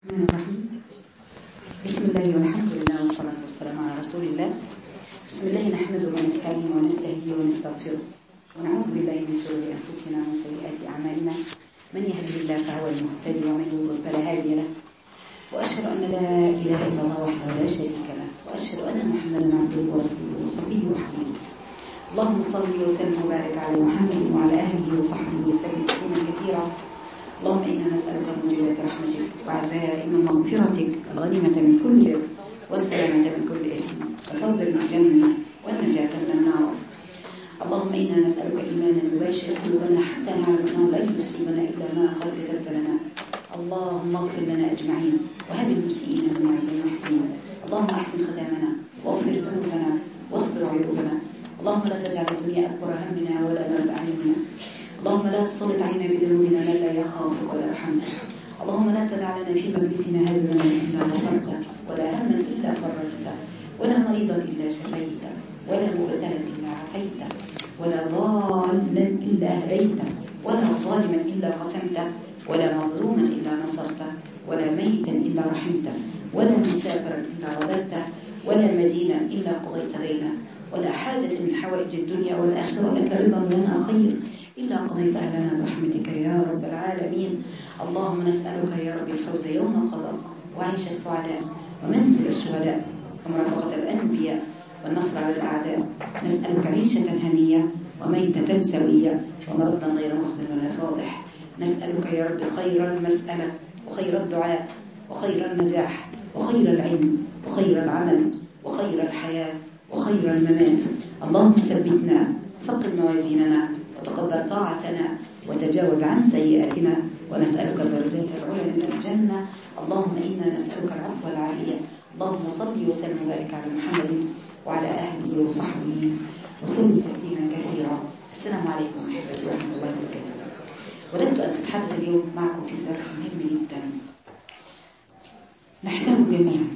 الرحمن الرحيم بسم الله والحمد لله والصلاة والسلام على رسول الله بسم الله نحمده ونستعينه ونستهديه ونستغفره ونعوذ بالله من شرور أنفسنا ومن سيئات أعمالنا من يهده الله فهو المهتدي ومن يضلل فلا هادي له وأشهد أن لا إله إلا الله وحده لا شريك له وأشهد أن محمدا عبده ورسوله وصفيه وحبيبه اللهم صل وسلم وبارك على محمد وعلى أهله وصحبه وسلم تسليما كثيرا اللهم إنا نسألك موجبات رحمتك وعزائم مغفرتك الغنيمة من كل بر والسلامة من كل إثم والفوز من الجنة والنجاة من النار اللهم إنا نسألك إيمانا يباشر قلوبنا حتى نعلم أنه لن يصيبنا إلا ما قد كتبت لنا اللهم اغفر لنا أجمعين وهب المسيئين من عند المحسنين اللهم أحسن ختامنا واغفر ذنوبنا واستر عيوبنا اللهم لا تجعل الدنيا أكبر همنا ولا مبلغ علمنا اللهم لا تسلط علينا بذنوبنا من لا يخافك ولا يرحمنا اللهم لا تدع لنا في مجلسنا هذا ذنبا الا غفرته ولا هما الا فرجته ولا مريضا الا شفيته ولا مبتلا الا عافيته ولا ضالا الا هديته ولا ظالما الا قسمته ولا مظلوما الا نصرته ولا ميتا الا رحمته ولا مسافرا الا رددته ولا مدينا الا قضيت دينه ولا حاجة من حوائج الدنيا والآخرة لك رضا لنا خير إلا قضيتها لنا برحمتك يا رب العالمين اللهم نسألك يا رب الفوز يوم القضاء وعيش السعداء ومنزل الشهداء ومرافقة الأنبياء والنصر على الأعداء نسألك عيشة هنية وميتة سوية ومرضا غير مخزن ولا فاضح نسألك يا رب خير المسألة وخير الدعاء وخير النجاح وخير العلم وخير العمل وخير الحياة وخير الممات اللهم ثبتنا ثقل موازيننا وتقبل طاعتنا وتجاوز عن سيئاتنا ونسألك الدرجات العلى من الجنة اللهم إنا نسألك العفو والعافية اللهم صل وسلم وبارك على محمد وعلى أهله وصحبه وسلم تسليما كثيرا السلام عليكم ورحمة الله وبركاته وددت أن أتحدث اليوم معكم في درس مهم جدا نحتاج جميعا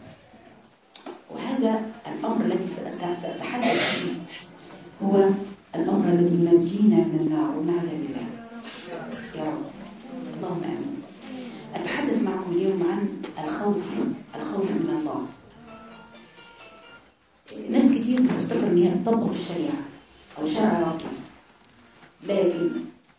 وهذا الأمر الذي سأتحدث فيه هو الأمر الذي ينجينا من النار ومن عذاب الله يا رب اللهم آمين أتحدث معكم اليوم عن الخوف الخوف من الله ناس كتير بتفتكر ان هي تطبق الشريعة أو شرع ربنا لكن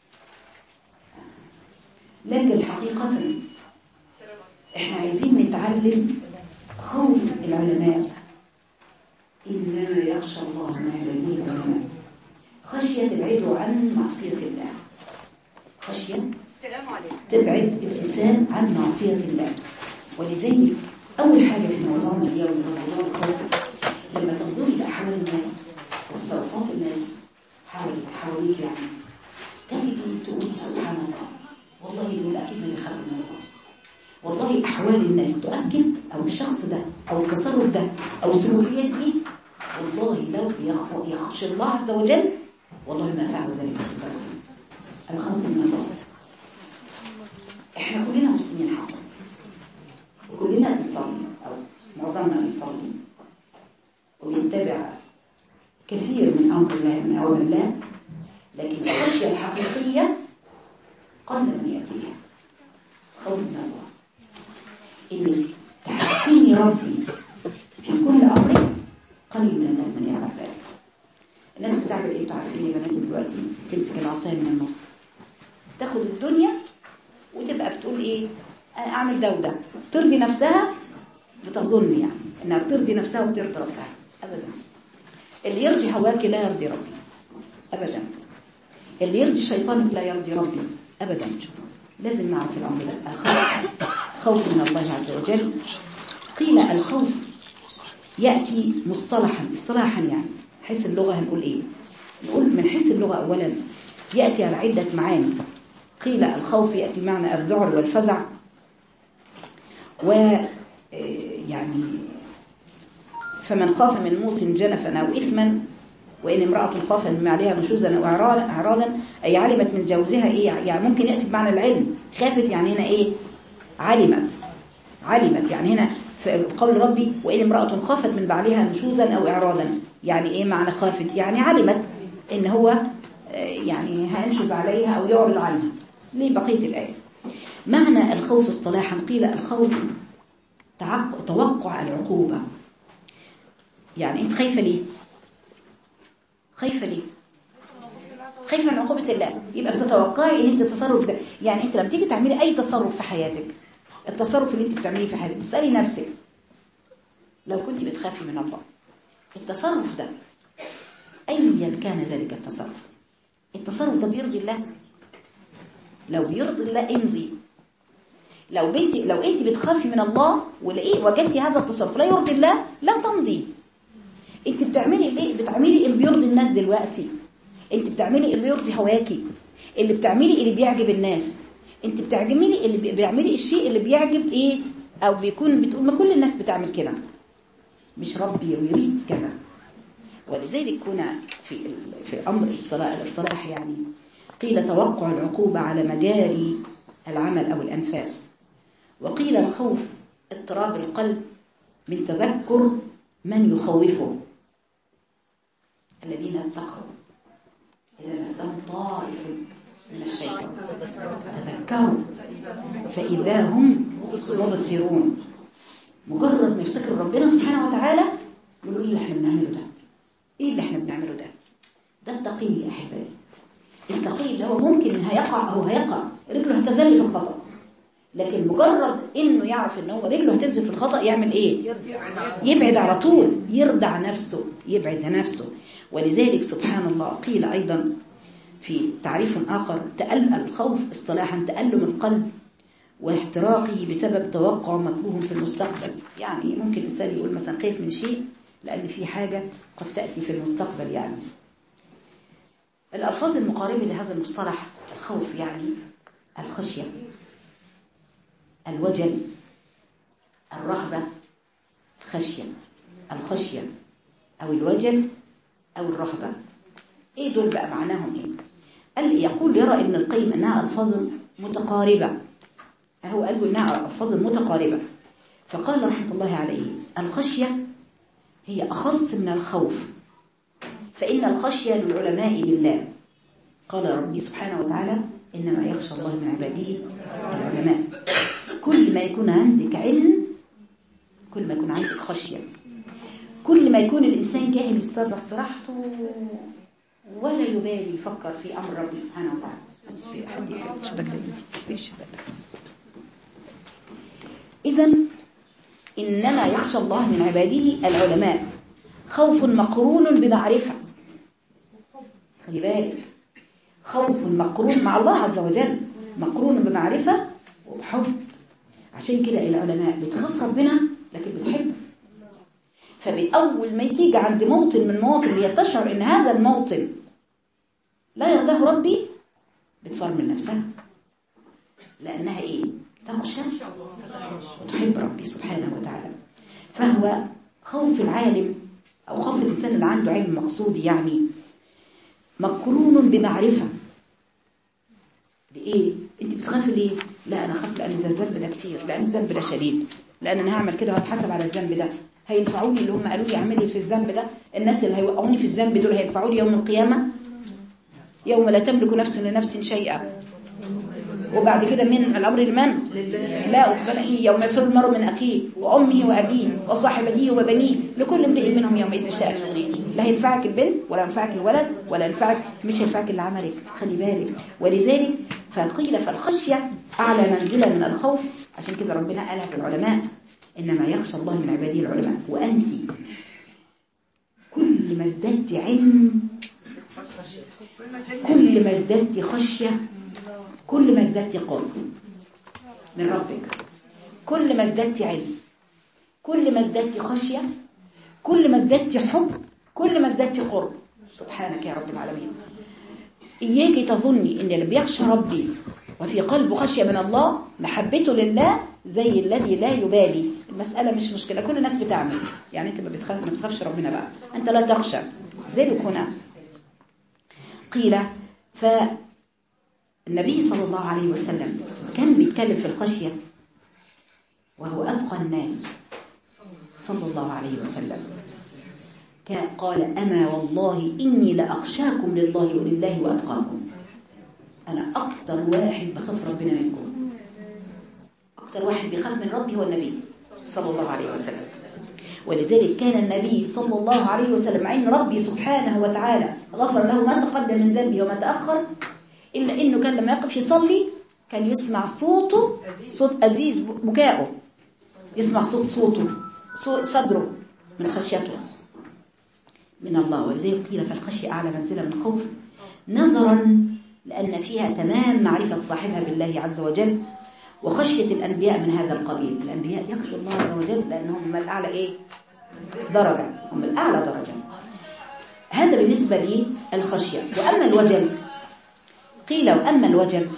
لكن حقيقة احنا عايزين نتعلم خوف العلماء إنما يخشى الله من عباده العلماء خشية تبعده عن معصية الله خشية تبعد الإنسان عن معصية الله ولذلك أول حاجة في موضوعنا اليوم هو موضوع الخوف لما تنظري لأحوال الناس وتصرفات الناس حواليك حواليك يعني تجدي تقولي سبحان الله والله دول أكيد ما يخاف من الله والله أحوال الناس تؤكد أو الشخص ده أو التصرف ده أو السلوكيات دي والله لو يخشى الله عز وجل والله ما فعل ذلك التصرف الخوف من البصر احنا كلنا مسلمين حقا وكلنا بنصلي أو معظمنا بيصلي وبيتبع كثير من أمر الله من أوامر الله لكن الخشية الحقيقية قل من يأتيها خوف من الله إن تحكيني ربي في كل أمر قليل من الناس من يفعل ذلك الناس بتعمل ايه تعرفين يا بناتي دلوقتي تمسك العصايه من النص تاخد الدنيا وتبقى بتقول ايه انا اعمل ده وده ترضي نفسها بتظن يعني انها بترضي نفسها وترضي ربها ابدا اللي يرضي هواك لا يرضي ربي ابدا اللي يرضي شيطانك لا يرضي ربي ابدا لازم نعرف الامر ده الخوف خوف من الله عز وجل قيل الخوف يأتي مصطلحا اصطلاحا يعني حيث اللغة هنقول ايه نقول من حيث اللغة اولا يأتي على عدة معاني قيل الخوف يأتي معنى الذعر والفزع و يعني فمن خاف من موس جنفا أو إثما وإن امرأة خاف من عليها نشوزا أو أعراضا أي علمت من جوزها إيه يعني ممكن يأتي بمعنى العلم خافت يعني هنا إيه علمت علمت يعني هنا في قول ربي وإن امرأة خافت من بعلها نشوزا أو إعراضا يعني إيه معنى خافت يعني علمت إن هو يعني هينشز عليها أو يعرض عنها ليه بقية الآية معنى الخوف اصطلاحا قيل الخوف تعق- توقع العقوبة يعني انت خايفة ليه خايفة ليه خايفة من عقوبة الله يبقى بتتوقعي ان انت التصرف ده يعني انت لما تيجي تعملي اي تصرف في حياتك التصرف اللي انت بتعمليه في حياتك بتسألي نفسك لو كنت بتخافي من الله التصرف ده ايا كان ذلك التصرف التصرف ده بيرضي الله لو بيرضي الله امضي لو بنت لو انت بتخافي من الله ولقيت وجدتي هذا التصرف لا يرضي الله لا تمضي انت بتعملي ليه بتعملي اللي بيرضي الناس دلوقتي انت بتعملي اللي يرضي هواكي اللي بتعملي اللي بيعجب الناس انت بتعملي اللي بي- بيعملي الشيء اللي بيعجب ايه او بيكون بتقول ما كل الناس بتعمل كده مش ربي يريد كذا ولذلك هنا في ال- في امر الصلاح الاصطلاح يعني قيل توقع العقوبة على مجاري العمل او الانفاس وقيل الخوف اضطراب القلب من تذكر من يخوفه الذين اتقوا إذا مسهم طائف من الشيطان تذكروا فإذا هم مبصرون مجرد ما يفتكر ربنا سبحانه وتعالى يقولوا ايه اللي احنا بنعمله ده ايه اللي احنا بنعمله ده ده التقي يا احبائي التقي اللي هو ممكن ان هيقع او هيقع رجله هتزل في الخطأ لكن مجرد انه يعرف ان هو رجله هتنزل في الخطأ يعمل ايه يبعد على طول يردع نفسه يبعد نفسه ولذلك سبحان الله قيل ايضا في تعريف آخر تأل الخوف اصطلاحا تألم القلب واحتراقه بسبب توقع مكروه في المستقبل يعني ممكن الإنسان يقول مثلا خايف من شيء لأن في حاجة قد تأتي في المستقبل يعني الألفاظ المقاربة لهذا المصطلح الخوف يعني الخشية الوجل الرهبة خشية الخشية أو الوجل أو الرهبة إيه دول بقى معناهم إيه قال يقول يرى ابن القيم أنها ألفاظ متقاربة هو قال إنها ألفاظ متقاربة فقال رحمة الله عليه الخشية هي أخص من الخوف فإن الخشية للعلماء بالله قال ربي سبحانه وتعالى إنما يخشى الله من عباده العلماء كل ما يكون عندك علم كل ما يكون عندك خشية كل ما يكون الإنسان جاهل يتصرف براحته ولا يبالي يفكر في أمر ربي سبحانه وتعالى حد يقفل الشباك ده يدي ايه الشباك ده إذا إنما يخشى الله من عباده العلماء خوف مقرون بمعرفة خلي بالك خوف مقرون مع الله عز وجل مقرون بمعرفة وبحب عشان كده العلماء بتخاف ربنا لكن بتحب فبأول ما تيجي عند موطن من المواطن اللي تشعر ان هذا الموطن لا يرضاه ربي بتفرمل نفسها لأنها ايه تخشى وتحب ربي سبحانه وتعالى فهو خوف العالم أو خوف الإنسان اللي عنده علم مقصود يعني مقرون بمعرفة لإيه؟ أنت بتخافي ليه؟ لا أنا خاف لأن ده الذنب ده كتير لأن الذنب ده شديد لأن أنا هعمل كده وهتحاسب على الذنب ده هينفعوني اللي هم قالوا لي اعملي في الذنب ده الناس اللي هيوقعوني في الذنب دول هينفعوني يوم القيامة يوم لا تملك نفس لنفس شيئا وبعد كده من الأمر لمن لا أقبل إيه يوم يفر المرء من أخيه وأمه وأبيه وصاحبته وبنيه لكل امرئ منهم يومئذ شأن يغنيه لا ينفعك البنت ولا ينفعك الولد ولا ينفعك مش هينفعك اللي عملك خلي بالك ولذلك فقيل فالخشية أعلى منزلة من الخوف عشان كده ربنا قالها في العلماء إنما يخشى الله من عباده العلماء وأنت كل ما ازددت علم كل ما ازددت خشية كل ما ازددت قرب من ربك كل ما ازددت علم كل ما ازددت خشية كل ما ازددت حب كل ما ازددت قرب سبحانك يا رب العالمين إياك تظني إن اللي بيخشى ربي وفي قلبه خشية من الله محبته لله زي الذي لا يبالي المسألة مش مشكلة كل الناس بتعمل يعني أنت ما بتخاف ما بتخافش ربنا بقى أنت لا تخشى ذلك هنا قيل فالنبي صلى الله عليه وسلم كان بيتكلم في الخشية وهو أتقى الناس صلى الله عليه وسلم كان قال أما والله إني لأخشاكم لله ولله وأتقاكم أنا أكتر واحد بخاف ربنا منكم أكثر واحد بيخاف من ربي هو النبي صلى الله عليه وسلم ولذلك كان النبي صلى الله عليه وسلم عين ربي سبحانه وتعالى غفر له ما تقدم من ذنبه وما تأخر إلا إنه كان لما يقف يصلي كان يسمع صوته صوت أزيز بكائه يسمع صوت صوته صوت صدره من خشيته من الله ولذلك قيل فالخشية أعلى منزلة من الخوف نظرا لأن فيها تمام معرفة صاحبها بالله عز وجل وخشية الأنبياء من هذا القبيل الأنبياء يخشوا الله عز وجل لأنهم هم الأعلى إيه؟ درجة هم الأعلى درجة هذا بالنسبة لي الخشية وأما الوجل قيل وأما الوجل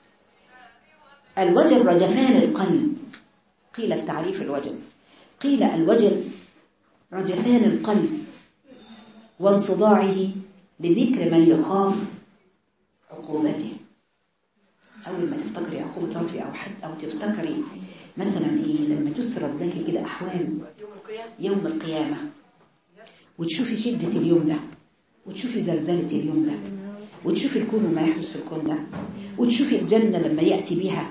الوجل رجفان القلب قيل في تعريف الوجل قيل الوجل رجفان القلب وانصداعه لذكر من يخاف عقوبته أول ما تفتكري عقوبة ربي أو حد أو تفتكري مثلا إيه لما تسرد لك كده أحوال يوم القيامة وتشوفي شدة اليوم ده وتشوفي زلزلة اليوم ده وتشوفي الكون وما يحدث في الكون ده وتشوفي الجنة لما يأتي بها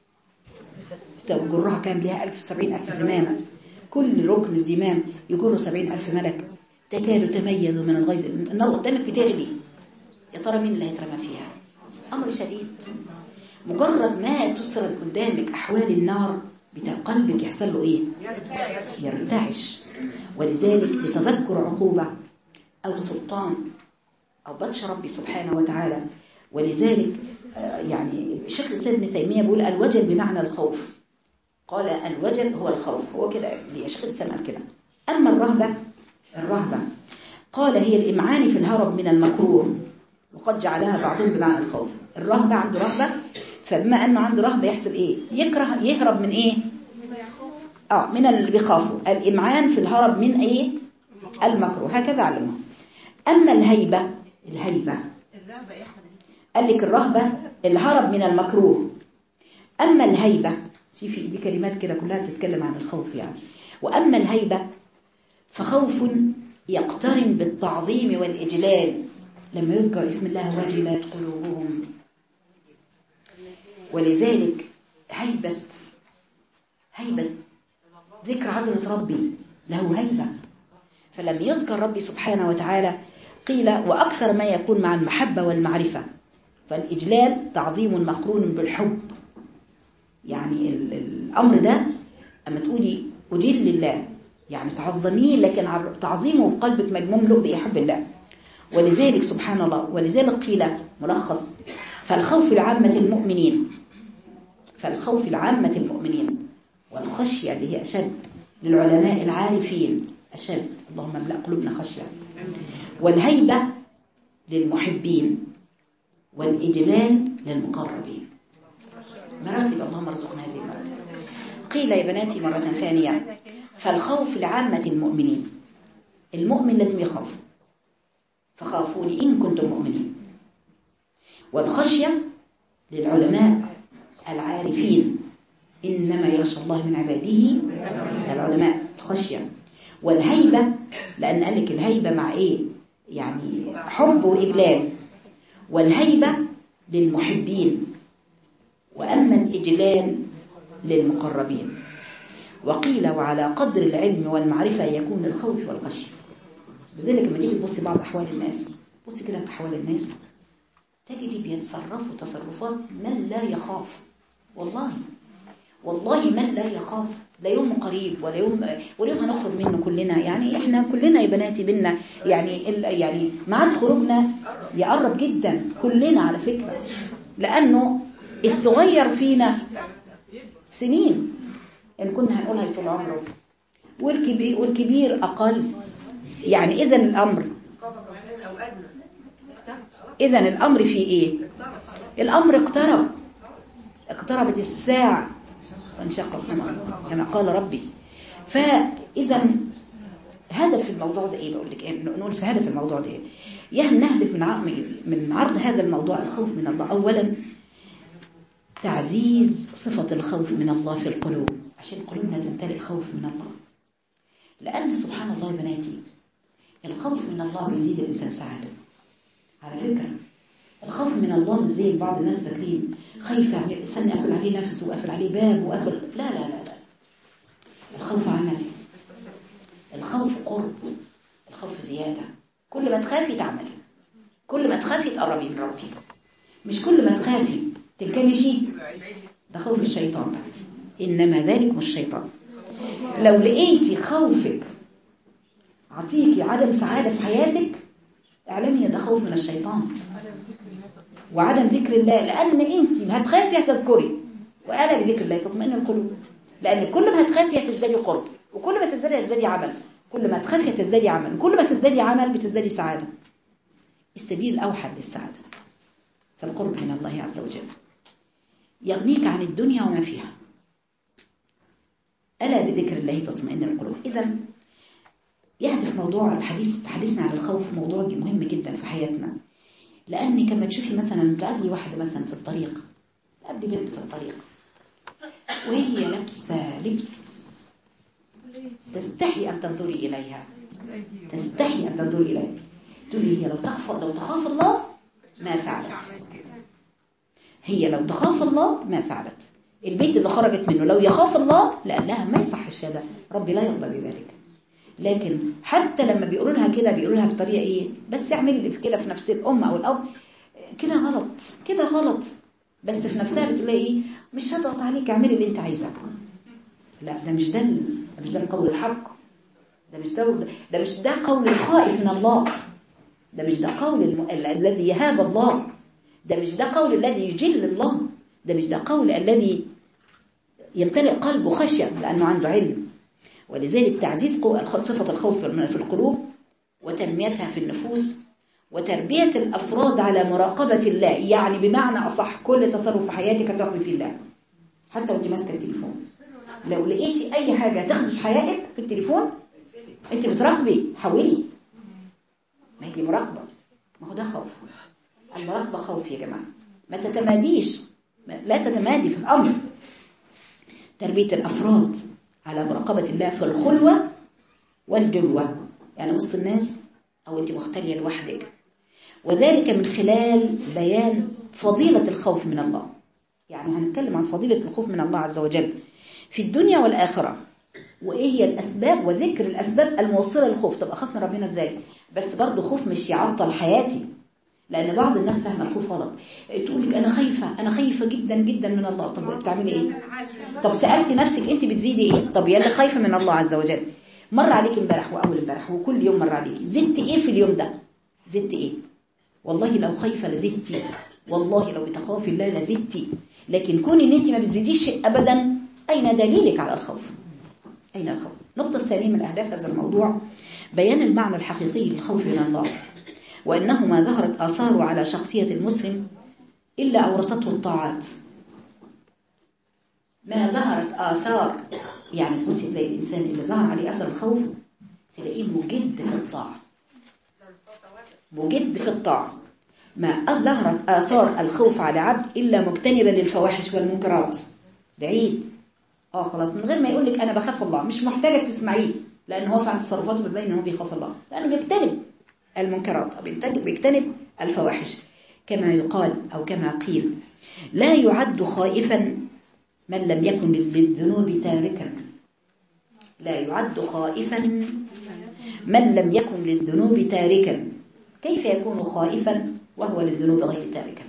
جرها كام لها ألف سبعين ألف زمامة كل ركن زمام يجر سبعين ألف ملك تكاد تميز من الغيظ النار قدامك بتغلي يا ترى مين اللي هيترمى فيها أمر شديد مجرد ما تسرد قدامك أحوال النار بتاع قلبك يحصل له إيه يرتعش ولذلك لتذكر عقوبة أو سلطان أو بطش ربي سبحانه وتعالى ولذلك يعني شيخ الإسلام ابن تيمية بيقول الوجل بمعنى الخوف قال الوجل هو الخوف هو كده شيخ الإسلام قال كده أما الرهبة الرهبة قال هي الإمعان في الهرب من المكروه وقد جعلها بعضهم بمعنى الخوف الرهبة عنده رهبة فبما أنه عنده رهبة يحصل إيه يكره يهرب من إيه آه من اللي بيخافوا الإمعان في الهرب من إيه المكروه هكذا علمه أما الهيبة الهيبة قال لك الرهبة الهرب من المكروه أما الهيبة شوفي دي كلمات كده كلها بتتكلم عن الخوف يعني وأما الهيبة فخوف يقترن بالتعظيم والإجلال لما يذكر اسم الله وجلت قلوبهم ولذلك هيبة هيبة ذكر عظمة ربي له هيبة فلم يذكر ربي سبحانه وتعالى قيل وأكثر ما يكون مع المحبة والمعرفة فالإجلال تعظيم مقرون بالحب يعني الأمر ده أما تقولي أجل لله يعني تعظميه لكن تعظيمه في قلبك مملوء بحب الله ولذلك سبحان الله ولذلك قيل ملخص فالخوف لعامة المؤمنين فالخوف لعامة المؤمنين والخشية اللي هي أشد للعلماء العارفين أشد اللهم املأ قلوبنا خشية والهيبة للمحبين والإجلال للمقربين مراتب اللهم ارزقنا هذه المراتب قيل يا بناتي مرة ثانية فالخوف لعامة المؤمنين المؤمن لازم يخاف فخافوني إن كنتم مؤمنين والخشية للعلماء العارفين إنما يخشى الله من عباده العلماء الخشية والهيبة لأن قال لك الهيبة مع إيه يعني حب وإجلال والهيبة للمحبين وأما الإجلال للمقربين وقيل وعلى قدر العلم والمعرفة يكون الخوف والخشية لذلك لما تيجي تبصي بعض أحوال الناس بصي كده في أحوال الناس تجدي بيتصرفوا تصرفات من لا يخاف والله والله من لا يخاف لا يوم قريب ولا يوم ولا يوم هنخرج منه كلنا يعني احنا كلنا يا بناتي بينا يعني يعني ميعاد خروجنا يقرب جدا كلنا على فكرة لأنه الصغير فينا سنين إن كنا هنقولها طول عمره والكبير, والكبير أقل يعني إذا الأمر إذا الأمر في إيه الأمر اقترب اقتربت الساعة وانشق القمر كما قال ربي فإذا هدف الموضوع ده إيه بقول لك إيه نقول في هدف الموضوع ده إيه يعني نهدف من من عرض هذا الموضوع الخوف من الله أولا تعزيز صفة الخوف من الله في القلوب عشان قلوبنا تمتلئ خوف من الله لأن سبحان الله يا بناتي الخوف من الله بيزيد الإنسان سعادة على فكرة الخوف من الله مش زي بعض الناس فاكرين خايف يعني الإنسان يقفل عليه نفسه وقفل عليه باب وقفل لا لا لا لا الخوف عمل الخوف قرب الخوف زيادة كل ما تخافي تعملي كل ما تخافي تقربي من ربي مش كل ما تخافي تنكمشي ده خوف الشيطان ده إنما ذلك مش الشيطان لو لقيتي خوفك عطيكي عدم سعادة في حياتك اعلمي ان ده خوف من الشيطان وعدم ذكر الله لأن أنت هتخافي هتذكري وأنا بذكر الله تطمئن القلوب لأن كل ما هتخافي هتزدادي قرب وكل ما تزدادي هتزدادي عمل كل ما تخافي هتزدادي عمل كل ما تزدادي عمل بتزدادي سعادة السبيل الأوحد للسعادة فالقرب من الله عز وجل يغنيك عن الدنيا وما فيها ألا بذكر الله تطمئن القلوب إذا يهدف موضوع الحديث حديثنا عن الخوف موضوع مهم جدا في حياتنا لأن كما تشوفي مثلا تقابلي واحدة مثلا في الطريق تقابلي بنت في الطريق وهي لابسة لبس تستحي أن تنظري إليها تستحي أن تنظري إليها تقولي هي لو تخاف لو تخاف الله ما فعلت هي لو تخاف الله ما فعلت البيت اللي خرجت منه لو يخاف الله لأن لها ما يصحش هذا ربي لا يرضى بذلك لكن حتى لما بيقولوا لها كده بيقولوا لها بطريقه ايه بس اعملي اللي في كده في نفس الام او الاب كده غلط كده غلط بس في نفسها بتقول لها ايه مش هضغط عليك اعملي اللي انت عايزاه لا ده مش ده ده مش ده القول الحق ده مش ده ده مش ده قول الخائف من الله ده مش ده قول الم... الذي يهاب الله ده مش ده قول الذي يجل الله ده مش ده قول الذي يمتلئ قلبه خشيه لانه عنده علم ولذلك تعزيز صفة الخوف في القلوب وتنميتها في النفوس وتربية الأفراد على مراقبة الله يعني بمعنى أصح كل تصرف في حياتك تراقبي في الله حتى وانت ماسكه التليفون لو لقيتي أي حاجة تخدش حياتك في التليفون انت بتراقبي حولي ما هي دي مراقبة ما هو ده خوف المراقبة خوف يا جماعة ما تتماديش لا تتمادي في الأمر تربية الأفراد على مراقبة الله في الخلوة والجلوة يعني وسط الناس أو أنت مختلية لوحدك وذلك من خلال بيان فضيلة الخوف من الله يعني هنتكلم عن فضيلة الخوف من الله عز وجل في الدنيا والآخرة وإيه هي الأسباب وذكر الأسباب الموصلة للخوف طب أخاف من ربنا إزاي بس برضه خوف مش يعطل حياتي لأن بعض الناس فاهمة الخوف غلط تقول لك أنا خايفة أنا خايفة جدا جدا من الله طب بتعملي إيه طب سألتي نفسك أنت بتزيدي إيه طب يا اللي خايفة من الله عز وجل مر عليك امبارح وأول امبارح وكل يوم مر عليك زدت إيه في اليوم ده زدت إيه والله لو خايفة لزدتي والله لو بتخافي الله لزدتي لكن كون ان انت ما بتزيديش ابدا اين دليلك على الخوف اين الخوف النقطه الثانيه من اهداف هذا الموضوع بيان المعنى الحقيقي للخوف من الله وانه ما ظهرت اثاره على شخصيه المسلم الا اورثته الطاعات ما ظهرت اثار يعني تبصي تلاقي الانسان اللي ظهر عليه اثر الخوف تلاقيه مجد في الطاعه مجد في الطاعه ما ظهرت آثار الخوف على عبد إلا مجتنبا للفواحش والمنكرات بعيد اه خلاص من غير ما يقول لك أنا بخاف الله مش محتاجة تسمعيه لأن هو فعلا تصرفاته بتبين إن هو بيخاف الله لأنه بيجتنب المنكرات أو بيجتنب الفواحش كما يقال أو كما قيل لا يعد خائفا من لم يكن للذنوب تاركا لا يعد خائفا من لم يكن للذنوب تاركا كيف يكون خائفا وهو للذنوب غير تاركا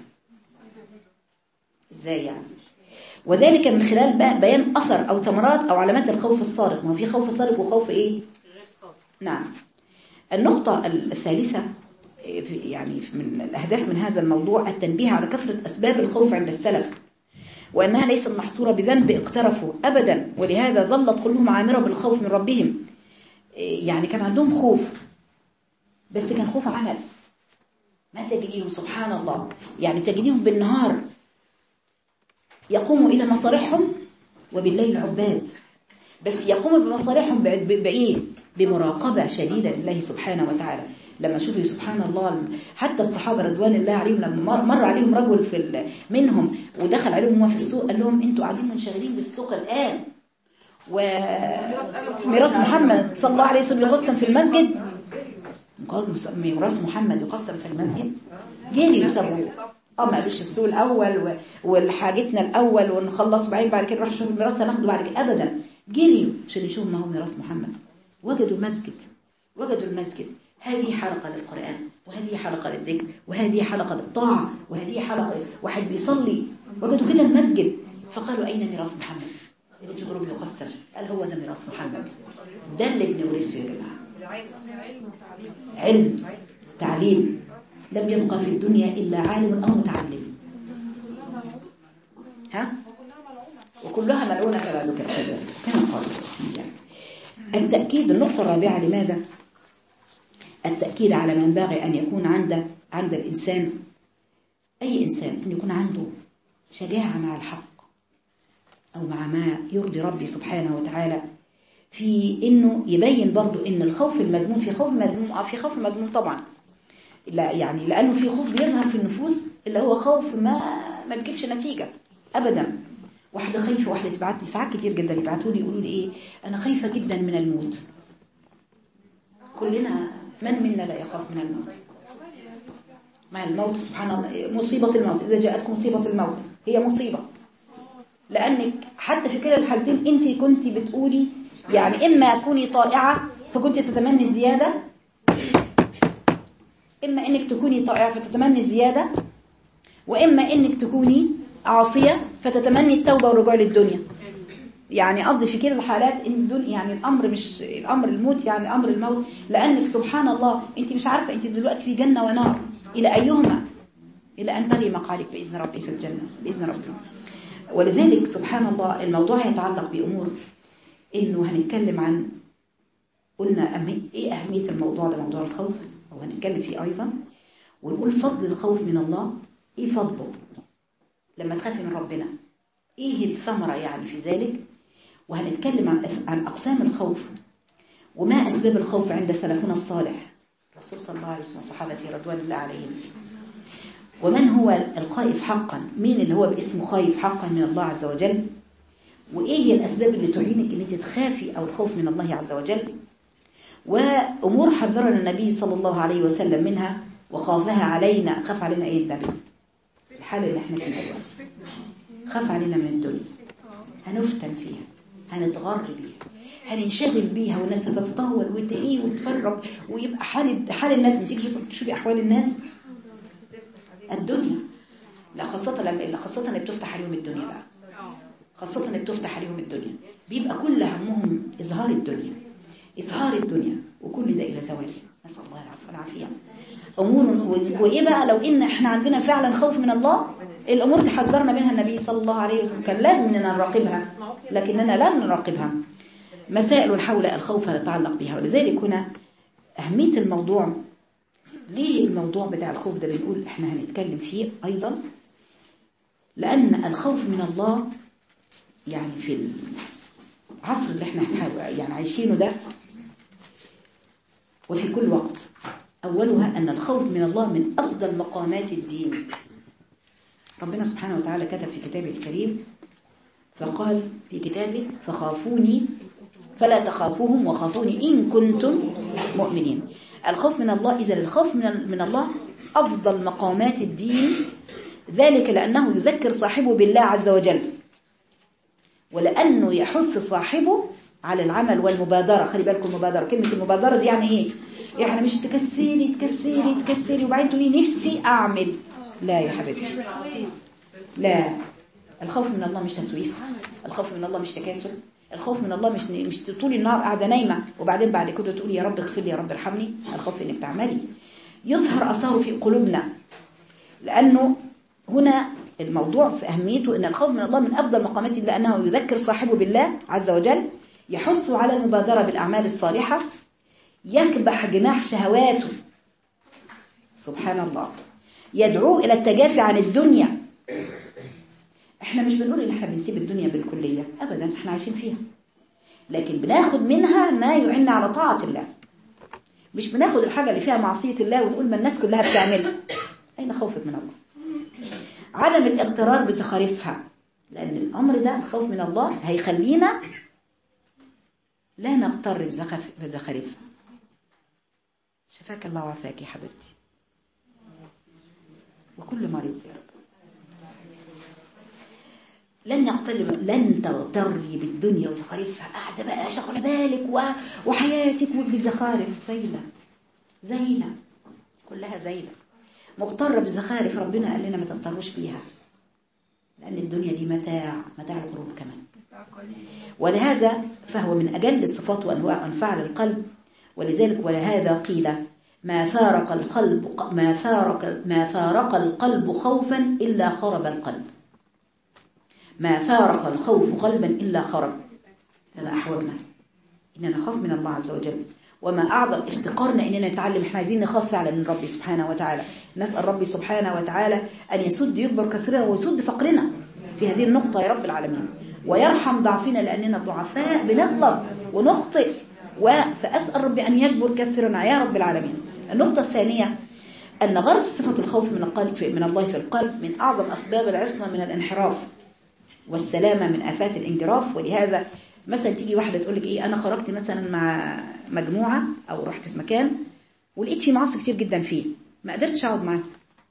ازاي يعني وذلك من خلال بيان اثر او ثمرات او علامات الخوف الصادق ما في خوف صادق وخوف ايه نعم النقطة الثالثة يعني من الأهداف من هذا الموضوع التنبيه على كثرة أسباب الخوف عند السلف وأنها ليست محصورة بذنب اقترفوا أبدا ولهذا ظلت قلوبهم عامرة بالخوف من ربهم يعني كان عندهم خوف بس كان خوف عمل ما تجديهم سبحان الله يعني تجديهم بالنهار يقوموا إلى مصالحهم وبالليل عباد بس يقوموا بمصالحهم بإيه بمراقبة شديدة لله سبحانه وتعالى لما شوفوا سبحان الله حتى الصحابة رضوان الله عليهم لما مر عليهم رجل في منهم ودخل عليهم هو في السوق قال لهم انتوا قاعدين منشغلين بالسوق الآن وميراث محمد صلى الله عليه وسلم يغسل في المسجد قال ميراث محمد يقسم في المسجد جري وسابوه اه ما قالوش السوق الاول والحاجتنا الاول ونخلص بعدين بعد كده نروح نشوف الميراث هناخده بعد كده ابدا جريوا عشان يشوفوا ما هو ميراث محمد وجدوا مسجد وجدوا المسجد هذه حلقة للقرآن وهذه حلقة للذكر وهذه حلقة للطاعة وهذه حلقة واحد بيصلي وجدوا كده المسجد فقالوا أين ميراث محمد ابن جبرون يقسم قال هو ده ميراث محمد ده اللي بنورثه يا جماعة علم تعليم لم يبقى في الدنيا إلا عالم أو متعلم ها وكلها ملعونة كبعدك كذلك كما قال التأكيد النقطة الرابعة لماذا التأكيد على ما ينبغي أن يكون عند عند الإنسان أي إنسان أن يكون عنده شجاعة مع الحق أو مع ما يرضي ربي سبحانه وتعالى في إنه يبين برضو إن الخوف المذموم في خوف مذموم أو في خوف مذموم طبعا لا يعني لأنه في خوف بيظهر في النفوس اللي هو خوف ما ما بيجيبش نتيجة أبدا واحدة خايفة واحدة تبعت لي ساعات كتير جدا يبعتوا لي يقولوا لي إيه أنا خايفة جدا من الموت كلنا من منا لا يخاف من الموت مع الموت سبحان الله مصيبة الموت إذا جاءتكم مصيبة الموت هي مصيبة لأنك حتى في كلا الحالتين أنت كنت بتقولي يعني إما كوني طائعة فكنت تتمني الزيادة إما إنك تكوني طائعة فتتمني الزيادة وإما إنك تكوني عاصية فتتمني التوبة والرجوع للدنيا يعني قصدي في كلا الحالات ان دول يعني الامر مش الامر الموت يعني امر الموت لانك سبحان الله انت مش عارفه انت دلوقتي في جنه ونار الى ايهما الى ان تري مقالك باذن ربي في الجنه باذن ربي ولذلك سبحان الله الموضوع يتعلق بامور انه هنتكلم عن قلنا أمي ايه اهميه الموضوع لموضوع الخوف وهنتكلم فيه ايضا ونقول فضل الخوف من الله ايه فضله لما تخافي من ربنا ايه الثمره يعني في ذلك وهنتكلم عن عن أقسام الخوف وما أسباب الخوف عند سلفنا الصالح الرسول صلى الله عليه وسلم وصحابته رضوان الله عليهم ومن هو الخائف حقا مين اللي هو باسمه خايف حقا من الله عز وجل وإيه هي الأسباب اللي تعينك أن انت تخافي أو الخوف من الله عز وجل وأمور حذرنا النبي صلى الله عليه وسلم منها وخافها علينا خاف علينا إيه النبي الحالة اللي احنا فيها دلوقتي خاف علينا من الدنيا هنفتن فيها هنتغر بيها هننشغل بيها والناس هتتطاول وتقيه وتفرج ويبقى حال حال الناس انت تيجي تشوفي احوال الناس الدنيا لا خاصة لما خاصة اللي بتفتح عليهم الدنيا بقى خاصة اللي بتفتح عليهم الدنيا بيبقى كل همهم إظهار الدنيا إظهار الدنيا وكل ده إلى زوال نسأل الله العفو والعافية أمور وإيه بقى لو إن إحنا عندنا فعلا خوف من الله الأمور تحذرنا منها النبي صلى الله عليه وسلم كان لازم أننا نراقبها لكننا لا نراقبها مسائل حول الخوف تتعلق بها ولذلك هنا أهمية الموضوع ليه الموضوع بتاع الخوف ده بنقول احنا هنتكلم فيه أيضا لأن الخوف من الله يعني في العصر اللي احنا يعني عايشينه ده وفي كل وقت أولها أن الخوف من الله من أفضل مقامات الدين ربنا سبحانه وتعالى كتب في كتابه الكريم فقال في كتابه فخافوني فلا تخافوهم وخافوني إن كنتم مؤمنين الخوف من الله إذا الخوف من, من الله أفضل مقامات الدين ذلك لأنه يذكر صاحبه بالله عز وجل ولأنه يحث صاحبه على العمل والمبادرة خلي بالكم المبادرة كلمة المبادرة دي يعني إيه يعني مش تكسري تكسري تكسري وبعدين تقولي نفسي أعمل لا يا حبيبتي لا الخوف من الله مش تسويف الخوف من الله مش تكاسل الخوف من الله مش مش طول النهار قاعده نايمه وبعدين بعد كده تقولي يا رب اغفر لي يا رب ارحمني الخوف انك بتعملي يظهر اثاره في قلوبنا لانه هنا الموضوع في اهميته ان الخوف من الله من افضل مقاماته لانه يذكر صاحبه بالله عز وجل يحث على المبادره بالاعمال الصالحه يكبح جناح شهواته سبحان الله يدعوه الى التجافي عن الدنيا احنا مش بنقول ان احنا بنسيب الدنيا بالكلية ابدا احنا عايشين فيها لكن بناخد منها ما يعين على طاعة الله مش بناخد الحاجة اللي فيها معصية الله ونقول ما الناس كلها بتعملها اين خوفك من الله عدم الاغترار بزخارفها لان الامر ده الخوف من الله هيخلينا لا نغتر بزخارفها شفاك الله وعافاك يا حبيبتي وكل مريض يا رب لن يغتر لن تغتري بالدنيا وزخارفها قاعده بقى شغله بالك و... وحياتك بالزخارف زينه زينه كلها زينه مغتره بالزخارف ربنا قال لنا ما تغتروش بيها لان الدنيا دي متاع متاع الغرور كمان ولهذا فهو من اجل الصفات وانواع انفعل القلب ولذلك ولهذا قيل ما فارق القلب ما فارق ما فارق القلب خوفا الا خرب القلب ما فارق الخوف قلبا إلا خرب فما أحوجنا إننا نخاف من الله عز وجل وما أعظم افتقارنا إننا نتعلم إحنا عايزين نخاف فعلا من ربي سبحانه وتعالى نسأل ربي سبحانه وتعالى أن يسد يكبر كسرنا ويسد فقرنا في هذه النقطة يا رب العالمين ويرحم ضعفنا لأننا ضعفاء بنغلط ونخطئ فأسأل ربي أن يكبر كسرنا يا رب العالمين النقطة الثانية أن غرس صفة الخوف من القلب من الله في القلب من أعظم أسباب العصمة من الانحراف والسلامة من آفات الانجراف ولهذا مثلا تيجي واحدة تقول لك إيه أنا خرجت مثلا مع مجموعة أو رحت في مكان ولقيت في معاصي كتير جدا فيه ما قدرتش أقعد معاه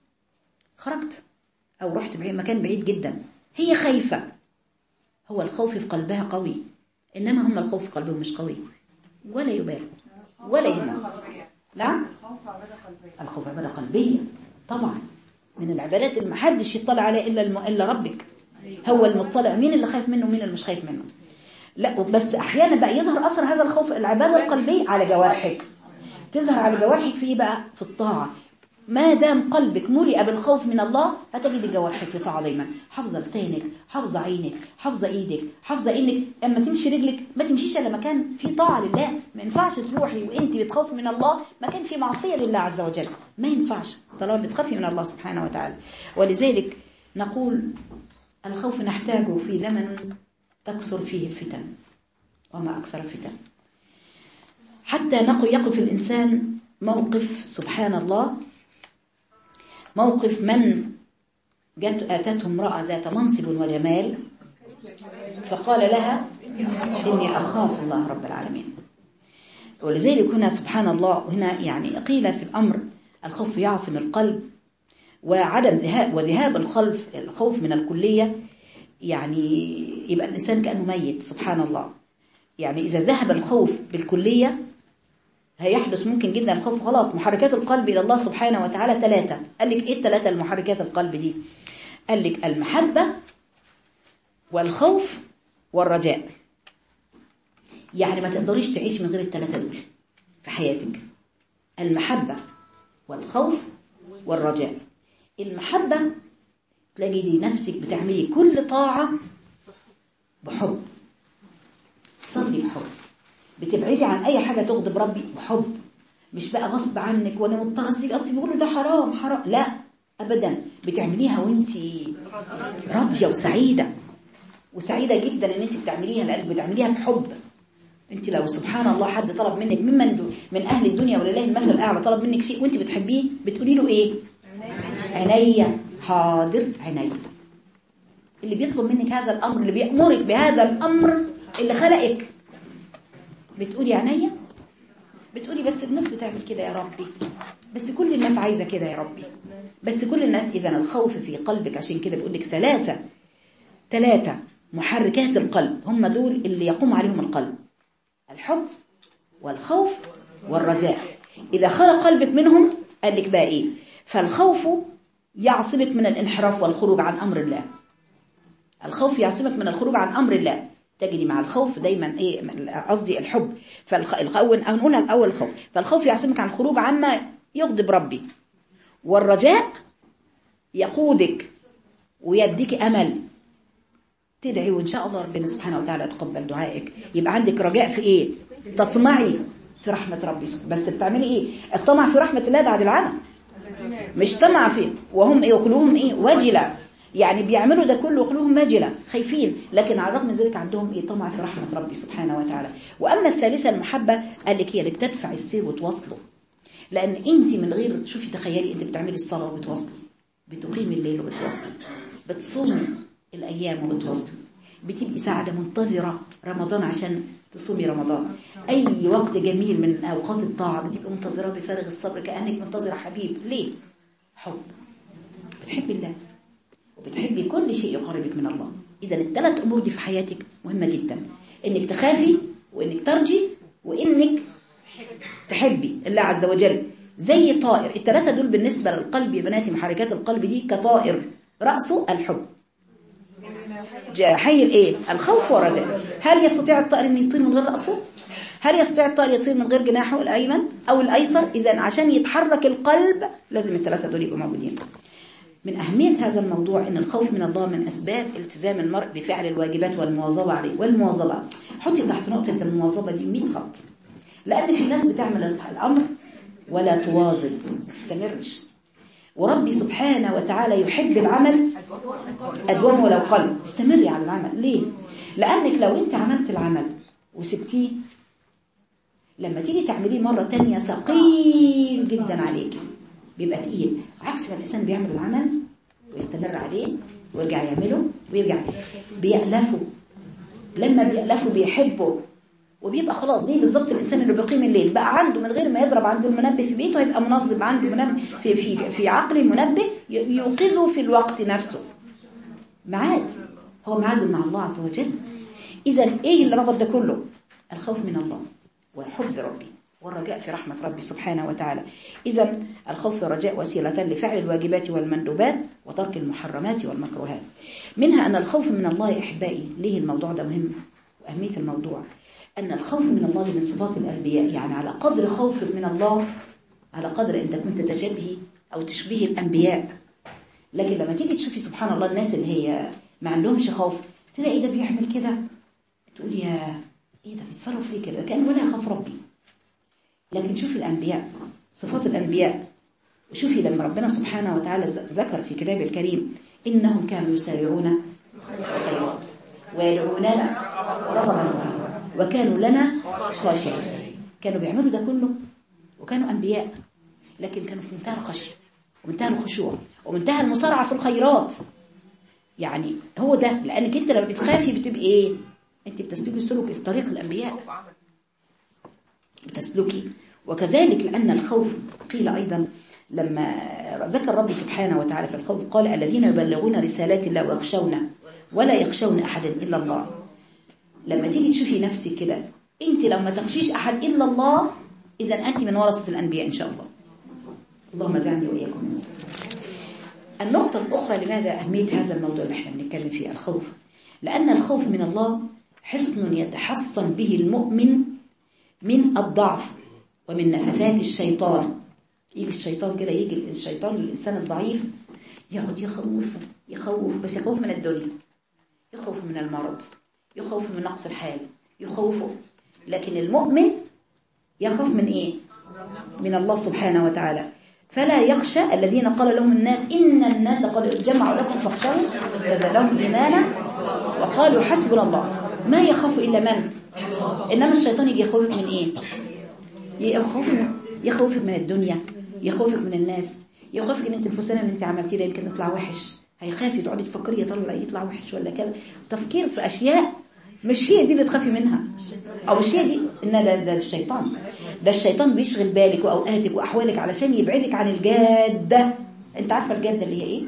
خرجت أو رحت بعيد مكان بعيد جدا هي خايفة هو الخوف في قلبها قوي إنما هم الخوف في قلبهم مش قوي ولا يبالي ولا يهمهم نعم الخوف عبادة قلبية طبعا من العبادات اللي محدش يطلع عليها إلا الم... إلا ربك هو المطلع مين اللي خايف منه ومين اللي مش خايف منه لا بس احيانا بقى يظهر اثر هذا الخوف العباده القلبيه على جوارحك تظهر على جوارحك في ايه بقى في الطاعه ما دام قلبك ملئ بالخوف من الله هتجد جوارحك في طاعه دايما حافظه لسانك حافظه عينك حافظه ايدك حافظه انك اما تمشي رجلك ما تمشيش الا مكان في طاعه لله ما ينفعش تروحي وانت بتخافي من الله مكان فيه معصيه لله عز وجل ما ينفعش طالما بتخافي من الله سبحانه وتعالى ولذلك نقول الخوف نحتاجه في زمن تكثر فيه الفتن وما أكثر الفتن حتى يقف الإنسان موقف سبحان الله موقف من جت آتته امرأة ذات منصب وجمال فقال لها إني أخاف الله رب العالمين ولذلك هنا سبحان الله هنا يعني قيل في الأمر الخوف يعصم القلب وعدم ذهاب وذهاب الخلف الخوف من الكلية يعني يبقى الإنسان كأنه ميت سبحان الله يعني إذا ذهب الخوف بالكلية هيحدث ممكن جدا الخوف خلاص محركات القلب إلى الله سبحانه وتعالى ثلاثة قال لك إيه الثلاثة المحركات القلب دي قال لك المحبة والخوف والرجاء يعني ما تقدريش تعيش من غير الثلاثة دول في حياتك المحبة والخوف والرجاء المحبة تلاقي نفسك بتعملي كل طاعة بحب تصلي بحب بتبعدي عن أي حاجة تغضب ربي بحب مش بقى غصب عنك وانا مضطره اسيب اصل بيقولوا ده حرام حرام لا ابدا بتعمليها وانت راضيه وسعيده وسعيده جدا ان انت بتعمليها لانك بتعمليها بحب انت لو سبحان الله حد طلب منك ممن من اهل الدنيا ولله المثل الاعلى طلب منك شيء وانت بتحبيه بتقولي له ايه عينيا حاضر عينيا اللي بيطلب منك هذا الامر اللي بيامرك بهذا الامر اللي خلقك بتقولي عينيا بتقولي بس الناس بتعمل كده يا ربي بس كل الناس عايزه كده يا ربي بس كل الناس اذا الخوف في قلبك عشان كده بقول لك ثلاثه ثلاثه محركات القلب هم دول اللي يقوم عليهم القلب الحب والخوف والرجاء إذا خلق قلبك منهم قال لك بقى إيه فالخوف يعصمك من الانحراف والخروج عن أمر الله الخوف يعصمك من الخروج عن أمر الله تجري مع الخوف دايما ايه قصدي الحب فالاول او نقولها الاول الخوف فالخوف يعصمك عن الخروج عما يغضب ربي والرجاء يقودك ويديك امل تدعي وان شاء الله ربنا سبحانه وتعالى يتقبل دعائك يبقى عندك رجاء في ايه تطمعي في رحمه ربي بس بتعملي ايه الطمع في رحمه الله بعد العمل مش طمع في وهم ايه وقلوبهم ايه وجله يعني بيعملوا ده كله وقلوبهم ماجلة خايفين لكن على الرغم من ذلك عندهم ايه طمع في رحمة ربي سبحانه وتعالى وأما الثالثة المحبة قال لك هي اللي بتدفع السير وتواصله لأن أنت من غير شوفي تخيلي أنت بتعملي الصلاة وبتواصلي بتقيمي الليل وبتواصلي بتصومي الأيام وبتواصلي بتبقي سعادة منتظرة رمضان عشان تصومي رمضان أي وقت جميل من أوقات الطاعة بتبقى منتظرة بفارغ الصبر كأنك منتظرة حبيب ليه؟ حب بتحبي الله وبتحبي كل شيء يقربك من الله إذا الثلاث أمور دي في حياتك مهمة جدا إنك تخافي وإنك ترجي وإنك تحبي الله عز وجل زي طائر الثلاثة دول بالنسبة للقلب يا بناتي محركات القلب دي كطائر رأسه الحب حي الايه الخوف والرجاء هل يستطيع الطائر ان يطير من غير رأسه هل يستطيع الطائر يطير من غير جناحه الايمن او الايسر اذا عشان يتحرك القلب لازم الثلاثة دول يبقوا موجودين من أهمية هذا الموضوع أن الخوف من الله من أسباب التزام المرء بفعل الواجبات والمواظبة عليه والمواظبة حطي تحت نقطة المواظبة دي 100 خط لأن في ناس بتعمل الأمر ولا تواظب ما تستمرش وربي سبحانه وتعالى يحب العمل أدوم ولو قل استمري على العمل ليه؟ لأنك لو أنت عملت العمل وسبتيه لما تيجي تعمليه مرة تانية ثقيل جدا عليك بيبقى تقيل عكس ما الإنسان بيعمل العمل ويستمر عليه ويرجع يعمله ويرجع بيألفه لما بيألفه بيحبه وبيبقى خلاص زي بالظبط الإنسان اللي بيقيم الليل بقى عنده من غير ما يضرب عنده المنبه في بيته هيبقى منظم عنده منبه في في في عقله منبه يوقظه في الوقت نفسه ميعاد هو ميعاد مع الله عز وجل إذا إيه اللي ربط ده كله الخوف من الله والحب ربي والرجاء في رحمة ربي سبحانه وتعالى إذا الخوف والرجاء وسيلة لفعل الواجبات والمندوبات وترك المحرمات والمكروهات منها أن الخوف من الله إحبائي ليه الموضوع ده مهم وأهمية الموضوع أن الخوف من الله من صفات الأنبياء يعني على قدر خوفك من الله على قدر أنت كنت تشبهي أو تشبهي الأنبياء لكن لما تيجي تشوفي سبحان الله الناس اللي هي ما عندهمش خوف تلاقي ده بيعمل كده تقول يا ايه ده بيتصرف ليه كده كأنه ولا يخاف ربي لكن شوفي الأنبياء صفات الأنبياء وشوفي لما ربنا سبحانه وتعالى ذكر في كتابه الكريم إنهم كانوا يسارعون الخيرات ويدعوننا رغبا وكانوا لنا خاشعين كانوا بيعملوا ده كله وكانوا أنبياء لكن كانوا في منتهى الخشية ومنتهى الخشوع ومنتهى المصارعة في الخيرات يعني هو ده لأنك أنت لما بتخافي بتبقي إيه أنت بتسلكي سلوك طريق الأنبياء بتسلكي وكذلك لأن الخوف قيل أيضا لما ذكر ربي سبحانه وتعالى في الخوف قال الذين يبلغون رسالات الله ويخشون ولا يخشون أحدا إلا الله لما تيجي تشوفي نفسك كده انت لما تخشيش أحد إلا الله إذا أنت من ورثة الأنبياء إن شاء الله اللهم اجعلني وإياكم النقطة الأخرى لماذا أهمية هذا الموضوع اللي احنا بنتكلم فيه الخوف لأن الخوف من الله حصن يتحصن به المؤمن من الضعف ومن نفثات الشيطان يجي الشيطان كده يجي الشيطان للإنسان الضعيف يقعد يخوف يخوف بس يخوف من الدنيا يخوف من المرض يخوف من نقص الحال يخوفه لكن المؤمن يخوف من إيه من الله سبحانه وتعالى فلا يخشى الذين قال لهم الناس إن الناس قد جمعوا لكم فاخشوا فزادهم إيمانا وقالوا حسبنا الله ما يخاف إلا من إنما الشيطان يجي يخوفك من إيه يخوفك يخوفك من الدنيا يخوفك من الناس يخوفك ان انت الفستان اللي انت عملتيه ده يمكن يطلع وحش هيخاف تقعدي تفكري يا ترى يطلع وحش ولا كده تفكير في اشياء مش هي دي اللي تخافي منها او مش هي دي ان ده, ده الشيطان ده الشيطان بيشغل بالك واوقاتك واحوالك علشان يبعدك عن الجاده انت عارفه الجاده اللي هي ايه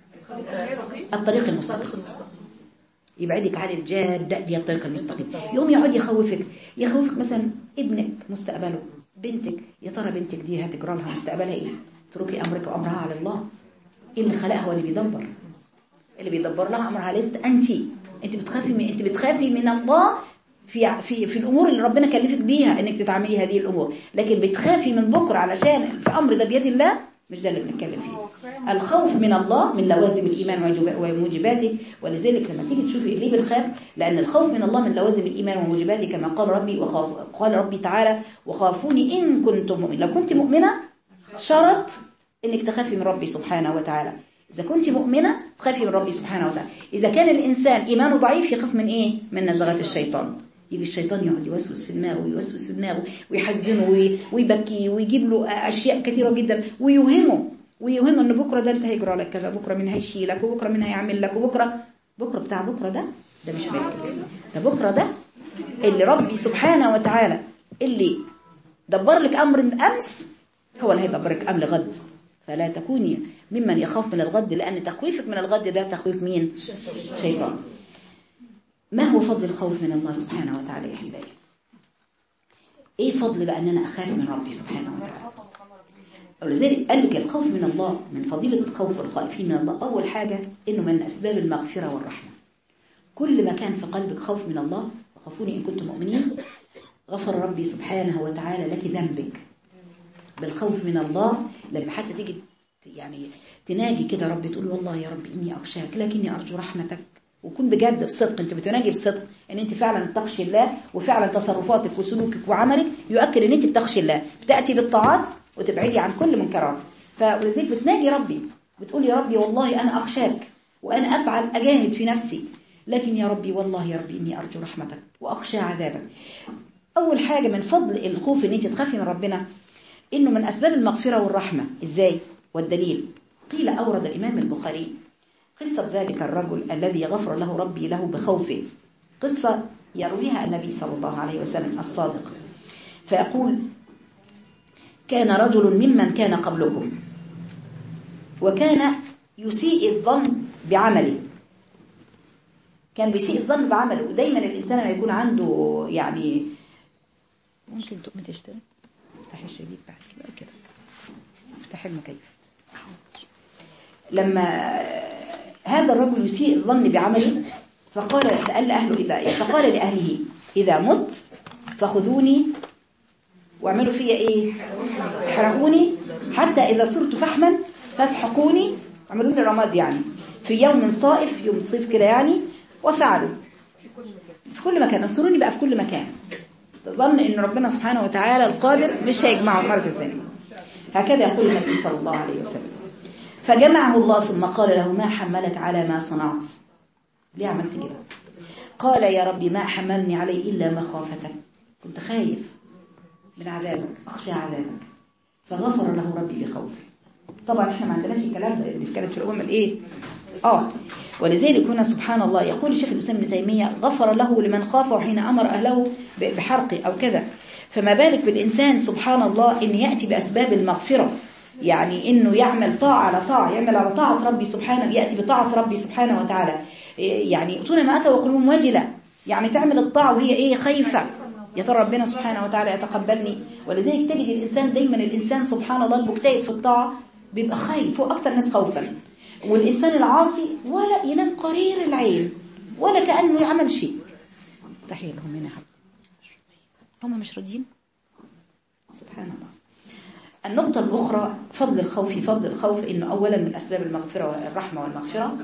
الطريق المستقيم يبعدك عن الجاده اللي هي الطريق المستقيم يقوم يقعد يخوفك يخوفك مثلا ابنك مستقبله بنتك يا ترى بنتك دي هتجرى لها مستقبلها ايه اتركي امرك وامرها على الله ايه اللي خلقها هو اللي بيدبر اللي بيدبر لها امرها ليست انت انت بتخافي من انت بتخافي من الله في في في الامور اللي ربنا كلفك بيها انك تتعاملي هذه الامور لكن بتخافي من بكره علشان الامر ده بيد الله مش ده اللي بنتكلم فيه الخوف من الله من لوازم الايمان وموجباته ولذلك لما تيجي تشوفي ليه بنخاف لان الخوف من الله من لوازم الايمان وموجباته كما قال ربي وخاف قال ربي تعالى وخافوني ان كنتم مؤمنين لو كنت مؤمنه شرط انك تخافي من ربي سبحانه وتعالى إذا كنت مؤمنة تخافي من ربي سبحانه وتعالى إذا كان الإنسان إيمانه ضعيف يخاف من إيه؟ من نزغات الشيطان يجي الشيطان يقعد يوسوس في دماغه ويوسوس في دماغه ويحزنه ويبكي ويجيب له أشياء كثيرة جدا ويوهمه ويوهمه إن بكرة ده أنت هيجرى لك كذا بكرة مين هيشيلك وبكرة مين هيعمل لك وبكرة بكرة بتاع بكرة ده ده مش ملك ده بكرة ده اللي ربي سبحانه وتعالى اللي دبر لك أمر من أمس هو اللي هيدبر لك أمر غد فلا تكوني ممن يخاف من الغد لأن تخويفك من الغد ده تخويف مين شيطان ما هو فضل الخوف من الله سبحانه وتعالى يا أحبائي ايه فضل بقى ان انا اخاف من ربي سبحانه وتعالى ولذلك قال لك الخوف من الله من فضيلة الخوف والخائفين من الله أول حاجة إنه من أسباب المغفرة والرحمة كل ما كان في قلبك خوف من الله وخافوني إن كنتم مؤمنين غفر ربي سبحانه وتعالى لك ذنبك بالخوف من الله لما حتى تيجي يعني تناجي كده ربي تقول والله يا ربي إني أخشاك لكني أرجو رحمتك وكن بجد بصدق انت بتناجي بصدق ان انت فعلا تخشي الله وفعلا تصرفاتك وسلوكك وعملك يؤكد ان انت بتخشي الله بتاتي بالطاعات وتبعدي عن كل منكرات فلذلك بتناجي ربي بتقول يا ربي والله انا اخشاك وانا افعل اجاهد في نفسي لكن يا ربي والله يا ربي اني ارجو رحمتك واخشى عذابك اول حاجه من فضل الخوف ان انت تخافي من ربنا انه من اسباب المغفره والرحمه ازاي والدليل قيل اورد الامام البخاري قصة ذلك الرجل الذي غفر له ربي له بخوفه قصة يرويها النبي صلى الله عليه وسلم الصادق فيقول كان رجل ممن كان قبلكم وكان يسيء الظن بعمله كان بيسيء الظن بعمله ودايما الإنسان لما يكون عنده يعني ممكن تقوم تشتري افتحي الشديد بعد كده كده افتحي المكيف لما هذا الرجل يسيء الظن بعمله فقال قال لأهله إيه بقى فقال لأهله إذا مت فخذوني واعملوا فيا إيه احرقوني حتى إذا صرت فحما فاسحقوني عملوا لي رماد يعني في يوم صائف يوم صيف كده يعني وفعلوا في كل مكان انصروني بقى في كل مكان تظن ان ربنا سبحانه وتعالى القادر مش هيجمعه مرة ثانية هكذا يقول النبي صلى الله عليه وسلم فجمعه الله ثم قال له ما حملك على ما صنعت ليه عملت كده قال يا ربي ما حملني عليه إلا مخافتك كنت خايف من عذابك أخشى عذابك فغفر له ربي بخوفه طبعا احنا ما عندناش الكلام ده اللي كانت في الأمم الايه اه ولذلك هنا سبحان الله يقول الشيخ الإسلام ابن تيمية غفر له لمن خافه حين أمر أهله بحرقه أو كذا فما بالك بالإنسان سبحان الله إن يأتي بأسباب المغفرة يعني انه يعمل طاعة على طاعة يعمل على طاعة ربي سبحانه يأتي بطاعة ربي سبحانه وتعالى يعني طول ما أتى وقلوبهم وجلة يعني تعمل الطاعة وهي ايه خايفة يا ترى ربنا سبحانه وتعالى يتقبلني ولذلك تجد الإنسان دايما الإنسان سبحان الله المجتهد في الطاعة بيبقى خايف هو أكتر ناس خوفا والإنسان العاصي ولا ينام قرير العين ولا كأنه يعمل شيء تحية لهم هنا حبيبي هم مش راضيين سبحان الله النقطة الأخرى فضل الخوف فضل الخوف إنه أولا من أسباب المغفرة والرحمة والمغفرة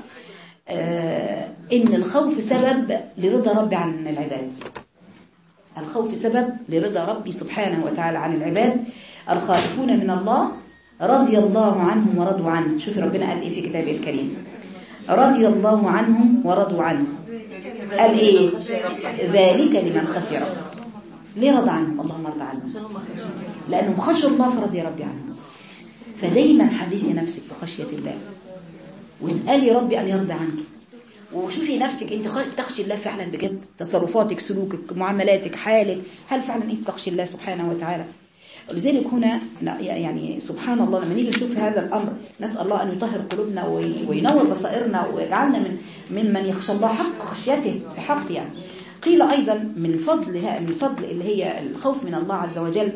آه إن الخوف سبب لرضا ربي عن العباد الخوف سبب لرضا ربي سبحانه وتعالى عن العباد الخائفون من الله رضي الله عنهم ورضوا عنه شوف ربنا قال إيه في كتابه الكريم رضي الله عنهم ورضوا عنه قال إيه ذلك لمن خشي ربه ليه رضى عنهم اللهم ارضى عنهم لأنهم خشوا الله فرضي ربي عنهم فدايما حدثي نفسك بخشية الله واسألي ربي أن يرضى عنك وشوفي نفسك انت تخشي الله فعلا بجد تصرفاتك سلوكك معاملاتك حالك هل فعلا انت تخشي الله سبحانه وتعالى ولذلك هنا يعني سبحان الله لما نيجي نشوف هذا الأمر نسأل الله أن يطهر قلوبنا وينور بصائرنا ويجعلنا من ممن يخشى الله حق خشيته بحق يعني قيل أيضا من فضل من فضل اللي هي الخوف من الله عز وجل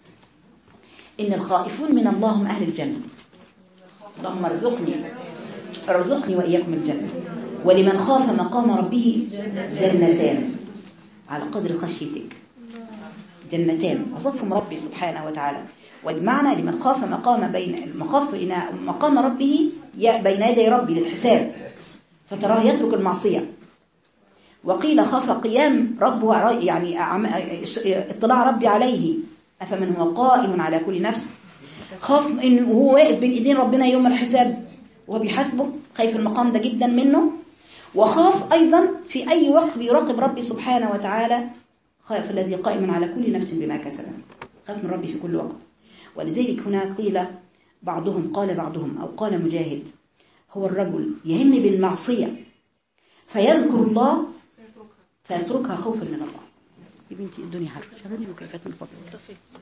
إن الخائفون من الله هم أهل الجنة اللهم ارزقني ارزقني وإياكم الجنة ولمن خاف مقام ربه جنتان على قدر خشيتك جنتان وصفهم ربي سبحانه وتعالى والمعنى لمن خاف مقام بين مخاف مقام ربه بين يدي ربي للحساب فتراه يترك المعصية وقيل خاف قيام ربه يعني اطلاع ربي عليه أفمن هو قائم على كل نفس خاف إن هو واقف بين إيدين ربنا يوم الحساب وهو بيحاسبه خايف المقام ده جدا منه وخاف أيضا في أي وقت بيراقب ربي سبحانه وتعالى خاف الذي قائم على كل نفس بما كسبت خاف من ربي في كل وقت ولذلك هنا قيل بعضهم قال بعضهم أو قال مجاهد هو الرجل يهم بالمعصية فيذكر الله فيتركها خوفا من الله يا بنتي الدنيا حر شغلي مكيفات من فضلك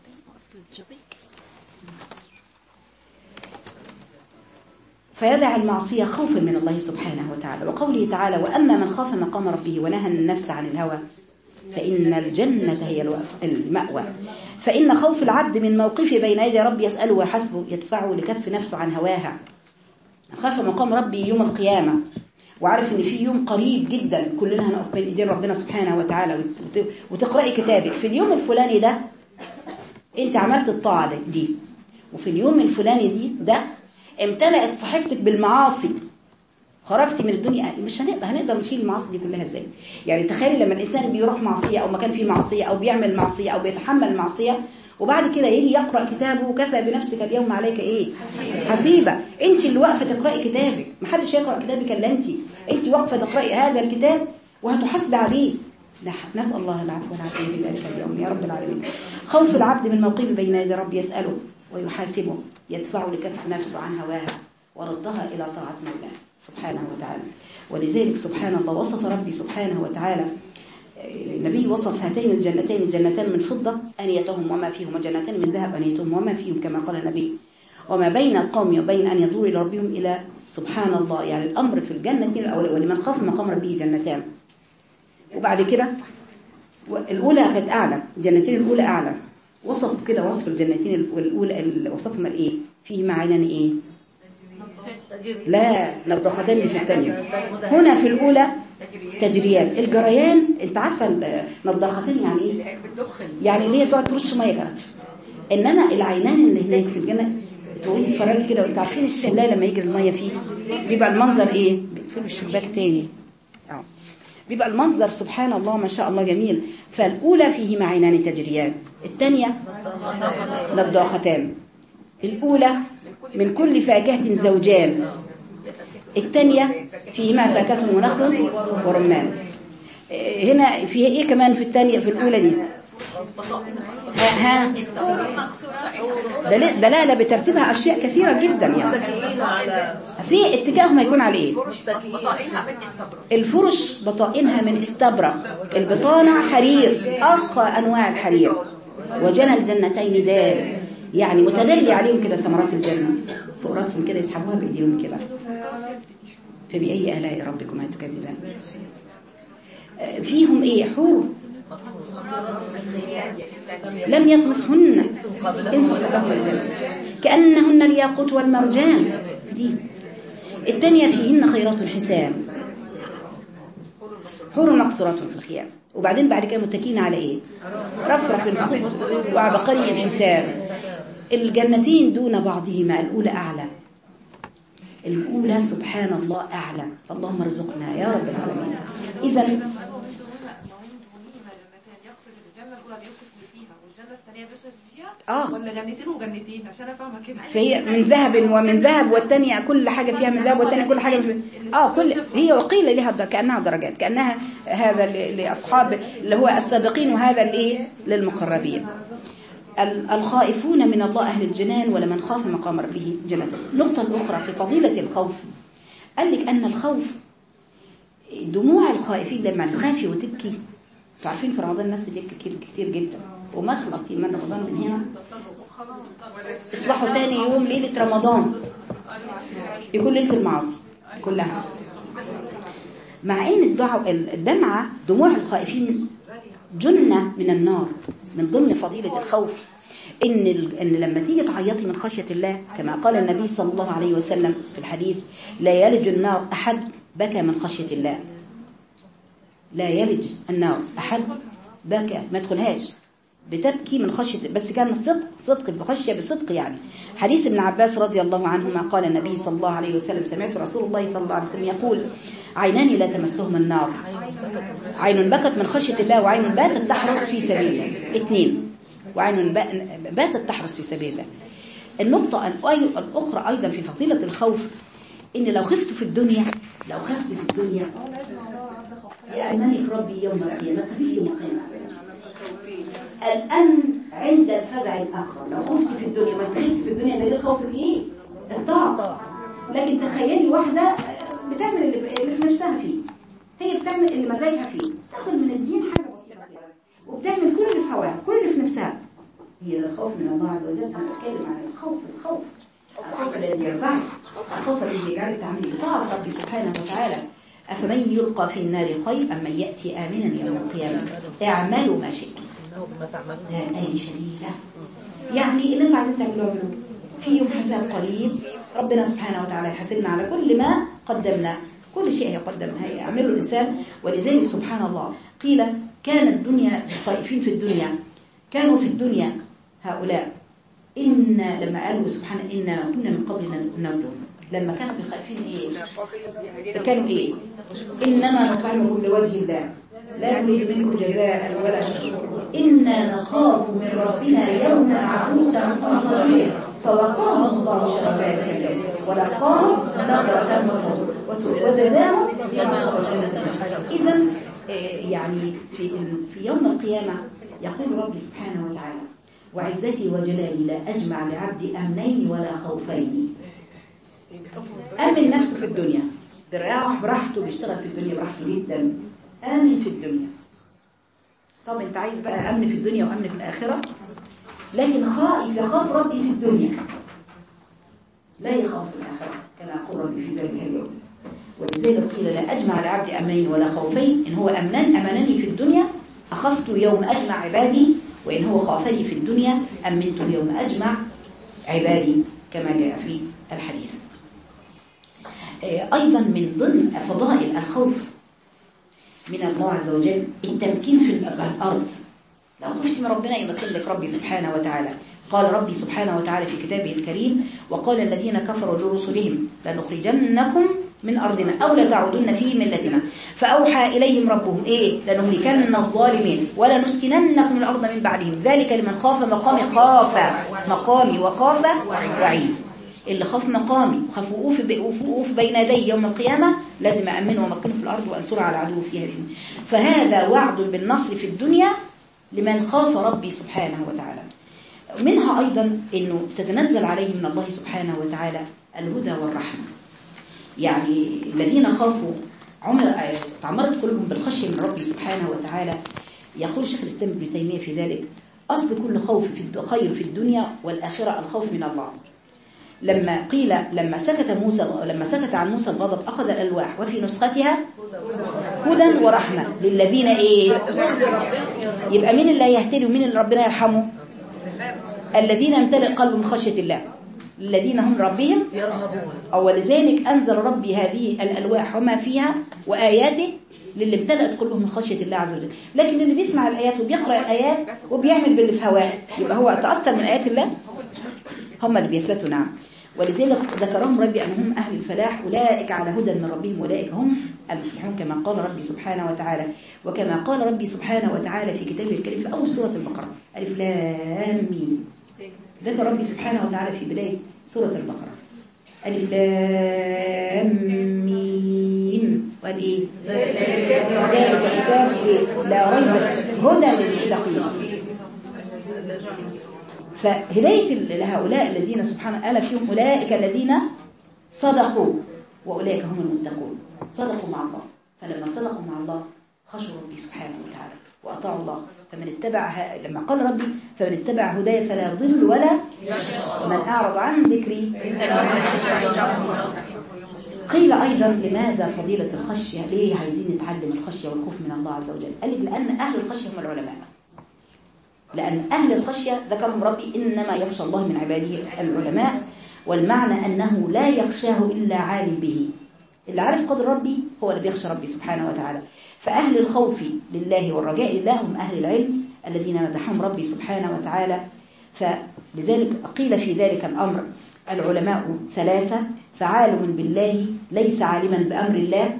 فيدع المعصية خوفا من الله سبحانه وتعالى وقوله تعالى وأما من خاف مقام ربه ونهى النفس عن الهوى فإن الجنة هي المأوى فإن خوف العبد من موقفه بين يدي رب يسأله وحسبه يدفعه لكف نفسه عن هواها خاف مقام ربي يوم القيامة وعارف ان في يوم قريب جدا كلنا هنقف بين ايدين ربنا سبحانه وتعالى وتقرأي كتابك في اليوم الفلاني ده انت عملت الطاعة دي وفي اليوم الفلاني دي ده امتلأت صحيفتك بالمعاصي خرجت من الدنيا مش هنقدر هنقدر نشيل المعاصي دي كلها ازاي يعني تخيل لما الانسان بيروح معصيه او مكان فيه معصيه او بيعمل معصيه او بيتحمل معصيه وبعد كده يجي يقرا كتابه وكفى بنفسك اليوم عليك ايه حسيبه انت اللي واقفه تقراي كتابك ما حدش يقرا كتابك الا انت انت واقفه تقراي هذا الكتاب وهتحاسبي عليه نسال الله العفو والعافيه في ذلك اليوم يا رب العالمين خوف العبد من موقفه بين يدي رب يساله ويحاسبه يدفع لكف نفسه عن هواها وردها إلى طاعة مولاه سبحانه وتعالى ولذلك سبحان الله وصف ربي سبحانه وتعالى النبي وصف هاتين الجنتين الجنتان من فضة أنيتهم وما فيهما جنتان من ذهب أنيتهم وما فيهم كما قال النبي وما بين القوم وبين أن ينظروا إلى ربهم إلى سبحان الله يعني الأمر في الجنة الأولى ولمن خاف مقام ربه جنتان وبعد كده الأولى كانت أعلى الجنتين الأولى أعلى وصفوا كده وصف الجنتين الأولى وصفهم الإيه فيه معنى إيه لا نضختين في الثانية هنا في الأولى تجريان الجريان انت عارفة النضختين يعني ايه يعني اللي هي تقعد ترش ميه كانت انما العينان اللي هناك في الجنة تقولي تفرجي كده وانت عارفين الشلال لما يجري الميه فيه بيبقى المنظر ايه بيقفلوا الشباك تاني اه بيبقى المنظر سبحان الله ما شاء الله جميل فالأولى فيهما عينان تجريان الثانية نضاختان الأولى من كل فاكهة زوجان الثانية فيهما فاكهة ونخل ورمان هنا فيها ايه كمان في الثانية في الأولى دي ها دلالة بترتيبها أشياء كثيرة جدا يعني في اتجاههم هيكون على ايه الفرش بطائنها من استبرق البطانة حرير أرقى أنواع الحرير وجنى الجنتين دار يعني متدلي عليهم كده ثمرات الجنة فوق راسهم كده يسحبوها بإيديهم كده فبأي آلاء ربكما تكذبان فيهم ايه حور لم يطمسهن انس قبل الجنة كأنهن الياقوت والمرجان دي الثانية فيهن خيرات حسان حور مقصورات في الخيام وبعدين بعد كده متكين على ايه رفرف البخور وعبقري حسان الجنتين دون بعضهما الأولى أعلى الأولى سبحان الله أعلى اللهم ارزقنا يا رب العالمين إذا اه ولا جنتين وجنتين عشان افهمها كده فهي من ذهب ومن ذهب والثانيه كل حاجه فيها من ذهب والثانيه كل حاجه من اه كل هي وقيل لها كانها درجات كانها هذا لاصحاب اللي هو السابقين وهذا الايه للمقربين الخائفون من الله أهل الجنان ولمن خاف مقام ربه جنة النقطة الأخرى في فضيلة الخوف قال لك أن الخوف دموع الخائفين لما تخافي وتبكي تعرفين في رمضان الناس بتبكي كتير, كتير جدا وما خلص من رمضان من هنا اصبحوا تاني يوم ليلة رمضان يكون ليلة المعاصي كلها مع ان الدعاء الدمعة دموع الخائفين جنة من النار من ضمن فضيلة الخوف إن, إن لما تيجي تعيطي من خشية الله كما قال النبي صلى الله عليه وسلم في الحديث لا يلج النار أحد بكى من خشية الله لا يلج النار أحد بكى ما تدخلهاش بتبكي من خشية بس كان صدق صدق بخشية بصدق يعني حديث ابن عباس رضي الله عنهما قال النبي صلى الله عليه وسلم سمعت رسول الله صلى الله عليه وسلم يقول عينان لا تمسهما النار عين بكت من خشية الله وعين باتت تحرس في سبيل الله اثنين وعين باتت تحرس في سبيل الله النقطة الأخرى أيضا في فضيلة الخوف إن لو خفت في الدنيا لو خفت في الدنيا يا ملك ربي يوم القيامة ما تخافيش يوم القيامة الأمن عند الفزع الأكبر لو خفت في الدنيا ما تخفت في الدنيا ده الخوف الإيه؟ الطاعة لكن تخيلي واحدة بتعمل اللي في نفسها فيه هي بتعمل اللي مزاجها فيه تاخد من الدين حاجة بسيطة كده وبتعمل كل اللي في هواها كل اللي في نفسها هي الخوف من الله عز وجل انا بتكلم عن الخوف الخوف الخوف الذي يرفعك الخوف الذي يجعلك تعملي بطاعة ربي سبحانه وتعالى أفمن يلقى في النار خير أم من يأتي آمنا يوم القيامة اعملوا ما شئتم إنه بما تعملون آسان شديدة يعني اللي انتوا عايزين تعملوه اعملوه في يوم حساب قليل ربنا سبحانه وتعالى يحاسبنا على كل ما قدمنا كل شيء يقدم يعمله الإنسان ولذلك سبحان الله قيل كان الدنيا خائفين في الدنيا كانوا في الدنيا هؤلاء إن لما قالوا سبحان إن كنا من قبل نرجو لما كانوا في خائفين إيه كانوا إيه إنما نطعمكم لوجه الله لا نريد منكم جزاء ولا شكورا إنا نخاف من ربنا يوما عبوسا قمطريا فوقاهم الله شر ذلك اليوم ولقاهم نظرة وسرور وجزاهم بما صبروا إذا يعني في في يوم القيامة يقول ربي سبحانه وتعالى وعزتي وجلالي لا أجمع لعبدي أمنين ولا خوفين أمن نفسه في الدنيا براح براحته بيشتغل في الدنيا براحته جدا آمن في الدنيا طب انت عايز بقى أمن في الدنيا وأمن في الآخرة لكن خائف يخاف ربي في الدنيا لا يخاف في الآخرة كما يقول ربي في ذلك اليوم ولذلك قيل لا أجمع لعبد أمنين ولا خوفين إن هو أمنان أمنني في الدنيا أخفت يوم أجمع عبادي وإن هو خافني في الدنيا أمنت يوم أجمع عبادي كما جاء في الحديث أيضا من ضمن فضائل الخوف من الله عز وجل التمكين في الأرض لو خفت من ربنا يمكن لك ربي سبحانه وتعالى قال ربي سبحانه وتعالى في كتابه الكريم وقال الذين كفروا لرسلهم لنخرجنكم من أرضنا أو لتعودن في ملتنا فأوحى إليهم ربهم إيه لنهلكن الظالمين ولنسكننكم الأرض من بعدهم ذلك لمن خاف مقامي خاف مقامي وخاف وعيد اللي خاف مقامي وخاف وقوف وقوف بين يدي يوم القيامة لازم أأمنه ومكنه في الأرض وأنصره على العدو في هذه فهذا وعد بالنصر في الدنيا لمن خاف ربي سبحانه وتعالى منها أيضا أنه تتنزل عليه من الله سبحانه وتعالى الهدى والرحمة يعني الذين خافوا عمر تعمرت قلوبهم بالخشية من ربي سبحانه وتعالى يقول شيخ الإسلام ابن تيمية في ذلك أصل كل خوف في خير في الدنيا والآخرة الخوف من الله لما قيل لما سكت موسى لما سكت عن موسى الغضب أخذ الألواح وفي نسختها هدى ورحمة للذين إيه يبقى مين اللي يهتدي ومين اللي ربنا يرحمه الذين امتلئ قلبهم من خشية الله الذين هم ربهم يرهبون أو لذلك أنزل ربي هذه الألواح وما فيها وآياته للي امتلأت قلوبهم من خشية الله عز وجل لكن اللي بيسمع الآيات وبيقرأ الآيات وبيعمل باللي في هواه يبقى هو تأثر من آيات الله هم اللي بيثبتوا نعم ولذلك ذكرهم ربي أنهم أهل الفلاح أولئك على هدى من ربهم أولئك هم المفلحون كما قال ربي سبحانه وتعالى وكما قال ربي سبحانه وتعالى في كتابه الكريم في أول سورة البقرة ألف لام ميم ذكر ربي سبحانه وتعالى في بداية سورة البقرة ألف لام ميم وقال إيه ذلك الكتاب إيه؟ لا ريب هدى للمتقين فهداية لهؤلاء الذين سبحانه ألا فيهم أولئك الذين صدقوا وأولئك هم المتقون صدقوا مع الله فلما صدقوا مع الله خشوا ربي سبحانه وتعالى وأطاعوا الله فمن اتبع ه... لما قال ربي فمن اتبع هدايا فلا يضل ولا ومن أعرض عن ذكري قيل أيضا لماذا فضيلة الخشية ليه عايزين نتعلم الخشية والخوف من الله عز وجل قال لك لأن أهل الخشية هم العلماء لأن أهل الخشية ذكرهم ربي إنما يخشى الله من عباده العلماء والمعنى أنه لا يخشاه إلا عالم به اللي عارف قدر ربي هو اللي بيخشى ربي سبحانه وتعالى فأهل الخوف لله والرجاء لله هم أهل العلم الذين مدحهم ربي سبحانه وتعالى فلذلك قيل في ذلك الأمر العلماء ثلاثة فعالم بالله ليس عالما بأمر الله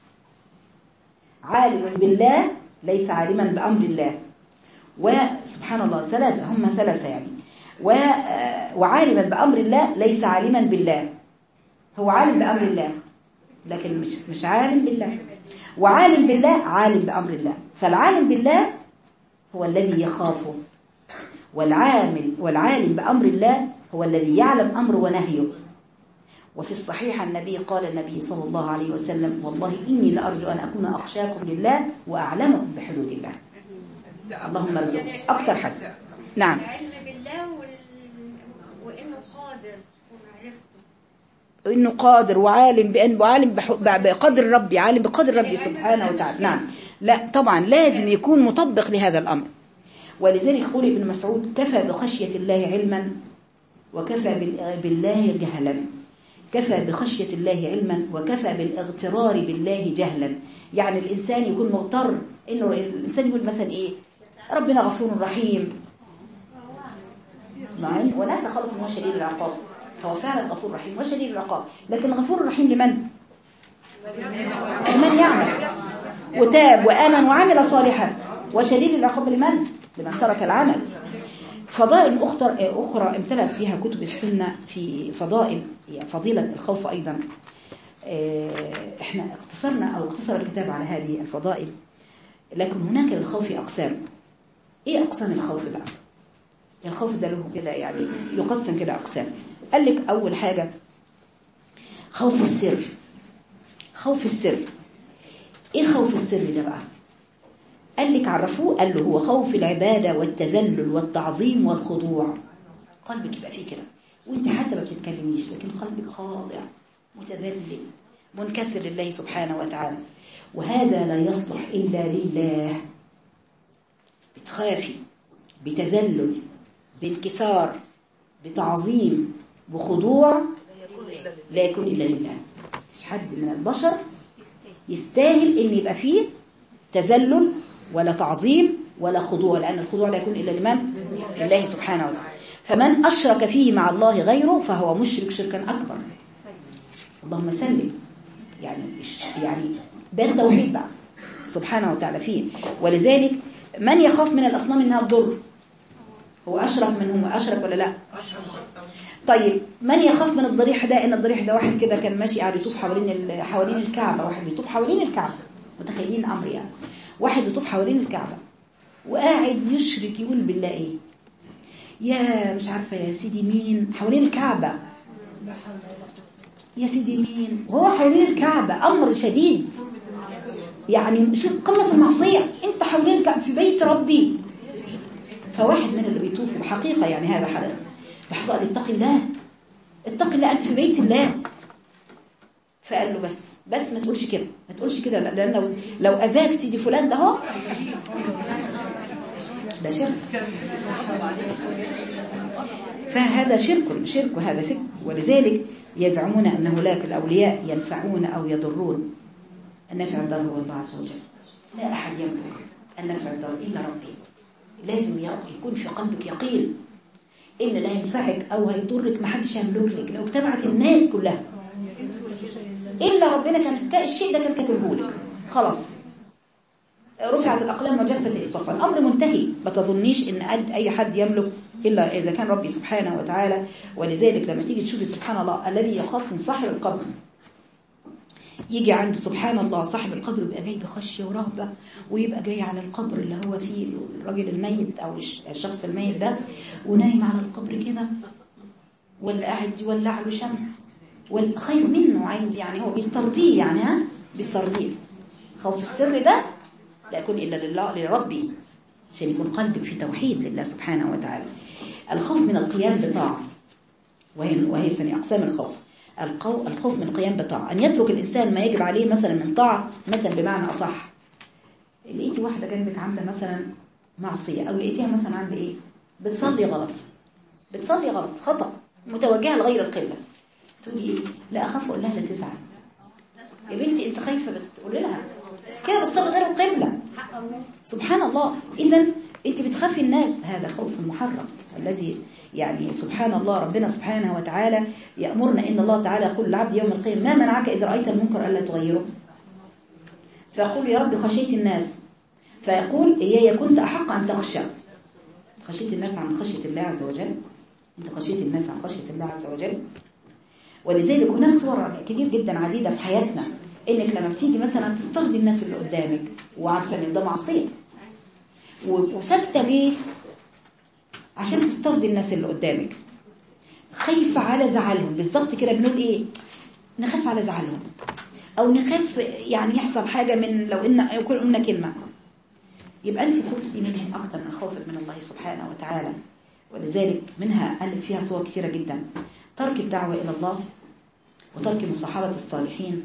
عالم بالله ليس عالما بأمر الله وسبحان الله ثلاثة هم ثلاثة يعني و وعالما بأمر الله ليس عالما بالله هو عالم بأمر الله لكن مش مش عالم بالله وعالم بالله عالم بأمر الله فالعالم بالله هو الذي يخافه والعامل والعالم بأمر الله هو الذي يعلم أمر ونهيه وفي الصحيح النبي قال النبي صلى الله عليه وسلم والله إني لأرجو أن أكون أخشاكم لله وأعلمكم بحدود الله اللهم ارزقنا اكتر حاجه نعم العلم بالله وال... وانه قادر ومعرفته انه قادر وعالم بان وعالم بح- ب- بقدر ربي عالم بقدر ربي سبحانه وتعالى نعم لا طبعا لازم يكون مطبق لهذا الامر ولذلك يقول ابن مسعود كفى بخشيه الله علما وكفى بال- بالله جهلا كفى بخشيه الله علما وكفى بالاغترار بالله جهلا يعني الانسان يكون مغتر انه الانسان يقول مثلا ايه ربنا غفور رحيم مع إن- وناسى خالص ان هو شديد العقاب هو فعلا غفور رحيم وشديد العقاب لكن غفور رحيم لمن لمن يعمل وتاب وآمن وعمل صالحا وشديد العقاب لمن لمن ترك العمل فضائل أخرى أخرى امتلأت فيها كتب السنة في فضائل يعني فضيلة الخوف أيضا آه، احنا اقتصرنا أو اقتصر الكتاب على هذه الفضائل لكن هناك للخوف أقسام ايه أقسام الخوف بقى الخوف ده له كده يعني يقسم كده أقسام قال لك أول حاجة خوف السر خوف السر ايه خوف السر ده بقى قال لك عرفوه قال له هو خوف العبادة والتذلل والتعظيم والخضوع قلبك يبقى فيه كده وانت حتى ما بتتكلميش لكن قلبك خاضع متذلل منكسر لله سبحانه وتعالى وهذا لا يصلح إلا لله بتخافي بتذلل بانكسار بتعظيم بخضوع لا يكون إلا لله مش حد من البشر يستاهل ان يبقى فيه تذلل ولا تعظيم ولا خضوع لأن الخضوع لا يكون إلا لمن؟ لله سبحانه وتعالى فمن أشرك فيه مع الله غيره فهو مشرك شركا أكبر اللهم سلم يعني يعني ده التوحيد بقى سبحانه وتعالى فيه ولذلك من يخاف من الأصنام إنها تضر هو أشرك منهم وأشرك ولا لا طيب من يخاف من الضريح ده ان الضريح ده واحد كده كان ماشي قاعد يطوف حوالين ال- حوالين الكعبه واحد بيطوف حوالين الكعبه متخيلين الامر يعني واحد بيطوف حوالين الكعبه وقاعد يشرك يقول بالله ايه يا مش عارفه يا سيدي مين حوالين الكعبه يا سيدي مين وهو حوالين الكعبه امر شديد يعني مش قمه المعصيه انت حوالين الكعبه في بيت ربي فواحد من اللي بيطوفوا بحقيقه يعني هذا حدث راح قال له اتق الله اتق الله انت في بيت الله فقال له بس بس ما تقولش كده ما تقولش كده لا- لان لو لو اذاك سيدي فلان ده اهو ده شرك فهذا شرك شرك وهذا شرك ولذلك يزعمون ان هناك الاولياء ينفعون او يضرون النافع الضر هو الله عز وجل لا احد يملك النفع الضر الا ربي لازم يكون في قلبك يقين ان لا ينفعك او هيضرك ما حدش يملك لك لو اجتمعت الناس كلها الا ربنا كان الشيء ده كان كاتبه لك خلاص رفعت الاقلام وجفت الصف الامر منتهي ما تظنيش ان قد اي حد يملك الا اذا كان ربي سبحانه وتعالى ولذلك لما تيجي تشوفي سبحان الله الذي يخاف من صاحب القبر يجي عند سبحان الله صاحب القبر يبقى جاي بخشيه ورهبه ويبقى جاي على القبر اللي هو فيه الراجل الميت او الش- الشخص الميت ده ونايم على القبر كده ولا قاعد يولع له شمع والخايف منه عايز يعني هو بيسترضيه يعني ها بيسترضيه خوف السر ده لا يكون الا لله لربي عشان يكون قلبك في توحيد لله سبحانه وتعالى الخوف من القيام بطاعه وهي وهي ثاني اقسام الخوف القو... الخوف من القيام بطاعه ان يترك الانسان ما يجب عليه مثلا من طاعه مثلا بمعنى اصح لقيتي واحده جنبك عامله مثلا معصيه او لقيتيها مثلا عامله ايه بتصلي غلط بتصلي غلط خطا متوجهه لغير القبله تقولي ايه لا اخاف اقول لها لا تزعل يا بنتي انت خايفه بتقولي لها كده بتصلي غير القبله سبحان الله اذا انت بتخافي الناس هذا خوف محرم الذي يعني سبحان الله ربنا سبحانه وتعالى يأمرنا إن الله تعالى يقول للعبد يوم القيامة ما منعك إذا رأيت المنكر ألا تغيره فيقول يا رب خشيت الناس فيقول إياي كنت أحق أن تخشى خشيت الناس عن خشية الله عز وجل أنت خشيت الناس عن خشية الله عز وجل ولذلك هناك صور كتير جدا عديدة في حياتنا إنك لما بتيجي مثلا تسترضي الناس اللي قدامك وعارفة إن ده معصية و- وثابته ليه عشان تسترضي الناس اللي قدامك خايفة على زعلهم بالظبط كده بنقول ايه نخاف على زعلهم او نخاف يعني يحصل حاجة من لو ان يكون قلنا كلمة يبقى أنت خفتي منهم أكثر من خوفك من الله سبحانه وتعالى ولذلك منها قال فيها صور كثيرة جدا ترك الدعوة إلى الله وترك مصاحبة الصالحين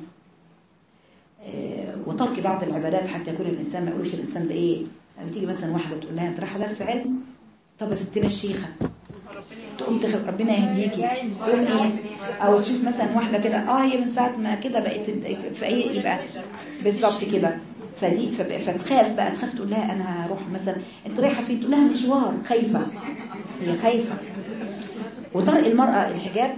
آه، وترك بعض العبادات حتى يكون الإنسان ما يقولش الإنسان ده إيه لما تيجي مثلا واحدة تقول لها أنت رايحة درس علم طب يا ستنا الشيخة تقوم تخف ربنا يهديكي تقوم ايه او تشوف مثلا واحده كده اه هي من ساعه ما كده بقت في ايه يبقى بالظبط كده فدي فب- فتخاف بقى تخاف تقول لها انا هروح مثلا انت رايحه فين تقول لها مشوار خايفه هي خايفه وطرق المراه الحجاب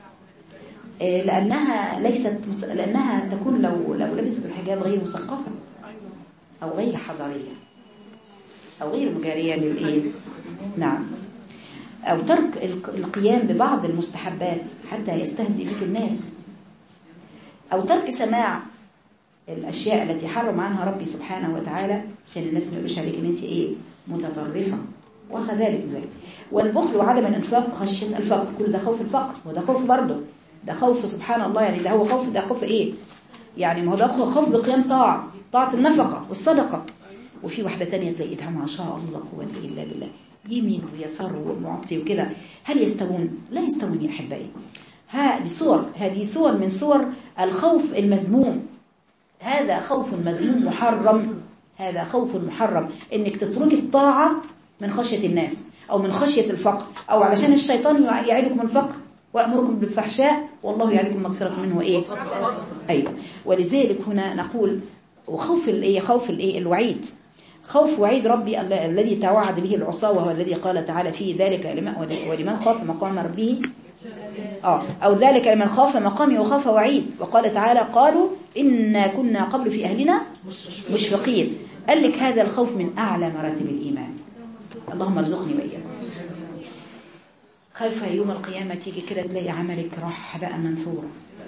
آه، لانها ليست مس- لانها تكون لو لو لبست الحجاب غير مثقفه او غير حضاريه او غير مجاريه للايه نعم أو ترك الق- القيام ببعض المستحبات حتى يستهزئ بك الناس أو ترك سماع الأشياء التي حرم عنها ربي سبحانه وتعالى عشان الناس ما يقولش عليك إن أنت إيه متطرفة وكذلك ذلك والبخل وعدم الإنفاق خشية الفقر كل ده خوف الفقر وده خوف برضه ده خوف سبحان الله يعني ده هو خوف ده خوف إيه يعني ما هو ده خوف بقيام طاعة طاعة النفقة والصدقة وفي واحدة تانية تلاقيتها ما شاء الله قوة إلا بالله يمين ويسار ومعطي وكده هل يستوون؟ لا يستوون يا أحبائي هذه صور هذه صور من صور الخوف المذموم هذا خوف مذموم محرم هذا خوف محرم انك تتركي الطاعة من خشية الناس او من خشية الفقر او علشان الشيطان يعيدكم الفقر وأمركم بالفحشاء والله يعدكم مغفرة منه وإيه أيوة ولذلك هنا نقول وخوف الإيه خوف الإيه الوعيد خوف وعيد ربي ال- الذي توعد به العصاة وهو الذي قال تعالى فيه ذلك لمن- ولمن خاف مقام ربه آه أو ذلك لمن خاف مقامي وخاف وعيد وقال تعالى قالوا إنا كنا قبل في أهلنا مشفقين قال لك هذا الخوف من أعلى مراتب الإيمان اللهم ارزقني وإياكم خايفة يوم القيامة تيجي كده تلاقي عملك راح هباء منثورا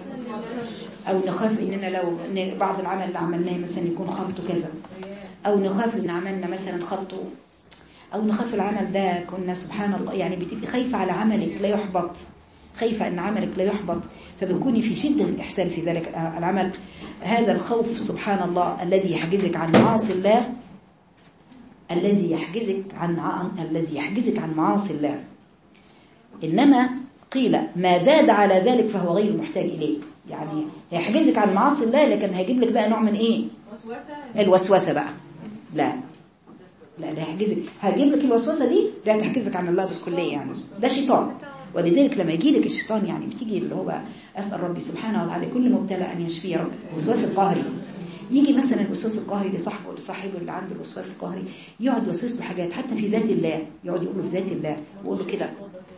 أو نخاف إننا لو إن بعض العمل اللي عملناه مثلا يكون خلطه كذا أو نخاف إن عملنا مثلا خلطه أو نخاف العمل ده كنا سبحان الله يعني بتبقي خايفة على عملك لا يحبط خايفة أن عملك لا يحبط فبتكوني في شدة الإحسان في ذلك العمل هذا الخوف سبحان الله الذي يحجزك عن معاصي الله الذي يحجزك عن عن- الذي يحجزك عن معاصي الله إنما قيل ما زاد على ذلك فهو غير محتاج إليه يعني هيحجزك عن معاصي الله لكن هيجيب لك بقى نوع من إيه الوسوسة بقى لا لا ده هيحجزك هجيب لك الوسوسة دي ده هتحجزك عن الله بالكلية يعني ده شيطان ولذلك لما يجي لك الشيطان يعني بتيجي اللي هو أسأل ربي سبحانه وتعالى كل مبتلى أن يشفيه يا رب الوسواس القهري يجي مثلا الوسواس القهري لصاحبه لصاحبه اللي عنده الوسواس القهري يقعد يوسوس له حاجات حتى في ذات الله يقعد يقول له في ذات الله ويقول له كده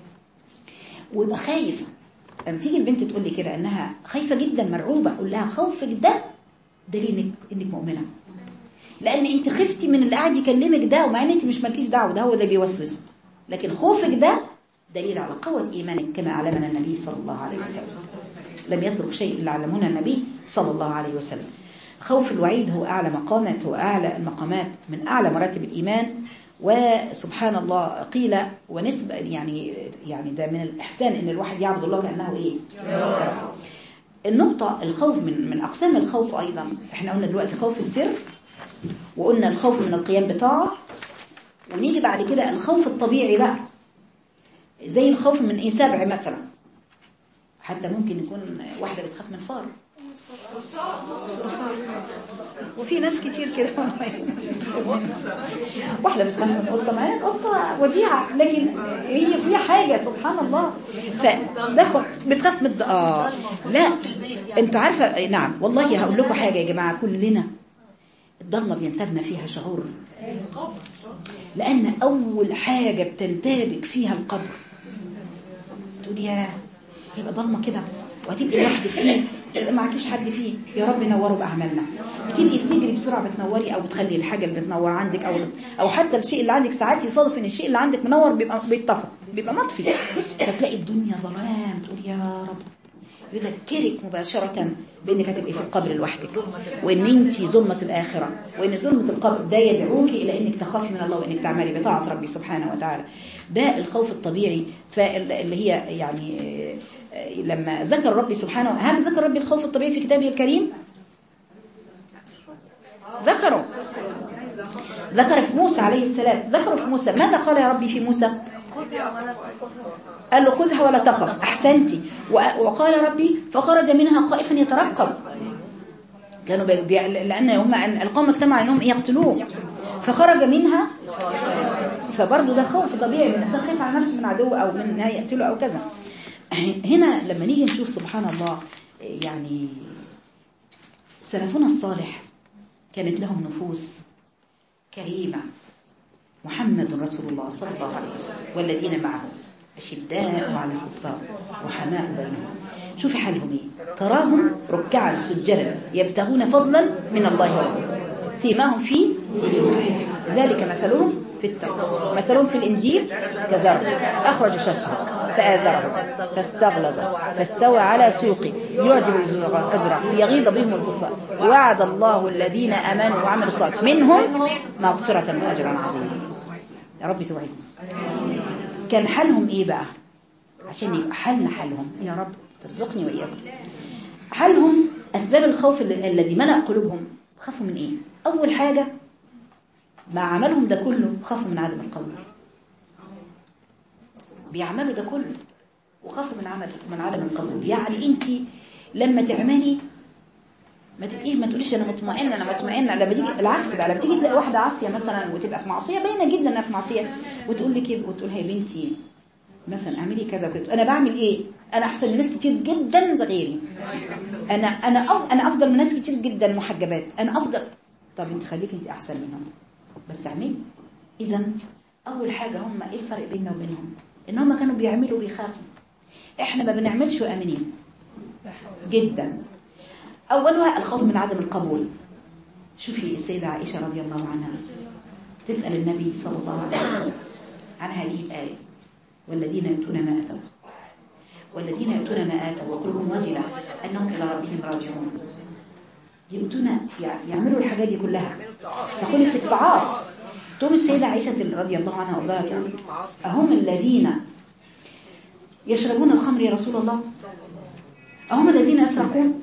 ويبقى خايف لما تيجي البنت تقول لي كده انها خايفه جدا مرعوبه اقول لها خوفك ده دليل انك انك مؤمنه لان انت خفتي من اللي قاعد يكلمك ده ومع ان انت مش مالكيش دعوه ده هو ده بيوسوس لكن خوفك ده دليل على قوه ايمانك كما علمنا النبي صلى الله عليه وسلم لم يترك شيء الا علمنا النبي صلى الله عليه وسلم خوف الوعيد هو اعلى مقامات هو اعلى المقامات من اعلى مراتب الايمان وسبحان الله قيل ونسبة يعني يعني ده من الإحسان إن الواحد يعبد الله كأنه إيه النقطة الخوف من من أقسام الخوف أيضا إحنا قلنا دلوقتي خوف السر وقلنا الخوف من القيام بطاعة ونيجي بعد كده الخوف الطبيعي بقى زي الخوف من إيه سبع مثلا حتى ممكن يكون واحدة بتخاف من فار وفي ناس كتير كده واحدة بتخاف من قطة ما هي القطة وديعة لكن هي في حاجة سبحان الله فدخل بتخاف من الض- اه لا انتوا عارفة نعم والله هقول لكم حاجة يا جماعة كلنا الضلمة بينتابنا فيها شعور لأن أول حاجة بتنتابك فيها القبر تقول يا يبقى ضلمة كده وهتبقي لوحدك فيه يبقى معكيش حد فيه يا رب نوروا بأعمالنا بتبقي بتجري بسرعة بتنوري أو بتخلي الحاجة اللي بتنور عندك أو أو حتى الشيء اللي عندك ساعات يصادف إن الشيء اللي عندك منور بيبقى بيتطفى بيبقى مطفي فتلاقي الدنيا ظلام تقول يا رب يذكرك مباشرة بأنك هتبقي في القبر لوحدك وأن أنت ظلمة الآخرة وأن ظلمة القبر ده يدعوك إلى أنك تخافي من الله وأنك تعملي بطاعة ربي سبحانه وتعالى ده الخوف الطبيعي فاللي هي يعني آه، آه، لما ذكر ربي سبحانه هل ذكر ربي الخوف الطبيعي في كتابه الكريم ذكره ذكر في موسى عليه السلام ذكر في موسى ماذا قال يا ربي في موسى قال له خذها ولا تخف أحسنتي و- وقال ربي فخرج منها خائفا يترقب كانوا بي... بي... لأن هم القوم اجتمعوا أنهم يقتلوه فخرج منها فبرضه ده خوف طبيعي من الإنسان خايف على نفسه من عدو أو من إنها يقتله أو كذا هنا لما نيجي نشوف سبحان الله يعني سلفنا الصالح كانت لهم نفوس كريمة محمد رسول الله صلى الله عليه وسلم والذين معه أشداء على الكفار رحماء بينهم شوفي حالهم ايه تراهم ركعا سجدا يبتغون فضلا من الله ورسوله سيماهم في وجوههم ذلك مثلهم في التوراة مثلهم في الإنجيل كزرع أخرج شطه فآزره فاستغلظ فاستوى على سوقه يعجب الأزرع ليغيظ بهم الكفار وعد الله الذين آمنوا وعملوا الصالحات منهم مغفرة وأجرا عظيما يا رب توعدنا كان حالهم ايه بقى عشان يبقى حالنا حالهم يا رب ترزقني وإياكم حالهم أسباب الخوف ال- الذي ملأ قلوبهم خافوا من إيه أول حاجة مع عملهم ده كله خافوا من عدم القبول بيعملوا ده كله وخافوا من عمل من عدم القبول يعني انت لما تعملي ما تبقيه ما تقوليش انا مطمئنه انا مطمئنه لما تيجي العكس بقى لما تيجي تلاقي واحده عاصيه مثلا وتبقى في معصيه باينه جدا انها في معصيه وتقول لك ايه وتقول لها يا بنتي مثلا اعملي كذا وكذا انا بعمل ايه انا احسن من ناس كتير جدا غيري انا انا أف... انا افضل من ناس كتير جدا محجبات انا افضل طب انت خليك انت احسن منهم بس اعملي اذا اول حاجه هم ايه الفرق بيننا وبينهم ان هم كانوا بيعملوا بيخافوا احنا ما بنعملش وامنين جدا اولها الخوف من عدم القبول شوفي السيده عائشه رضي الله عنها تسال النبي صلى الله عليه وسلم عن هذه الايه والذين يؤتون ما اتوا والذين يؤتون ما اتوا وقلوبهم وجله انهم الى ربهم راجعون يؤتون يعني يعملوا الحاجات دي كلها تقول استطاعات تقول السيدة عائشة رضي الله عنها وارضاها أهم الذين يشربون الخمر يا رسول الله أهم الذين يسرقون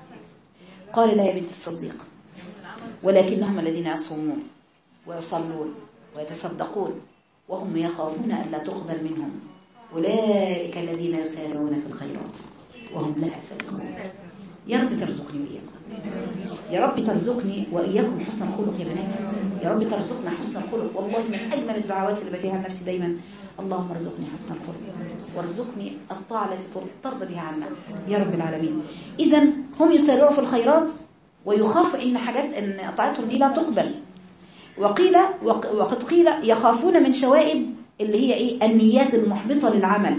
قال لا يا بنت الصديق ولكنهم الذين يصومون ويصلون ويتصدقون وهم يخافون أن لا تقبل منهم أولئك الذين يسارعون في الخيرات وهم لها سابقون يا رب ترزقني وإياكم يا رب ترزقني وإياكم حسن الخلق يا بنات يا رب ترزقنا حسن الخلق والله من أجمل الدعوات اللي بديها لنفسي دايما اللهم ارزقني حسن الخلق وارزقني الطاعة التي ترضى بها عنا يا رب العالمين إذا هم يسارعوا في الخيرات ويخاف إن حاجات إن طاعتهم دي لا تقبل وقيل وق- وقد قيل يخافون من شوائب اللي هي إيه النيات المحبطة للعمل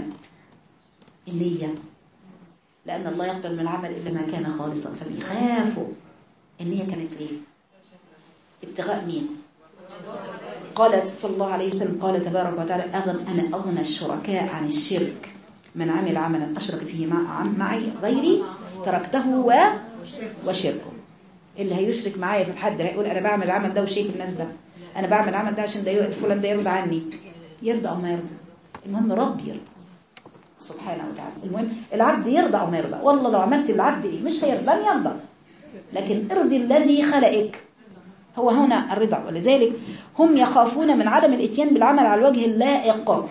النية لأن الله يقبل من العمل إلا ما كان خالصا فبيخافوا النية كانت ليه ابتغاء مين قالت صلى الله عليه وسلم قال تبارك وتعالى أغن أنا أغنى الشركاء عن الشرك من عمل عملا أشرك فيه مع عن- معي غيري تركته و وشركه اللي هيشرك معايا في الحد هيقول أنا بعمل العمل ده وشايف الناس ده أنا بعمل العمل ده عشان ده ي- فلان ده يرضى عني يرضى أو ما يرضى المهم رب يرضى سبحانه وتعالى المهم العبد يرضى أو ما يرضى والله لو عملت العبد إيه مش هيرضى لن يرضى لكن ارضي الذي خلقك هو هنا الرضا ولذلك هم يخافون من عدم الاتيان بالعمل على الوجه اللائق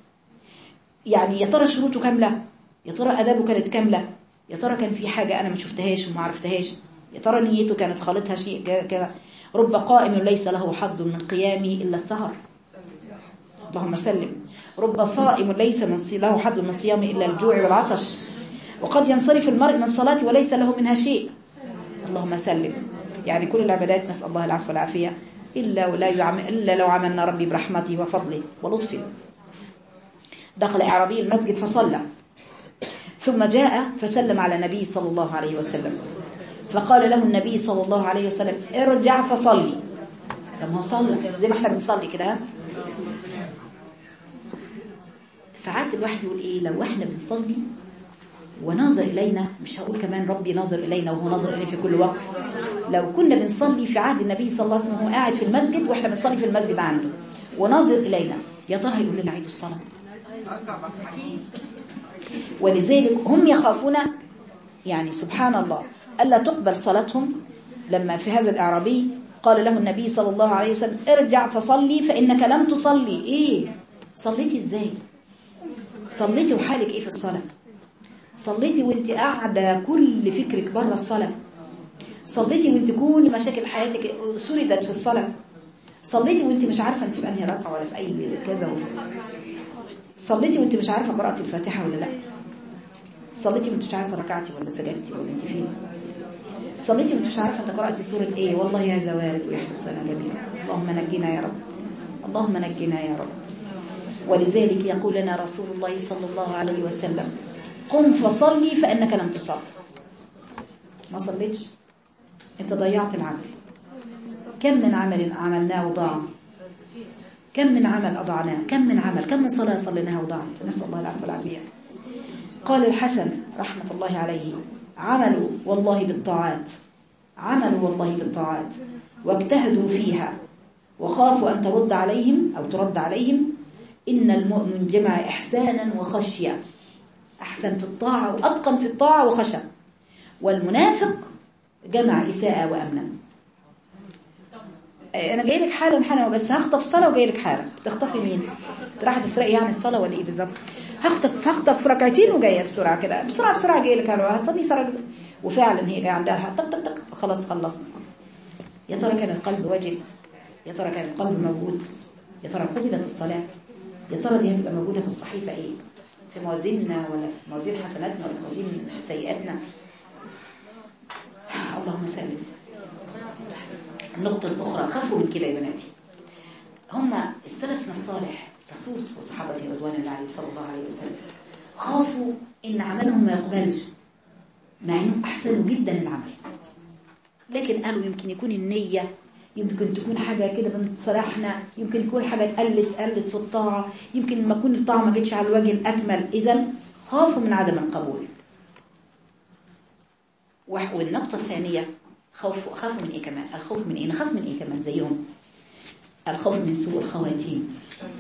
يعني يا ترى شروطه كاملة يا ترى أدابه كانت كاملة يا ترى كان في حاجة أنا ما شفتهاش وما عرفتهاش يا ترى نيته كانت خالطها شيء كذا كذا رب قائم ليس له حظ من قيامه إلا السهر اللهم سلم رب صائم ليس من صي- له حظ من صيامه إلا الجوع والعطش وقد ينصرف المرء من صلاته وليس له منها شيء اللهم سلم يعني كل العبادات نسأل الله العفو والعافية إلا, ولا يعم إلا لو عملنا ربي برحمته وفضله ولطفه دخل أعرابي المسجد فصلى ثم جاء فسلم على النبي صلى الله عليه وسلم فقال له النبي صلى الله عليه وسلم ارجع فصلي طب ما هو صلى زي ما احنا بنصلي كده ها؟ ساعات الواحد يقول ايه لو احنا بنصلي وناظر إلينا مش هقول كمان ربي ناظر إلينا وهو ناظر إلينا في كل وقت لو كنا بنصلي في عهد النبي صلى الله عليه وسلم وهو قاعد في المسجد وإحنا بنصلي في المسجد عنده وناظر إلينا يا ترى هيقول لنا عيد الصلاة ولذلك هم يخافون يعني سبحان الله ألا تقبل صلاتهم لما في هذا الإعرابي قال له النبي صلى الله عليه وسلم ارجع فصلي فإنك لم تصلي إيه صليتي إزاي صليتي وحالك إيه في الصلاة صليتي وانت قاعدة كل فكرك بره الصلاة صليتي وانت كل مشاكل حياتك سردت في الصلاة صليتي وانت مش عارفة انت في انهي ركعة ولا في اي كذا وفي صليتي وانت مش عارفة قرأت الفاتحة ولا لا صليتي وانت مش عارفة ركعتي ولا سجدتي ولا انت فين صليتي وانت مش عارفة انت قرأتي سورة ايه والله يا زوارق ويحدث لنا جميعا اللهم نجينا يا رب اللهم نجينا يا رب ولذلك يقول لنا رسول الله صلى الله عليه وسلم قم فصلي فإنك لم تصل ما صليتش انت ضيعت العمل كم من عمل عملناه وضاع كم من عمل أضعناه كم من عمل كم من صلاة صليناها وضاعت نسأل الله العفو والعافية قال الحسن رحمة الله عليه عملوا والله بالطاعات عملوا والله بالطاعات واجتهدوا فيها وخافوا أن ترد عليهم أو ترد عليهم إن المؤمن جمع إحسانا وخشية أحسن في الطاعة وأتقن في الطاعة وخشى والمنافق جمع إساءة وأمنا أنا جاي لك حالا حالا بس هخطف صلاة وجاي لك حالا تخطفي مين؟ راح تسرقي يعني الصلاة ولا إيه بالظبط؟ هخطف هخطف ركعتين وجاية بسرعة كده بسرعة بسرعة جاي لك أنا هصلي صلاة وفعلا هي جاية عندها الحق طق طق طق خلاص خلصنا يا ترى كان القلب واجب يا ترى كان القلب موجود يا ترى قبلت الصلاة يا ترى دي هتبقى موجودة في الصحيفة إيه؟ في موازيننا ولا في موازين حسناتنا ولا في موازين سيئاتنا اللهم سلم النقطة الأخرى خافوا من كده يا بناتي هم السلفنا الصالح رسول وصحابة رضوان الله عليه صلى الله عليه وسلم خافوا إن عملهم ما يقبلش مع إنهم أحسنوا جدا العمل لكن قالوا يمكن يكون النية يمكن تكون حاجة كده بنتصرحنا يمكن تكون حاجة قلت قلت في الطاعة يمكن لما تكون الطاعة ما جتش على الوجه الأكمل إذا خافوا من عدم القبول والنقطة الثانية خوف خافوا من إيه كمان الخوف من إيه نخاف من إيه كمان زيهم الخوف من سوء الخواتيم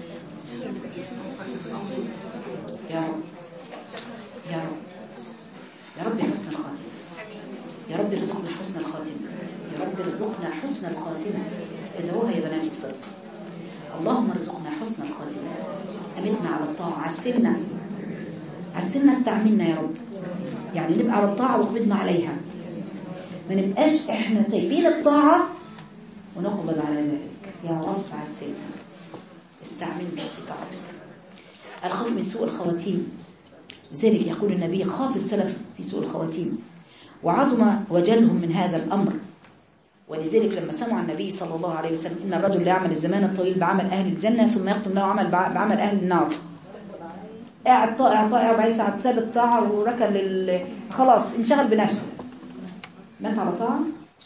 يا رب يا رب يا رب حسن الخاتمة يا رب ارزقنا حسن الخاتمة يا رب ارزقنا حسن الخاتمة ادعوها يا بناتي بصدق اللهم ارزقنا حسن الخاتمة أمتنا على الطاعة عسلنا عسلنا استعملنا يا رب يعني نبقى على الطاعة وقبضنا عليها ما نبقاش احنا سايبين الطاعة ونقبض على ذلك يا رب عسلنا استعملنا في طاعتك الخوف من سوء الخواتيم لذلك يقول النبي خاف السلف في سوء الخواتيم وعظم وجلهم من هذا الأمر ولذلك لما سمع النبي صلى الله عليه وسلم إن الرجل لا يعمل الزمان الطويل بعمل أهل الجنة ثم يختم له عمل بعمل أهل النار قاعد طائع طائع وبعد ساعة ساب الطاعة وركن لل... خلاص انشغل بنفسه مات على طاعة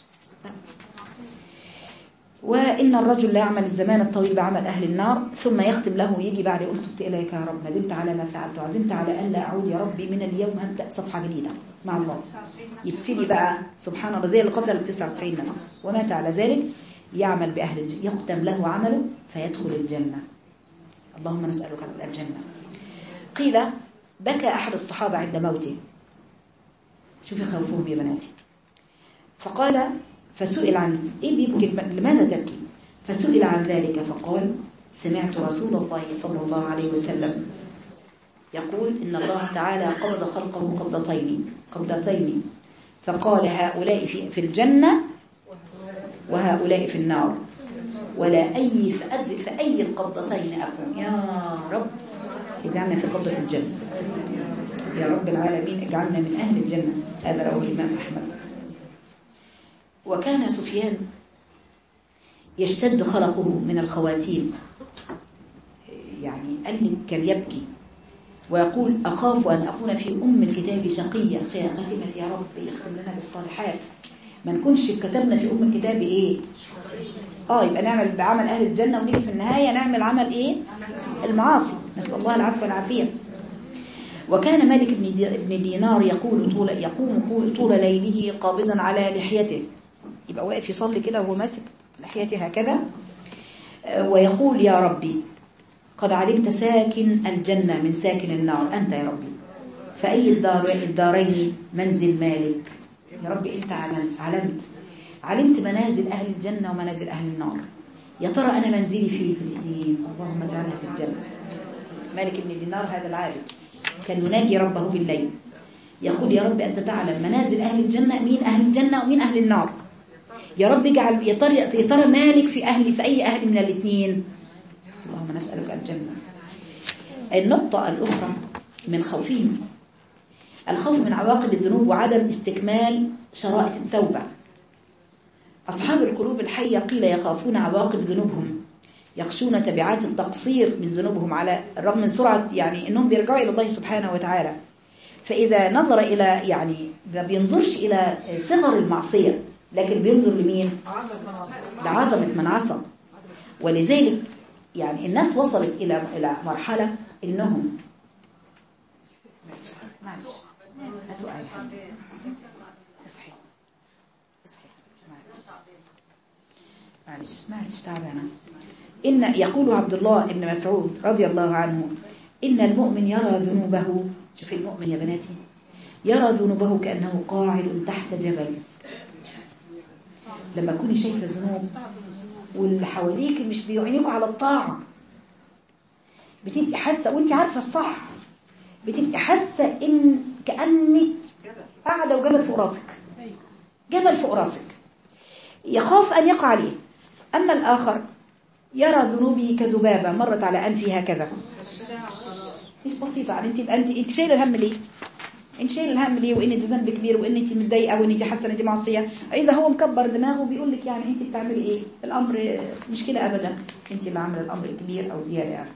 وإن الرجل لا يعمل الزمان الطويل بعمل أهل النار ثم يختم له ويجي بعد يقول تبت إليك يا رب ندمت على ما فعلت وعزمت على أن لا أعود يا ربي من اليوم هبدأ صفحة جديدة مع الله يبتدي بقى سبحان الله زي اللي قتل 99 نفس ومات على ذلك يعمل بأهل الجنة يختم له عمله فيدخل الجنة اللهم نسألك الجنة قيل بكى أحد الصحابة عند موته شوفي خوفهم يا بناتي فقال فسئل عن إيه بيبكي لماذا تبكي فسئل عن ذلك فقال سمعت رسول الله صلى الله عليه وسلم يقول إن الله تعالى قبض خلقه قبضتين قبضتين فقال هؤلاء في, في الجنة وهؤلاء في النار ولا أي فأي القبضتين أكون يا رب اجعلنا في قبضة الجنة يا رب العالمين اجعلنا من أهل الجنة هذا رواه الإمام أحمد وكان سفيان يشتد خلقه من الخواتيم يعني قال لك كان يبكي ويقول أخاف أن أكون في أم الكتاب شقيا في خاتمة يا رب يختم لنا بالصالحات ما نكونش كتبنا في أم الكتاب إيه آه يبقى نعمل بعمل أهل الجنة ونيجي في النهاية نعمل عمل إيه المعاصي نسأل الله العفو والعافية وكان مالك بن دينار يقول طول يقوم طول ليله قابضا على لحيته يبقى واقف يصلي كده وهو ماسك لحيته هكذا ويقول يا ربي قد علمت ساكن الجنة من ساكن النار أنت يا ربي فأي الدارين منزل مالك يا ربي أنت علمت علمت منازل أهل الجنة ومنازل أهل النار يا ترى أنا منزلي فيه في الاثنين اللهم اجعلنا في الجنة مالك بن دينار هذا العابد كان يناجي ربه بالليل يقول يا رب أنت تعلم منازل أهل الجنة مين أهل الجنة ومين أهل النار يا رب اجعل يا ترى يا ترى مالك في أهلي في أي أهل من الاثنين اللهم نسألك الجنة النقطة الأخرى من خوفهم الخوف من عواقب الذنوب وعدم استكمال شرائط التوبة أصحاب القلوب الحية قيل يخافون عواقب ذنوبهم يخشون تبعات التقصير من ذنوبهم على الرغم من سرعة يعني أنهم بيرجعوا إلى الله سبحانه وتعالى فإذا نظر إلى يعني ما بينظرش إلى صغر المعصية لكن بينظر لمين لعظمة من عصى ولذلك يعني الناس وصلت إلى إلى مرحلة إنهم معلش هاتوا آية اصحي اصحي معلش معلش تعبانة إن يقول عبد الله بن مسعود رضي الله عنه إن المؤمن يرى ذنوبه شوف المؤمن يا بناتي يرى ذنوبه كأنه قاعد تحت جبل لما تكوني شايفة ذنوب واللي حواليك مش بيعينوك على الطاعة بتبقي حاسة وانت عارفة الصح بتبقي حاسة ان كأنك قاعدة وجبل فوق راسك جبل فوق راسك يخاف أن يقع عليه أما الآخر يرى ذنوبه كذبابة مرت على أنفي هكذا مش بسيطة يعني انت انت انت شايله الهم ليه انت شايله الهم ليه وان ده ذنب كبير وان انت متضايقه وان انت حاسه ان انت معصيه اذا هو مكبر دماغه بيقول لك يعني انت بتعملي ايه الامر مش كده ابدا انت اللي عامله الامر كبير او زياده يعني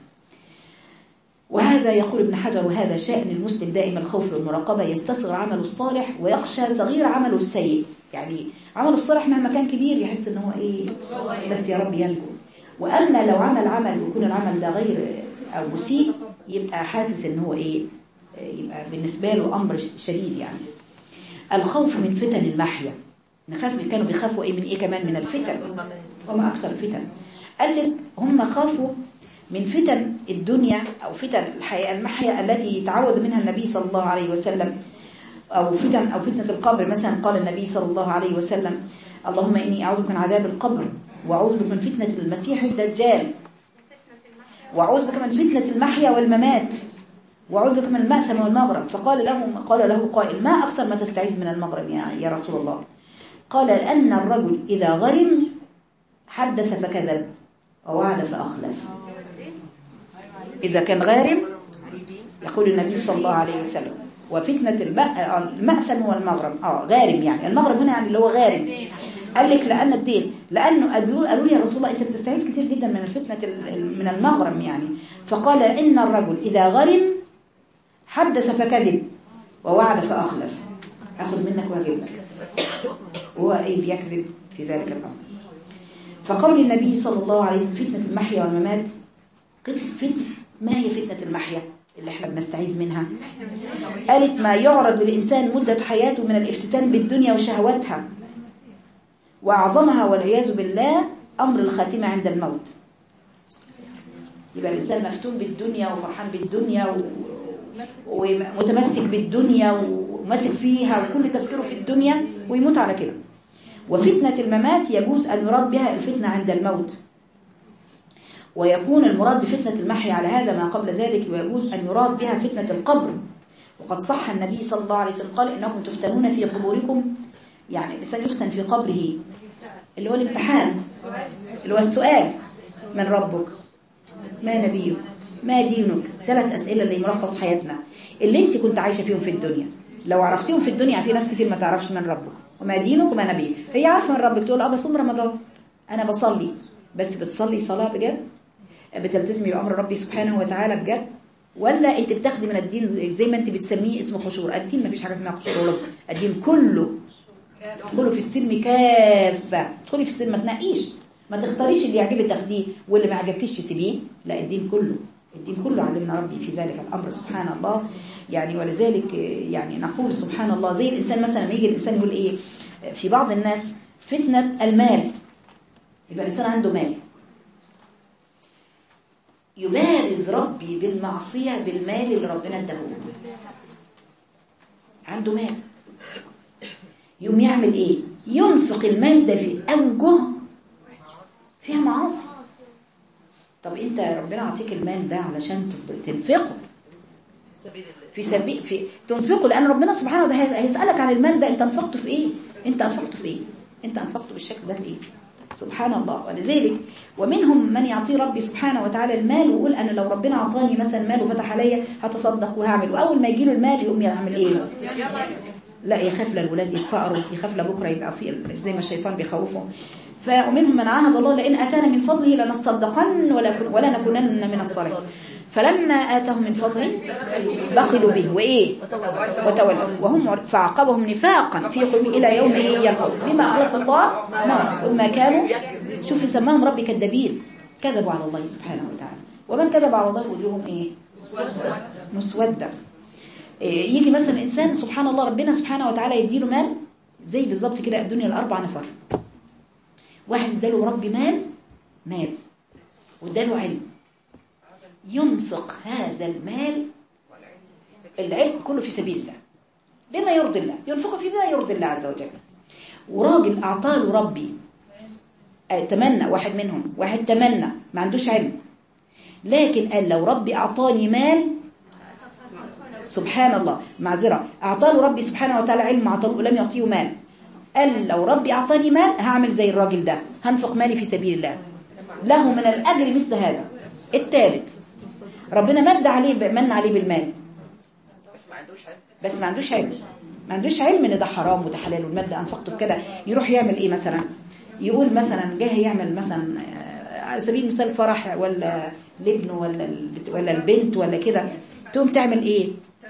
وهذا يقول ابن حجر وهذا شأن المسلم دائما الخوف والمراقبة يستصغر عمله الصالح ويخشى صغير عمله السيء يعني عمله الصالح مهما كان كبير يحس ان هو ايه بس يا رب ينجو واما لو عمل عمل ويكون العمل ده غير او مسيء يبقى حاسس ان هو ايه يبقى بالنسبة له امر شديد يعني الخوف من فتن المحيا نخاف كانوا بيخافوا ايه من ايه كمان من الفتن وما اكثر الفتن قال لك هم خافوا من فتن الدنيا أو فتن الحياة المحيا التي تعوذ منها النبي صلى الله عليه وسلم أو فتن أو فتنة القبر مثلا قال النبي صلى الله عليه وسلم اللهم إني أعوذ بك من عذاب القبر وأعوذ بك من فتنة المسيح الدجال وأعوذ بك من فتنة المحيا والممات وأعوذ بك من المأسم والمغرم فقال له قال له قائل ما أكثر ما تستعيذ من المغرم يا, يا رسول الله قال لأن الرجل إذا غرم حدث فكذب ووعد فأخلف إذا كان غارم يقول النبي صلى الله عليه وسلم وفتنة المأسم هو المغرم اه غارم يعني المغرم هنا يعني اللي هو غارم قال لك لأن الدين لأنه بيقول قالوا لي يا رسول الله أنت بتستعيذ كتير جدا من الفتنة من المغرم يعني فقال إن الرجل إذا غرم حدث فكذب ووعد فأخلف أخذ منك واجب لك هو إيه بيكذب في ذلك الأمر فقول النبي صلى الله عليه وسلم فتنة المحيا والممات فتنة ما هي فتنة المحيا اللي احنا بنستعيذ منها قالت ما يعرض للإنسان مدة حياته من الافتتان بالدنيا وشهواتها وأعظمها والعياذ بالله أمر الخاتمة عند الموت يبقى الإنسان مفتون بالدنيا وفرحان بالدنيا و... ومتمسك بالدنيا وماسك فيها وكل تفكيره في الدنيا ويموت على كده وفتنة الممات يجوز أن يراد بها الفتنة عند الموت ويكون المراد بفتنة المحي على هذا ما قبل ذلك ويجوز أن يراد بها فتنة القبر وقد صح النبي صلى الله عليه وسلم قال إنكم تفتنون في قبوركم يعني الإنسان يفتن في قبره اللي هو الامتحان اللي هو السؤال من ربك ما نبيك ما دينك ثلاث أسئلة اللي ملخص حياتنا اللي انت كنت عايشة فيهم في الدنيا لو عرفتيهم في الدنيا في ناس كتير ما تعرفش من ربك وما دينك وما نبيك هي عارفة من ربك تقول اه بصوم رمضان أنا بصلي بس بتصلي صلاة بجد بتلتزمي بأمر ربي سبحانه وتعالى بجد ولا انت بتاخدي من الدين زي ما انت بتسميه اسمه خشور الدين ما فيش حاجة اسمها خشور الدين كله ادخلوا في السلم كافة ادخلي في السلم ما تنقيش ما تختاريش اللي يعجبك تاخديه واللي ما عجبكيش تسيبيه لا الدين كله الدين كله علمنا ربي في ذلك الأمر سبحان الله يعني ولذلك يعني نقول سبحان الله زي الإنسان مثلا لما يجي الإنسان يقول إيه في بعض الناس فتنة المال يبقى الإنسان عنده مال يبارز ربي بالمعصية بالمال اللي ربنا اداهوله عنده مال يوم يعمل ايه ينفق المال ده في أوجه فيها معاصي طب انت ربنا عطيك المال ده علشان تب- تنفقه في سبيل في تنفقه لان ربنا سبحانه وتعالى هيسالك عن المال ده انت انفقته في ايه انت انفقته في ايه انت انفقته بالشكل ده في ايه سبحان الله ولذلك ومنهم من يعطيه ربي سبحانه وتعالى المال ويقول انا لو ربنا اعطاني مثلا مال وفتح عليا هتصدق وهعمل واول ما يجي له المال يقوم يعمل ايه لا يخاف للولاد يتفقروا يخاف لبكره يبقى في زي ما الشيطان بيخوفهم فمنهم من عاهد الله لئن اتانا من فضله لنصدقن ولا ولا نكونن من الصالحين فلما اتاهم من فضله بخلوا به وايه وتولوا وهم عر- فعقبهم نفاقا في قلوبهم الى يوم ايه يلقون بما اخلف الله ما ما كانوا شوف سماهم ربي كذابين كذبوا على الله سبحانه وتعالى ومن كذب على الله وجوههم ايه مسوده إيه، يجي مثلا انسان سبحان الله ربنا سبحانه وتعالى يديله مال زي بالظبط كده الدنيا الاربع نفر واحد اداله ربي مال مال واداله علم ينفق هذا المال العلم كله في سبيل الله بما يرضي الله ينفقه في بما يرضي الله عز وجل وراجل اعطاله ربي آه، تمنى واحد منهم واحد تمنى ما عندوش علم لكن قال لو ربي اعطاني مال سبحان الله معذرة أعطاه ربي سبحانه وتعالى علم أعطاه لم يعطيه مال قال لو ربي أعطاني مال هعمل زي الراجل ده هنفق مالي في سبيل الله له من الأجر مثل هذا الثالث ربنا مد عليه من عليه بالمال بس ما عندوش علم ما عندوش علم ان ده حرام وده حلال والمال ده انفقته في كده يروح يعمل ايه مثلا يقول مثلا جاي يعمل مثلا آه، على سبيل المثال فرح ولا لابنه ولا البت- ولا البنت ولا كده تقوم تعمل ايه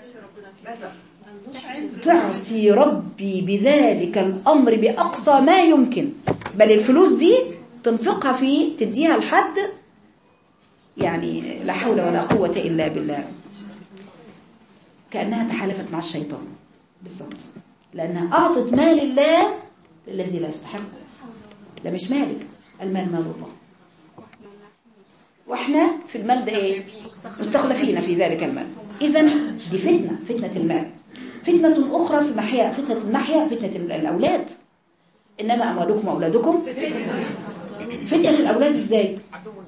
تعصي ربي بذلك الأمر بأقصى ما يمكن بل الفلوس دي تنفقها في تديها لحد يعني لا حول ولا قوة إلا بالله كأنها تحالفت مع الشيطان بالضبط لأنها أعطت مال الله للذي لا يستحق ده مش مالك المال مال الله واحنا في المال ده ايه مستخلفين في ذلك المال اذا دي فتنه فتنه المال فتنه اخرى في محيا فتنه المحيا فتنه ال- الاولاد انما اموالكم واولادكم فتنه الاولاد ازاي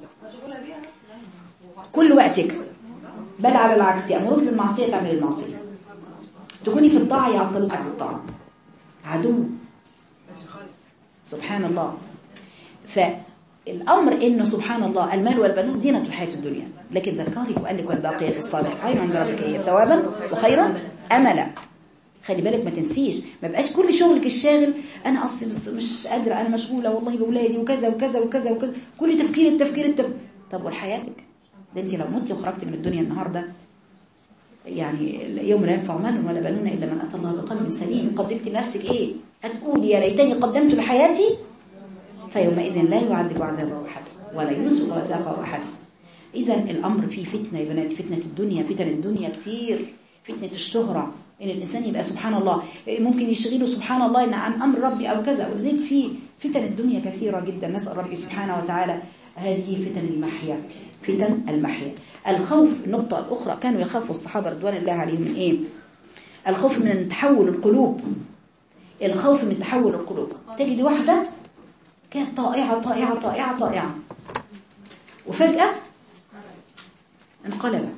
كل وقتك بل على العكس يامرك بالمعصيه تعمل المعصيه تكوني في الطاعه يعطلك عن الطاعه عدو سبحان الله فالأمر إنه سبحان الله المال والبنون زينة الحياة الدنيا لكن ذكرك وقال لك والباقيات الصالحات خير عند ربك هي ثوابا وخيرا أملا خلي بالك ما تنسيش ما بقاش كل شغلك الشاغل أنا أصلي بس مش قادرة أنا مشغولة والله بأولادي وكذا وكذا وكذا وكذا كل تفكير التفكير التفكير طب وحياتك ده أنت لو مت وخرجت من الدنيا النهاردة يعني يوم لا ينفع مال ولا بنون إلا من أتى الله بقلب سليم قدمت لنفسك إيه هتقول يا ليتني قدمت لحياتي فيومئذ لا يعذب عذابه أحد ولا يوثق وثاقه أحد إذا الأمر فيه فتنة يا بنات فتنة الدنيا فتن الدنيا كتير فتنة الشهرة إن الإنسان يبقى سبحان الله ممكن يشغله سبحان الله إن عن أمر ربي أو كذا ولذلك في فتن الدنيا كثيرة جدا نسأل ربي سبحانه وتعالى هذه فتن المحيا فتن المحيا الخوف النقطة الأخرى كانوا يخافوا الصحابة رضوان الله عليهم من إيه الخوف من تحول القلوب الخوف من تحول القلوب تجد واحدة كانت طائعة طائعة طائعة طائعة وفجأة انقلب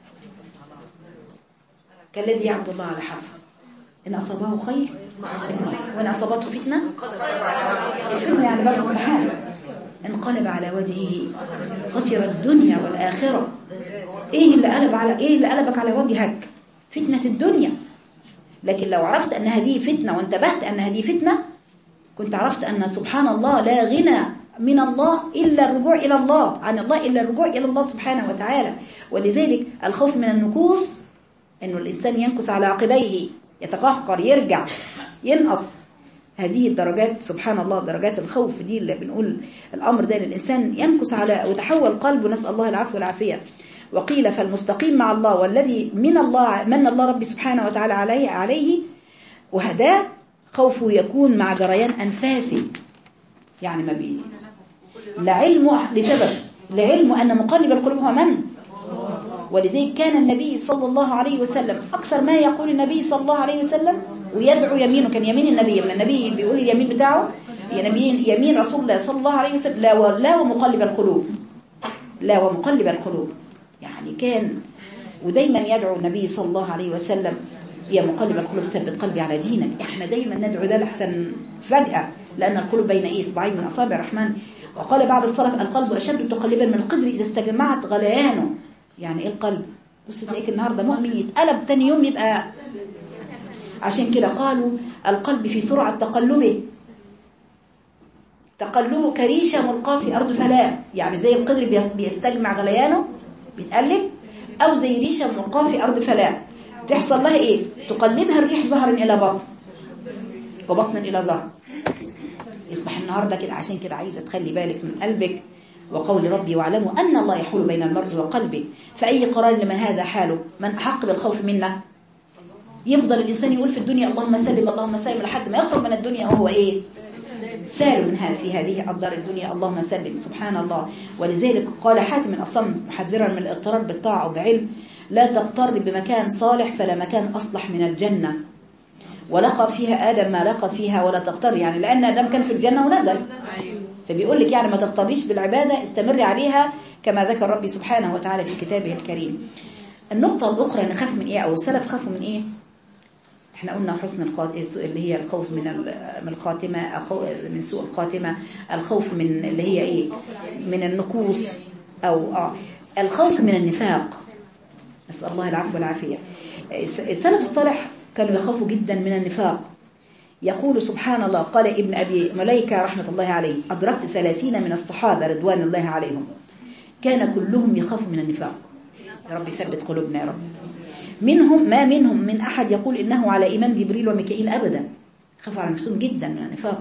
كالذي يعبد الله على حرف إن أصابه خير انقلب وإن أصابته فتنة الفتنة يعني باب امتحان انقلب على وجهه خسر الدنيا والآخرة إيه اللي قلب على إيه اللي قلبك على وجهك فتنة الدنيا لكن لو عرفت أن هذه فتنة وانتبهت أن هذه فتنة كنت عرفت أن سبحان الله لا غنى من الله إلا الرجوع إلى الله عن الله إلا الرجوع إلى الله سبحانه وتعالى ولذلك الخوف من النكوص أنه الإنسان ينكس على عقبيه يتقهقر يرجع ينقص هذه الدرجات سبحان الله درجات الخوف دي اللي بنقول الأمر ده للإنسان ينكس على وتحول قلبه نسأل الله العفو والعافية وقيل فالمستقيم مع الله والذي من الله من الله ربي سبحانه وتعالى عليه عليه وهداه خوفه يكون مع جريان أنفاسه يعني ما بين لعلمه لسبب لعلمه أن مقلب القلوب هو من ولذلك كان النبي صلى الله عليه وسلم أكثر ما يقول النبي صلى الله عليه وسلم ويدعو يمينه كان يمين النبي لما النبي بيقول اليمين بتاعه يمين يمين رسول الله صلى الله عليه وسلم لا و- لا ومقلب القلوب لا ومقلب القلوب يعني كان ودايما يدعو النبي صلى الله عليه وسلم يا مقلب القلوب ثبت قلبي على دينك احنا دايما ندعو ده لحسن فجأة لأن القلوب بين ايه اصبعين من أصابع الرحمن وقال بعض السلف القلب أشد تقلبا من القدر إذا استجمعت غليانه يعني ايه القلب بص تلاقيك النهارده مؤمن يتقلب تاني يوم يبقى عشان كده قالوا القلب في سرعة تقلبه تقلبه كريشة ملقاه في أرض فلاة يعني زي القدر بي- بيستجمع غليانه بيتقلب أو زي ريشة ملقاه في أرض فلاة تحصل لها إيه تقلبها الريح ظهرا إلى بطن وبطنا إلى ظهر يصبح النهاردة كده عشان كده عايزة تخلي بالك من قلبك وقول ربي واعلموا أن الله يحول بين المرء وقلبه فأي قرار لمن هذا حاله من أحق بالخوف منا يفضل الإنسان يقول في الدنيا اللهم سلم اللهم سلم لحد ما يخرج من الدنيا وهو إيه سالم منها في هذه الدار الدنيا اللهم سلم سبحان الله ولذلك قال حاتم الأصم محذرا من الاغترار بالطاعة وبعلم لا تغتر بمكان صالح فلا مكان أصلح من الجنة ولقى فيها آدم ما لقى فيها ولا تغتر يعني لأن آدم كان في الجنة ونزل فبيقول لك يعني ما تغتريش بالعبادة استمري عليها كما ذكر ربي سبحانه وتعالى في كتابه الكريم النقطة الأخرى نخاف من إيه أو السلف خافوا من إيه احنا قلنا حسن القات... اللي هي الخوف من ال- من الخاتمة أخو- من سوء الخاتمة الخوف من اللي هي ايه من النكوص او اه الخوف من النفاق نسأل الله العفو والعافية الس- السلف الصالح كانوا يخافوا جدا من النفاق يقول سبحان الله قال ابن أبي مليكة رحمة الله عليه أدركت ثلاثين من الصحابة رضوان الله عليهم كان كلهم يخاف من النفاق يا رب ثبت قلوبنا يا رب منهم ما منهم من أحد يقول إنه على إيمان جبريل وميكائيل أبدا خافوا على نفسهم جدا من النفاق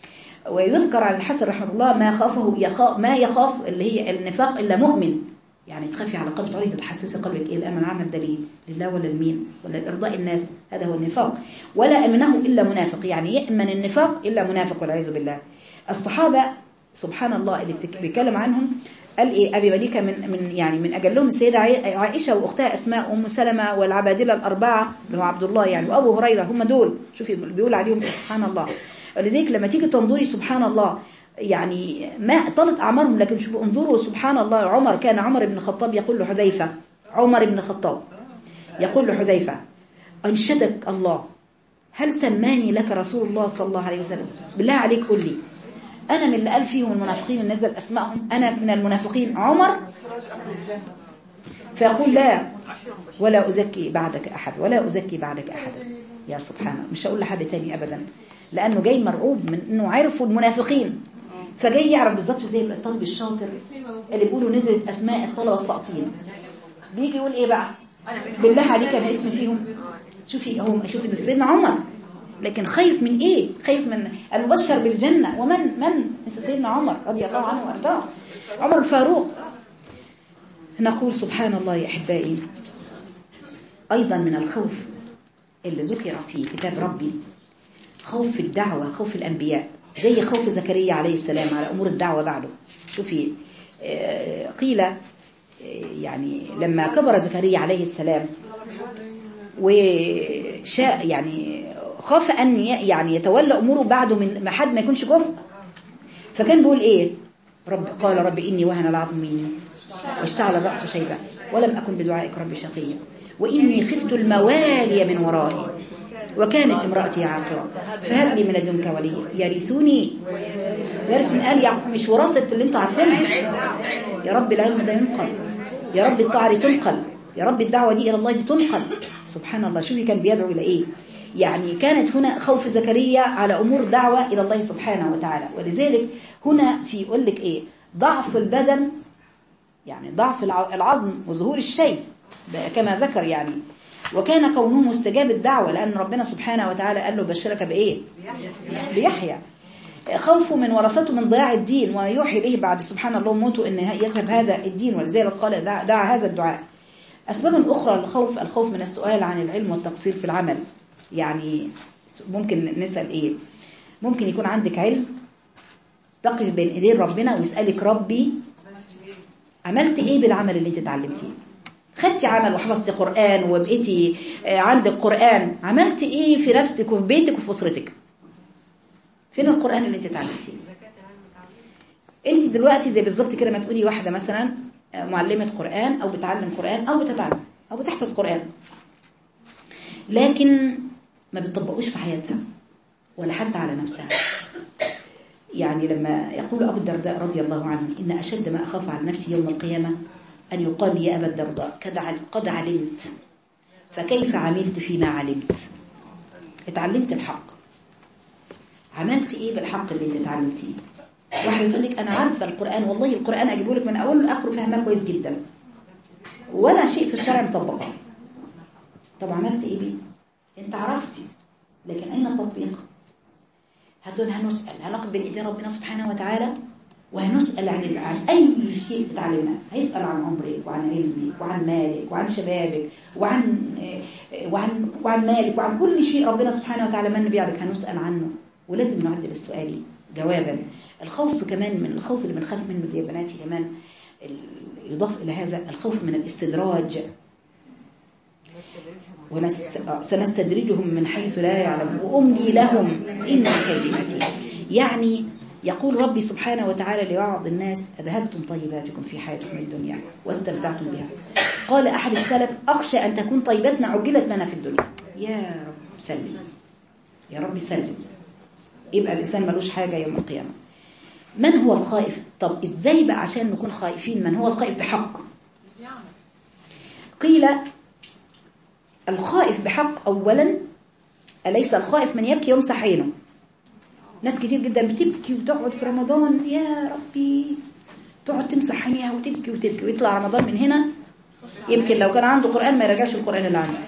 ويذكر عن الحسن رحمه الله ما خافه يخاف ما يخاف اللي هي النفاق إلا مؤمن يعني تخافي على قلب تقعدي تتحسسي قلبك ايه الامل عمل دليل لله ولا لمين ولا لارضاء الناس هذا هو النفاق ولا امنه الا منافق يعني يامن النفاق الا منافق والعياذ بالله الصحابه سبحان الله اللي بتك- بيتكلم عنهم قال ايه ابي مليكه من من يعني من اجلهم السيده عي- عائشه واختها اسماء ام سلمة والعبادله الاربعه اللي هو عبد الله يعني وابو هريره هم دول شوفي بيقول عليهم إيه سبحان الله ولذلك لما تيجي تنظري سبحان الله يعني ما طالت أعمارهم لكن شوفوا انظروا سبحان الله عمر كان عمر بن الخطاب يقول له حذيفة عمر بن الخطاب يقول له حذيفة أنشدك الله هل سماني لك رسول الله صلى الله عليه وسلم بالله عليك قل لي أنا من اللي قال فيهم المنافقين اللي نزل أسمائهم أنا من المنافقين عمر فيقول لا ولا أزكي بعدك أحد ولا أزكي بعدك أحد يا سبحان الله مش هقول لحد تاني أبدا لأنه جاي مرعوب من أنه عرفوا المنافقين فجاي يعرف بالظبط زي الطالب الشاطر اللي بيقولوا نزلت أسماء الطلبة الساقطين بيجي يقول إيه بقى بالله عليك أنا اسمي فيهم شوفي هو شوفي ده سيدنا عمر لكن خايف من ايه خايف من المبشر بالجنة ومن من مثل سيدنا عمر رضي الله عنه وارضاه عمر الفاروق نقول سبحان الله يا احبائي ايضا من الخوف اللي ذكر في كتاب ربي خوف الدعوة خوف الانبياء زي خوف زكريا عليه السلام على امور الدعوة بعده شوفي آه، قيل آه، يعني لما كبر زكريا عليه السلام وشاء يعني خاف أن ي- يعني يتولى أموره بعده من ما حد ما يكونش كفء فكان بيقول إيه رب قال رب إني وهن العظم مني واشتعل الرأس شيبا ولم أكن بدعائك رب شقيا وإني خفت الموالي من ورائي وكانت امرأتي عاقرة فهب لي من لدنك وليا يرثني يرث من آل يعقوب مش وراثة اللي انتوا عارفينها يا رب العلم ده ينقل يا رب الطاعة دي تنقل يا رب الدعوة دي إلى الله دي تنقل سبحان الله شوفي كان بيدعو إلى إيه يعني كانت هنا خوف زكريا على أمور دعوة إلى الله سبحانه وتعالى ولذلك هنا في يقول لك إيه ضعف البدن يعني ضعف الع- العظم وظهور الشيء ده كما ذكر يعني وكان كونه مستجاب الدعوة لأن ربنا سبحانه وتعالى قال له بشرك بإيه بيحيى خوفه من ورثته من ضياع الدين ويوحي إليه بعد سبحان الله موته أن يذهب هذا الدين ولذلك قال دع, دع هذا الدعاء أسباب أخرى للخوف الخوف من السؤال عن العلم والتقصير في العمل يعني ممكن نسأل إيه ممكن يكون عندك علم تقف بين إيدين ربنا ويسألك ربي عملت إيه بالعمل اللي أنت اتعلمتيه خدتي عمل وحفظتي قرآن وبقيتي آه، عندك قرآن عملت ايه في نفسك وفي بيتك وفي أسرتك فين القرآن اللي انت اتعلمتيه انت دلوقتي زي بالظبط كده ما تقولي واحدة مثلا آه، معلمة قرآن او بتعلم قرآن او بتتعلم او بتحفظ قرآن لكن ما بتطبقوش في حياتها ولا حتى على نفسها يعني لما يقول أبو الدرداء رضي الله عنه إن أشد ما أخاف على نفسي يوم القيامة أن يقال لي يا أبا الدرداء قد عل- قد علمت فكيف عملت فيما علمت اتعلمت الحق عملت ايه بالحق اللي انت اتعلمتيه واحد يقول لك انا عارفه القران والله القران اجيبه لك من اوله لاخره فاهماه كويس جدا ولا شيء في الشرع مطبقه طب عملت ايه بيه انت عرفتي لكن اين التطبيق هتقول هنسال هنقف بين ايدين ربنا سبحانه وتعالى وهنسال عن عن اي شيء اتعلمناه هيسال عن عمرك وعن علمك وعن مالك وعن شبابك وعن آه، وعن وعن مالك وعن كل شيء ربنا سبحانه وتعالى من بيعرف هنسال عنه ولازم نعدل السؤال جوابا الخوف كمان من الخوف اللي بنخاف منه يا بناتي كمان ال- يضاف الى هذا الخوف من الاستدراج ونس- آه، سنستدرجهم من حيث لا يعلمون وأملي لهم إن كيدي متين يعني يقول ربي سبحانه وتعالى لبعض الناس أذهبتم طيباتكم في حياتكم الدنيا واستمتعتم بها قال أحد السلف أخشى أن تكون طيبتنا عجلت لنا في الدنيا يا رب سلم يا رب سلم يبقى الإنسان ملوش حاجة يوم القيامة من هو الخائف طب إزاي بقى عشان نكون خائفين من هو الخائف بحق قيل الخائف بحق أولا أليس الخائف من يبكي يمسح عينه ناس كتير جدا بتبكي وتقعد في رمضان يا ربي تقعد تمسح عينيها وتبكي وتبكي ويطلع رمضان من هنا يمكن لو كان عنده قرآن ما يرجعش القرآن اللي عنده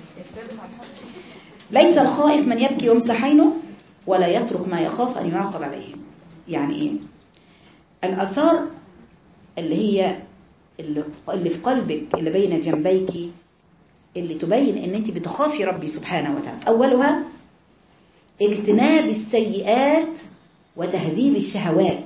ليس الخائف من يبكي يمسح عينه ولا يترك ما يخاف أن يعاقب عليه يعني إيه الأثار اللي هي اللي اللي في قلبك اللي بين جنبيك اللي تبين ان انت بتخافي ربي سبحانه وتعالى اولها اجتناب السيئات وتهذيب الشهوات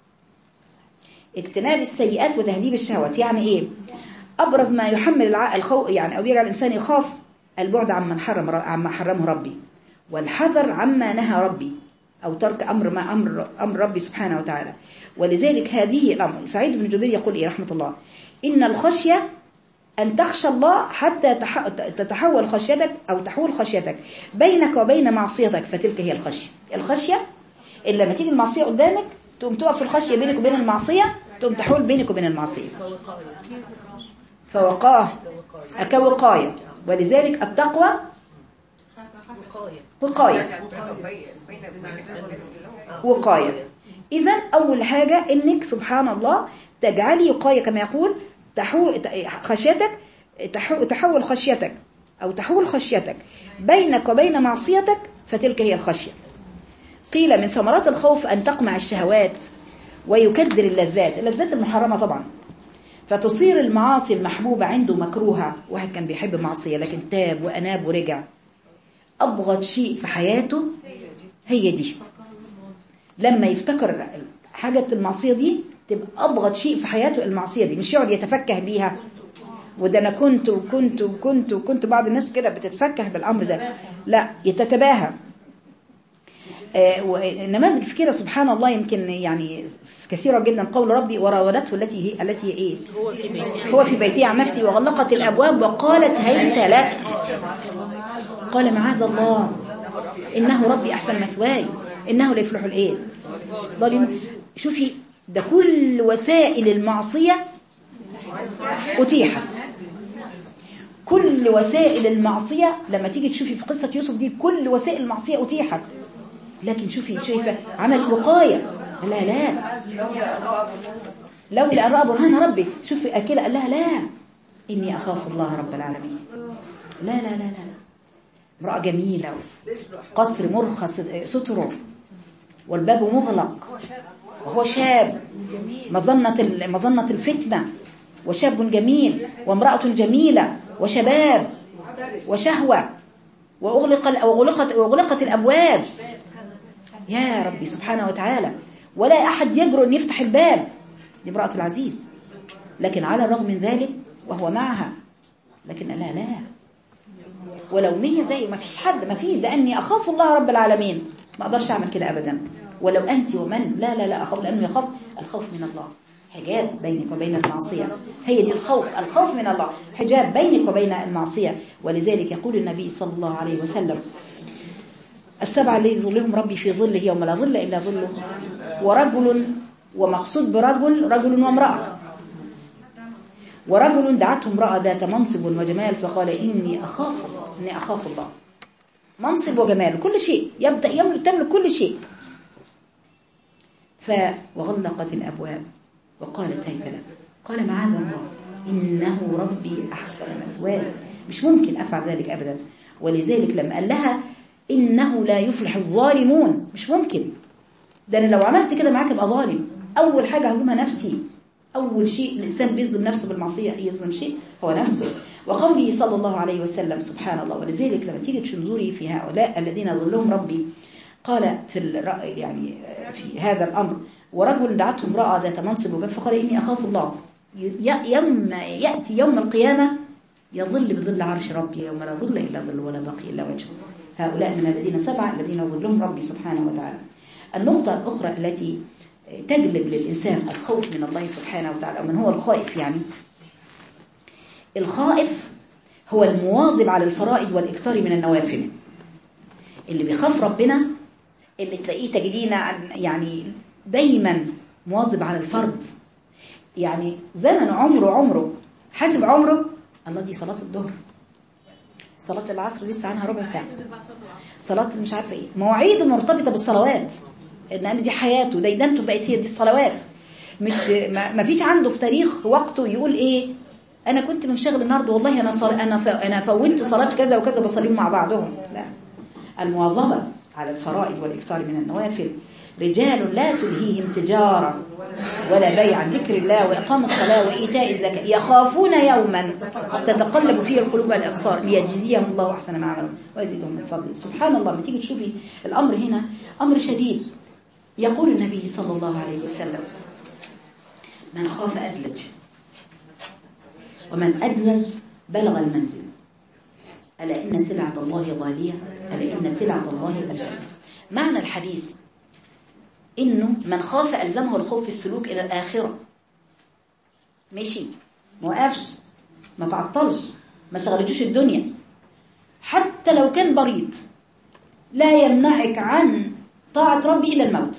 اجتناب السيئات وتهذيب الشهوات يعني ايه ابرز ما يحمل الع- الخوف يعني او يجعل الانسان يخاف البعد عمن حرم عما حرمه ربي والحذر عما نهى ربي او ترك امر ما امر امر ربي سبحانه وتعالى ولذلك هذه الامر سعيد بن جبير يقول ايه رحمه الله ان الخشيه أن تخشى الله حتى تح- تتحول خشيتك أو تحول خشيتك بينك وبين معصيتك فتلك هي الخشية الخشية اللي لما تيجي المعصية قدامك تقوم تقف في الخشية بينك وبين المعصية تقوم تحول بينك وبين المعصية فوقاه كوقاية ولذلك التقوى وقاية وقاية إذا أول حاجة إنك سبحان الله تجعلي وقاية كما يقول تحو خشيتك تحو تحول خشيتك أو تحول خشيتك بينك وبين معصيتك فتلك هي الخشية قيل من ثمرات الخوف أن تقمع الشهوات ويكدر اللذات اللذات المحرمة طبعا فتصير المعاصي المحبوبة عنده مكروهة واحد كان بيحب معصية لكن تاب وأناب ورجع أبغض شيء في حياته هي دي لما يفتكر حاجة المعصية دي تبقى أبغض شيء في حياته المعصية دي مش يقعد يتفكه بيها وده أنا كنت وكنت وكنت وكنت بعض الناس كده بتتفكه بالأمر ده لا يتتباهى آه، ونماذج في كده سبحان الله يمكن يعني كثيرة جدا قول ربي وراودته التي هي التي هي ايه هو في بيتي هو في بيته عن نفسه وغلقت الأبواب وقالت هيت لك قال معاذ الله إنه ربي أحسن مثواي إنه لا يفلح الإيه ظالم شوفي ده كل وسائل المعصية أتيحت كل وسائل المعصية لما تيجي تشوفي في قصة يوسف دي كل وسائل المعصية أتيحت لكن شوفي شايفة عمل وقاية لا لا لولا أن رأى برهان ربي شوفي كده قال لها لا إني أخاف الله رب العالمين لا لا لا لا امرأة جميلة قصر مرخص ستره والباب مغلق وهو شاب مظنة ال- مظنة الفتنة وشاب جميل وامرأة جميلة وشباب وشهوة وأغلق ال- وأغلقت, وأغلقت الأبواب يا ربي سبحانه وتعالى ولا أحد يجرؤ أن يفتح الباب دي امرأة العزيز لكن على الرغم من ذلك وهو معها لكن قال لها لا ولو مية زي ما فيش حد ما فيه ده أني أخاف الله رب العالمين ما أقدرش أعمل كده أبدا ولو أنت ومن لا لا لا أخاف لأنه يخاف الخوف من الله حجاب بينك وبين المعصية هي دي الخوف الخوف من الله حجاب بينك وبين المعصية ولذلك يقول النبي صلى الله عليه وسلم السبعة الذي يظلهم ربي في ظله يوم لا ظل إلا ظله ورجل ومقصود برجل رجل وامرأة ورجل دعته امرأة ذات منصب وجمال فقال إني أخاف إني أخاف الله منصب وجمال كل شيء يبدأ يملك تملك كل شيء ف وغلقت الأبواب وقالت هيك لك قال معاذ الله إنه ربي أحسن مثواي مش ممكن أفعل ذلك أبدا ولذلك لما قال لها إنه لا يفلح الظالمون مش ممكن ده أنا لو عملت كده معاك أبقى ظالم أول حاجة هظلمها نفسي أول شيء الإنسان بيظلم نفسه بالمعصية يظلم شيء هو نفسه وقوله صلى الله عليه وسلم سبحان الله ولذلك لما تيجي تنظري في هؤلاء الذين ظلهم ربي قال في الرأي يعني في هذا الأمر ورجل دعته امرأة ذات منصب وجب فقال إني أخاف الله يوم يأتي يوم القيامة يظل بظل عرش ربي يوم لا ظل إلا ظل ولا بقي إلا وجهه هؤلاء من الذين سبعة الذين ظلهم ربي سبحانه وتعالى النقطة الأخرى التي تجلب للإنسان الخوف من الله سبحانه وتعالى ومن هو الخائف يعني الخائف هو المواظب على الفرائض والإكثار من النوافل اللي بيخاف ربنا اللي تلاقيه تجدين يعني دايما مواظب على الفرض يعني زمن عمره عمره حاسب عمره الله دي صلاة الظهر صلاة العصر لسه عنها ربع ساعة صلاة مش عارفة ايه مواعيده مرتبطة بالصلوات ان دي حياته ديدنته بقت هي دي الصلوات مش ما فيش عنده في تاريخ وقته يقول ايه انا كنت منشغل النهارده والله انا صل... انا ف... انا فوتت صلاه كذا وكذا بصليهم مع بعضهم لا المواظبه على الفرائض والاكثار من النوافل رجال لا تلهيهم تجاره ولا بيع عن ذكر الله واقام الصلاه وايتاء الزكاه يخافون يوما تتقلب فيه القلوب والابصار ليجزيهم الله احسن ما عملوا ويزيدهم من فضله سبحان الله لما تيجي تشوفي الامر هنا امر شديد يقول النبي صلى الله عليه وسلم من خاف أدلج ومن أدلج بلغ المنزل ألا إن سلعة الله غالية ألا إن سلعة الله الجنة معنى الحديث إنه من خاف ألزمه الخوف في السلوك إلى الآخرة ماشي ما وقفش ما تعطلش ما شغلتوش الدنيا حتى لو كان بريد لا يمنعك عن طاعة ربي إلا الموت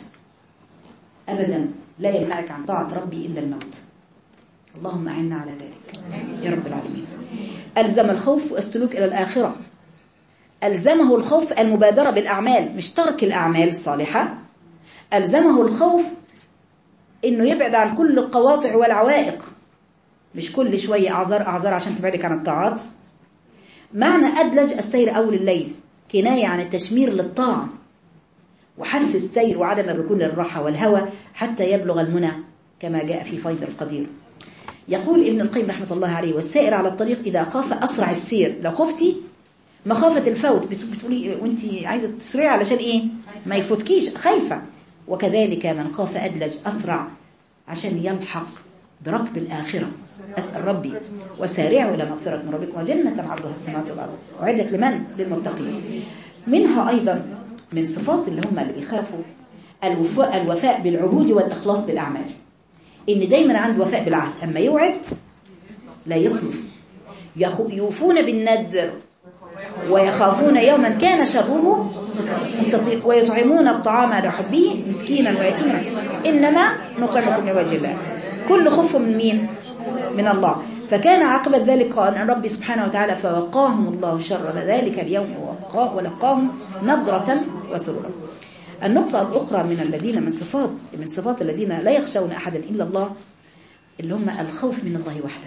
أبدا لا يمنعك عن طاعة ربي إلا الموت اللهم أعنا على ذلك يا رب العالمين ألزم الخوف والسلوك إلى الآخرة ألزمه الخوف المبادرة بالأعمال مش ترك الأعمال الصالحة ألزمه الخوف إنه يبعد عن كل القواطع والعوائق مش كل شوية أعذار أعذار عشان تبعدك عن الطاعات معنى أدلج السير أول الليل كناية عن التشمير للطاعة وحث السير وعدم الركون للراحة والهوى حتى يبلغ المنى كما جاء في فيض القدير يقول ابن القيم رحمة الله عليه والسائر على الطريق إذا خاف أسرع السير لو خفتي مخافة الفوت بتقولي وانت عايزة تسرعي علشان ايه ما يفوتكيش خايفة وكذلك من خاف أدلج أسرع عشان يلحق بركب الآخرة أسأل ربي وسارعوا إلى مغفرة من ربكم وجنة عرضها السماوات والأرض وعدت لمن؟ للمتقين منها أيضا من صفات اللي هم اللي بيخافوا الوفاء, الوفاء بالعهود والإخلاص بالأعمال إن دايما عنده وفاء بالعهد أما يوعد لا يخلف يوفون بالندر ويخافون يوما كان شره مستطير ويطعمون الطعام على حبه مسكينا ويتيما إنما نطعمكم لوجه الله كل خوف من مين؟ من الله فكان عقبة ذلك قال أن ربي سبحانه وتعالى فوقاهم الله شر ذلك اليوم ولقاهم نضرة وسرورا النقطة الأخرى من الذين من صفات من صفات الذين لا يخشون أحدا إلا الله اللي هم الخوف من الله وحده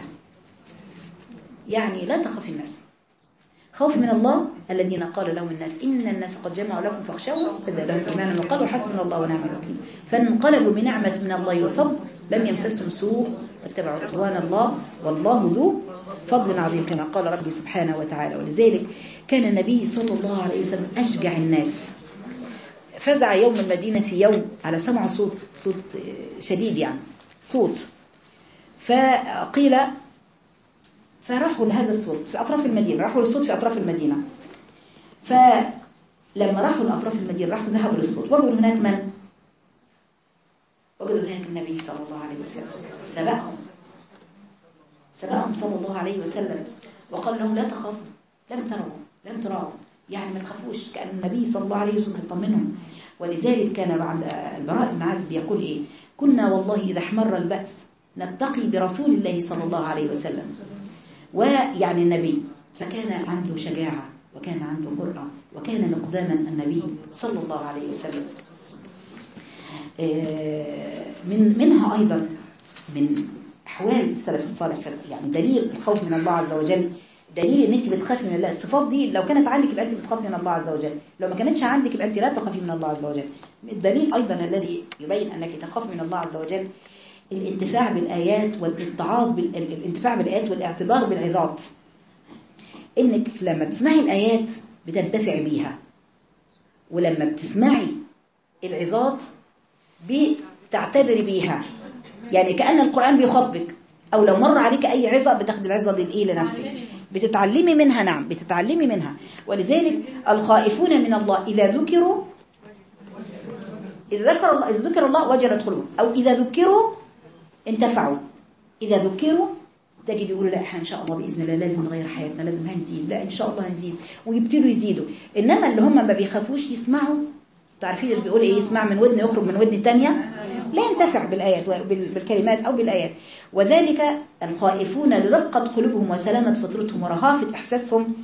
يعني لا تخف الناس خوف من الله الذين قال لهم الناس إن الناس قد جمعوا لكم فاخشوا فزادهم إيمانا وقالوا حسبنا الله ونعم الوكيل فانقلبوا بنعمة من الله وفضل لم يمسسهم سوء واتبعوا رضوان الله والله ذو فضل عظيم كما قال ربي سبحانه وتعالى ولذلك كان النبي صلى الله عليه وسلم أشجع الناس فزع يوم المدينة في يوم على سمع صوت صوت شديد يعني صوت فقيل فراحوا لهذا الصوت في أطراف المدينة راحوا للصوت في أطراف المدينة فلما راحوا لأطراف المدينة راحوا ذهبوا للصوت وجدوا هناك من؟ وجدوا هناك النبي صلى الله عليه وسلم سبقهم سبقهم صلى الله عليه وسلم وقال لهم لا تخافوا لم تروا لم تروا يعني ما تخافوش كأن النبي صلى الله عليه وسلم يطمنهم ولذلك كان بعد البراء بن عازب يقول إيه كنا والله إذا احمر البأس نتقي برسول الله صلى الله عليه وسلم ويعني النبي فكان عنده شجاعة وكان عنده قرة وكان مقداما النبي صلى الله عليه وسلم من منها أيضا من أحوال السلف الصالح يعني دليل الخوف من الله عز وجل دليل ان انت بتخافي من الله الصفات دي لو كانت عندك يبقى انت بتخافي من الله عز وجل لو ما كانتش عندك يبقى انت لا تخافي من الله عز وجل الدليل ايضا الذي يبين انك تخافي من الله عز وجل الانتفاع بالايات والاتعاظ بالانتفاع بالايات والاعتبار بالعظات انك لما بتسمعي الايات بتنتفعي بيها ولما بتسمعي العظات بتعتبري بيها يعني كأن القرآن بيخاطبك أو لو مر عليك أي عظة بتاخد العظة دي لإيه لنفسك بتتعلمي منها نعم بتتعلمي منها ولذلك الخائفون من الله إذا ذكروا إذا ذكر الله إذا ذكر الله وجلت قلوبهم أو إذا ذكروا انتفعوا إذا ذكروا تجد يقولوا لا احنا ان شاء الله باذن الله لازم نغير حياتنا لازم هنزيد لا ان شاء الله هنزيد ويبتدوا يزيدوا انما اللي هم ما بيخافوش يسمعوا تعرفين اللي بيقول ايه يسمع من ودن يخرج من ودن تانية لا ينتفع بالآيات بالكلمات أو بالآيات وذلك الخائفون لرقة قلوبهم وسلامة فطرتهم ورهافة إحساسهم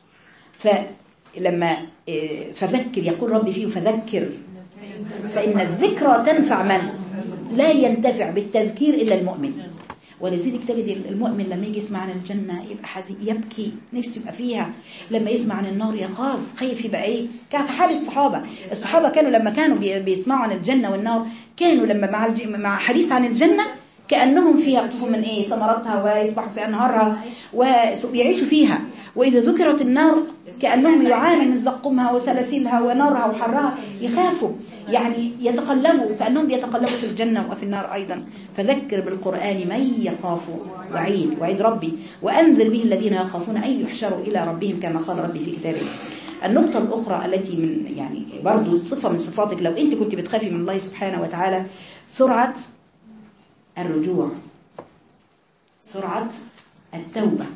فلما فذكر يقول ربي فيه فذكر فإن الذكرى تنفع من لا ينتفع بالتذكير إلا المؤمن ولذلك تجد المؤمن لما يجي يسمع عن الجنة يبقى حزين يبكي نفسه يبقى فيها لما يسمع عن النار يخاف خايف يبقى ايه كان حال الصحابة الصحابة كانوا لما كانوا بيسمعوا عن الجنة والنار كانوا لما مع مع حديث عن الجنة كأنهم فيها يقطفوا من ايه ثمراتها ويسبحوا في أنهارها ويعيشوا فيها وإذا ذكرت النار كأنهم يعانوا من زقومها وسلاسلها ونارها وحرها يخافوا يعني يتقلبوا كأنهم يتقلبوا في الجنة وفي النار أيضا فذكر بالقرآن من يخاف وعيد وعيد ربي وأنذر به الذين يخافون أن يحشروا إلى ربهم كما قال ربي في كتابه النقطة الأخرى التي من يعني برضو صفة من صفاتك لو أنت كنت بتخافي من الله سبحانه وتعالى سرعة الرجوع سرعة التوبة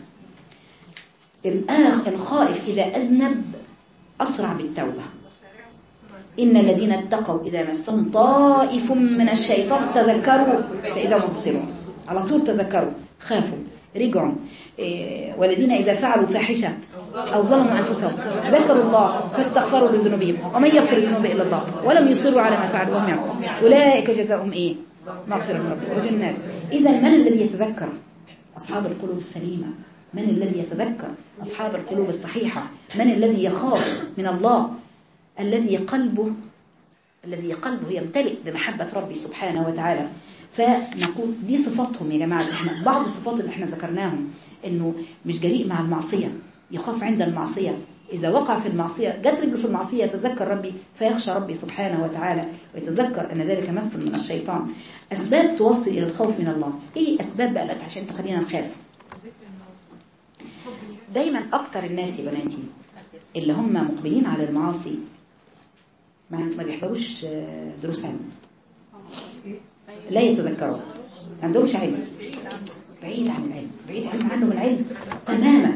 الآخ الخائف إذا أذنب أسرع بالتوبة إن الذين اتقوا إذا مسهم طائف من الشيطان تذكروا فإذا مبصرون على طول تذكروا خافوا رجعوا إيه والذين إذا فعلوا فاحشة أو ظلموا أنفسهم ذكروا الله فاستغفروا لذنوبهم ومن يغفر الذنوب إلا الله ولم يصروا على ما فعلوا وهم يعلمون أولئك جزاؤهم إيه مغفرة من ربهم وجنات إذا من الذي يتذكر أصحاب القلوب السليمة من الذي يتذكر أصحاب القلوب الصحيحة من الذي يخاف من الله الذي قلبه الذي قلبه يمتلئ بمحبة ربي سبحانه وتعالى فنقول دي صفاتهم يا جماعة احنا بعض الصفات اللي احنا ذكرناهم انه مش جريء مع المعصية يخاف عند المعصية إذا وقع في المعصية جت رجله في المعصية يتذكر ربي فيخشى ربي سبحانه وتعالى ويتذكر أن ذلك مس من الشيطان أسباب توصل إلى الخوف من الله إيه أسباب بقى عشان تخلينا نخاف دايما أكتر الناس يا بناتي اللي هم مقبلين على المعاصي ما بيحضروش دروس علم لا يتذكروا ما عندهمش علم بعيد عن العلم بعيد علم عنهم العلم تماما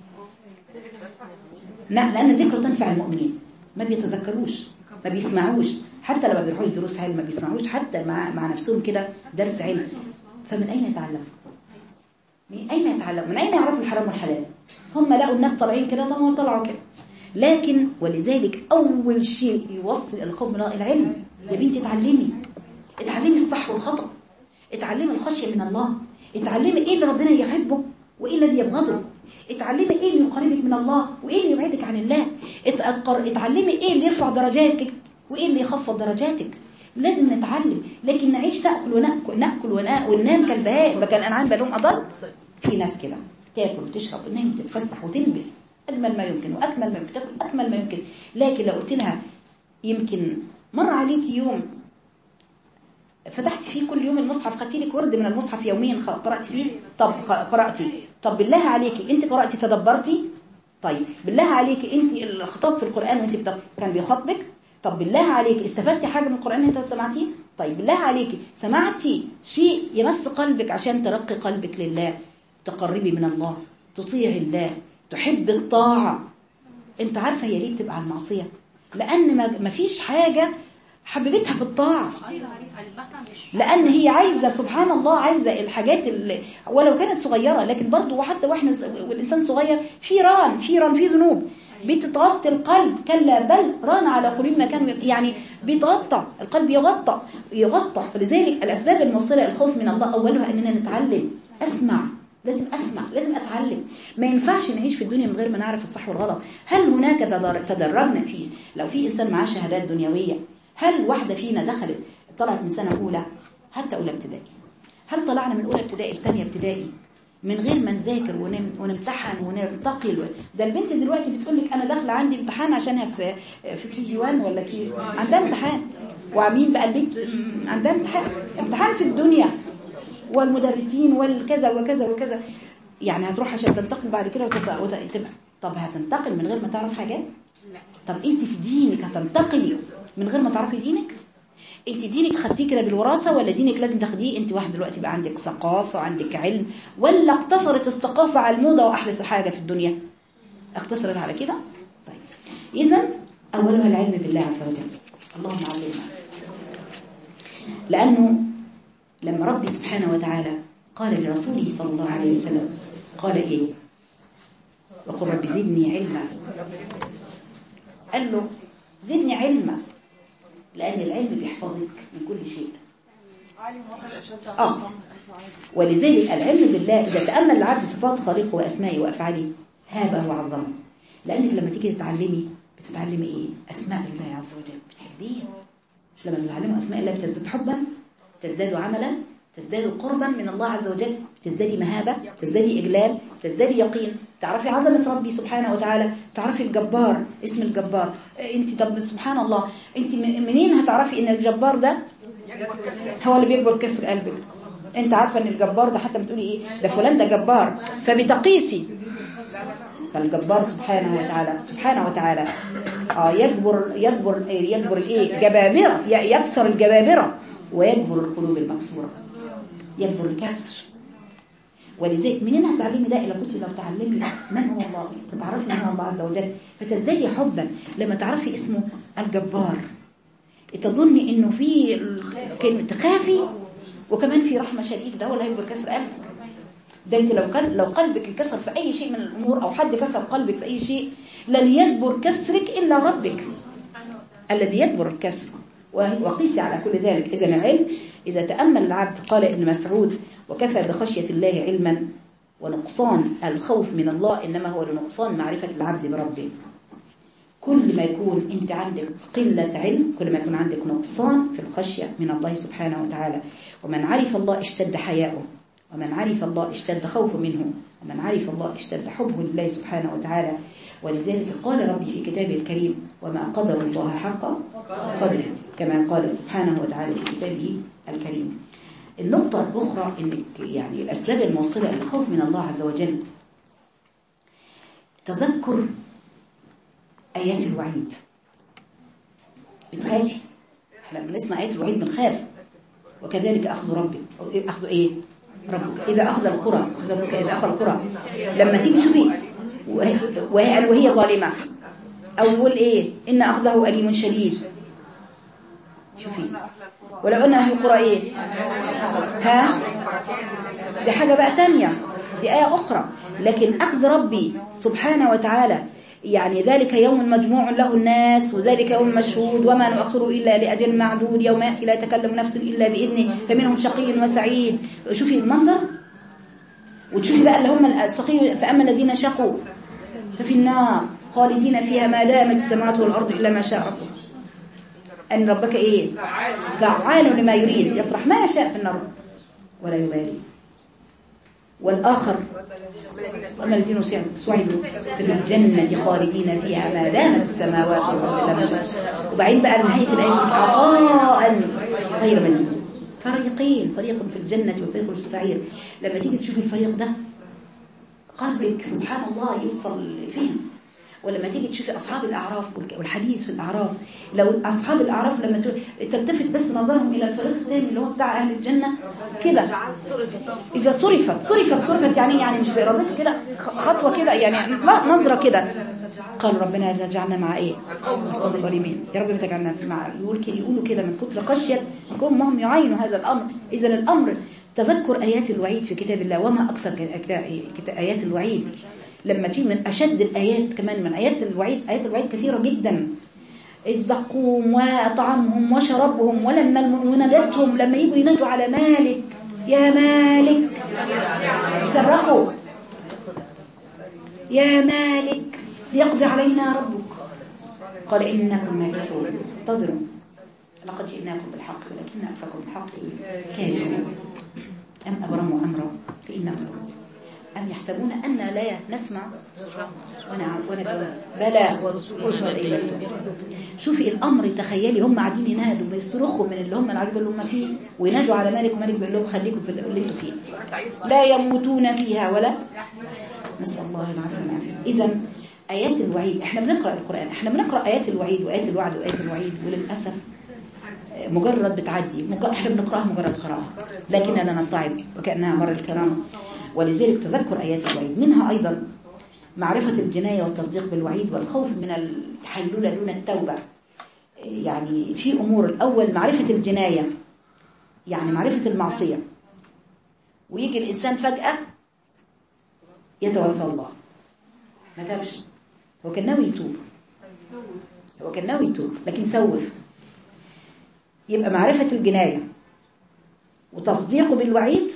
لا لأن الذكر تنفع المؤمنين ما بيتذكروش ما بيسمعوش حتى لما بيروحوا دروس علم ما بيسمعوش حتى مع, مع نفسهم كده درس علم فمن أين يتعلم من أين يتعلم من أين يعرفوا الحرام والحلال هم لقوا الناس طالعين كده طبعا طلعوا كده لكن ولذلك أول شيء يوصل الخوف من العلم يا بنتي اتعلمي اتعلمي الصح والخطأ اتعلمي الخشية من الله اتعلمي ايه اللي ربنا يحبه وايه الذي يبغضه اتعلمي ايه اللي يقربك من الله وايه اللي يبعدك عن الله اتعلمي ايه اللي يرفع درجاتك وايه اللي يخفض درجاتك لازم نتعلم لكن نعيش ناكل وناكل ناكل وننام كالبهائم كان الانعام بالهم اضل في ناس كده تاكل وتشرب وتنام وتتفسح وتلبس اجمل ما يمكن واكمل ما يمكن تاكل اكمل ما يمكن لكن لو قلت لها يمكن مر عليك يوم فتحت فيه كل يوم المصحف خدتي لك ورد من المصحف يوميا قرأت فيه طب قرأتي طب بالله عليكي انت قرأتي تدبرتي طيب بالله عليكي انت الخطاب في القرآن وانت بت... كان بيخاطبك طب بالله عليكي استفدتي حاجة من القرآن انت سمعتيه طيب بالله عليكي سمعتي شيء يمس قلبك عشان ترقي قلبك لله تقربي من الله تطيع الله تحب الطاعة انت عارفة هي ليه بتبقى على المعصية لأن ما ما فيش حاجة حببتها في الطاعة لأن هي عايزة سبحان الله عايزة الحاجات اللي ولو كانت صغيرة لكن برضو وحتى واحنا والإنسان صغير في ران في ران في ذنوب بتتغطي القلب كلا بل ران على قلوب ما كانوا يعني بيتغطى القلب يغطى يغطى ولذلك الأسباب الموصلة الخوف من الله أولها أننا نتعلم أسمع لازم أسمع لازم أتعلم ما ينفعش نعيش في الدنيا من غير ما نعرف الصح والغلط هل هناك تدر- تدرجنا فيه لو في إنسان معاه شهادات دنيوية هل واحدة فينا دخلت طلعت من سنة أولى حتى أولى ابتدائي هل طلعنا من أولى ابتدائي لثانية ابتدائي من غير ما نذاكر ونم- ونمتحن وننتقل ده البنت دلوقتي بتقول لك أنا داخلة عندي امتحان عشانها في في كي جي 1 ولا كي عندها امتحان وعاملين بقى البيت م- عندها امتحان امتحان في الدنيا والمدرسين والكذا وكذا وكذا يعني هتروح عشان تنتقل بعد كده وتبقى وتبقى طب هتنتقل من غير ما تعرف حاجات طب انت في دينك هتنتقلي من غير ما تعرفي دينك انت دينك خدتيه كده بالوراثه ولا دينك لازم تاخديه انت واحد دلوقتي بقى عندك ثقافه وعندك علم ولا اقتصرت الثقافه على الموضه واحدث حاجه في الدنيا اقتصرت على كده طيب اذا اولها العلم بالله عز وجل اللهم علمنا لانه لما ربي سبحانه وتعالى قال لرسوله صلى الله عليه وسلم قال ايه وقل رب زدني علما قال له زدني علما لأن العلم بيحفظك من كل شيء آه ولذلك العلم بالله إذا تأمل العبد صفات خالقه وأسمائه وأفعاله هابه وعظمه لأنك لما تيجي تتعلمي بتتعلمي إيه أسماء الله عز وجل بتحفظيها مش لما تتعلموا أسماء الله بتزداد حبا تزداد عملا تزداد قربا من الله عز وجل تزدادي مهابة تزدادي إجلال تزدادي يقين تعرفي عظمة ربي سبحانه وتعالى تعرفي الجبار اسم الجبار انت طب سبحان الله انت من- منين هتعرفي ان الجبار ده هو اللي بيكبر كسر قلبك انت عارفه ان الجبار ده حتى بتقولي ايه ده فلان ده جبار فبتقيسي فالجبار سبحانه وتعالى سبحانه وتعالى اه يجبر يجبر إيه؟ يجبر الايه جبابره ي- يكسر الجبابره ويجبر القلوب المكسوره يجبر الكسر ولذلك منين هتعلمي ده إلا كنت لو تعلمي من هو الله تتعرفي من هو الله عز وجل فتزدادي حبا لما تعرفي اسمه الجبار تظني انه في ال- كلمة تخافي وكمان في رحمة شديدة ده ولا يجبر كسر قلبك ده انت لو قلب لو قلبك انكسر في اي شيء من الامور او حد كسر قلبك في اي شيء لن يجبر كسرك الا ربك الذي يجبر الكسر وقيسي على كل ذلك إذا العلم إذا تأمل العبد قال ابن مسعود وكفى بخشية الله علما ونقصان الخوف من الله إنما هو لنقصان معرفة العبد بربه كل ما يكون أنت عندك قلة علم كل ما يكون عندك نقصان في الخشية من الله سبحانه وتعالى ومن عرف الله اشتد حياؤه ومن عرف الله اشتد خوفه منه ومن عرف الله اشتد حبه لله سبحانه وتعالى ولذلك قال ربي في كتابه الكريم وما قدر الله حق قدره كما قال سبحانه وتعالى في كتابه الكريم النقطة الأخرى إنك يعني الأسباب الموصلة للخوف من الله عز وجل تذكر آيات الوعيد بتخافي احنا لما نسمع آيات الوعيد بنخاف وكذلك أخذ ربك أخذ إيه ربك إذا أخذ القرى أخذ ربك إذا أخذ القرى لما تيجي تشوفي وهي, وهي, وهي ظالمة أو يقول إيه إن أخذه أليم شديد شوفي ولو أن أهل القرى إيه ها دي حاجة بقى تانية دي آية أخرى لكن أخذ ربي سبحانه وتعالى يعني ذلك يوم مجموع له الناس وذلك يوم مشهود وما نؤخره إلا لأجل معدود يوم يأتي لا تكلم نفس إلا بإذنه فمنهم شقي وسعيد شوفي المنظر وتشوفي بقى اللي هم الشقي فأما الذين شقوا ففي النار خالدين فيها ما دامت السماوات والأرض إلا ما شاء ربك أن ربك إيه فعال لما يريد يطرح ما يشاء في النار ولا يبالي والآخر أما الذين سعدوا في الجنة خالدين فيها ما دامت السماوات والأرض إلا ما شاء وبعدين بقى نهاية الآية عطاء غير مجنون فريقين فريق في الجنة وفريق في السعير لما تيجي تشوف الفريق ده قلبك سبحان الله يوصل فين ولما تيجي تشوفي أصحاب الأعراف والحديث في الأعراف لو أصحاب الأعراف لما تلتفت بس نظرهم إلى الفريق الثاني اللي هو بتاع أهل الجنة كده إذا صرفت صرفت صرفت يعني يعني مش بإرادته كده خطوة كده يعني لا نظرة كده قال ربنا لا تجعلنا مع ايه القوم الظالمين يا رب ما تجعلنا مع يقول كده يقولوا كده من كتر خشيه كم هم يعينوا هذا الامر اذا الامر تذكر ايات الوعيد في كتاب الله وما اكثر ايات الوعيد لما في من اشد الايات كمان من ايات الوعيد ايات الوعيد كثيره جدا الزقوم وطعامهم وشرابهم ولما ونادتهم لما يجوا ينادوا على مالك يا مالك يصرخوا يا مالك ليقضي علينا ربك قال إنكم ماكثون انتظروا لقد جئناكم بالحق ولكن أكثركم بالحق كارهون أم أبرموا أمرا فإنهم أم يحسبون أن لا نسمع ونعم ونجاوب بلى ورسول إلى شوفي الأمر تخيلي هم قاعدين ينادوا ويصرخوا من اللي هم العذاب اللي هم فيه وينادوا على مالك ومالك بيقول لهم خليكم في اللي انتوا فيه لا يموتون فيها ولا نسأل الله العافية والعافية إذا آيات الوعيد احنا بنقرأ القرآن احنا بنقرأ آيات الوعيد وآيات الوعد وآيات الوعيد وللأسف مجرد بتعدي احنا بنقرأها مجرد قراءة لكننا نتعظ وكأنها مر الكرام ولذلك تذكر آيات الوعيد منها أيضا معرفة الجناية والتصديق بالوعيد والخوف من الحيلولة دون التوبة يعني في أمور الأول معرفة الجناية يعني معرفة المعصية ويجي الإنسان فجأة يتوفى الله ما تابش هو كان ناوي يتوب هو كان ناوي يتوب لكن سوف يبقى معرفة الجناية وتصديقه بالوعيد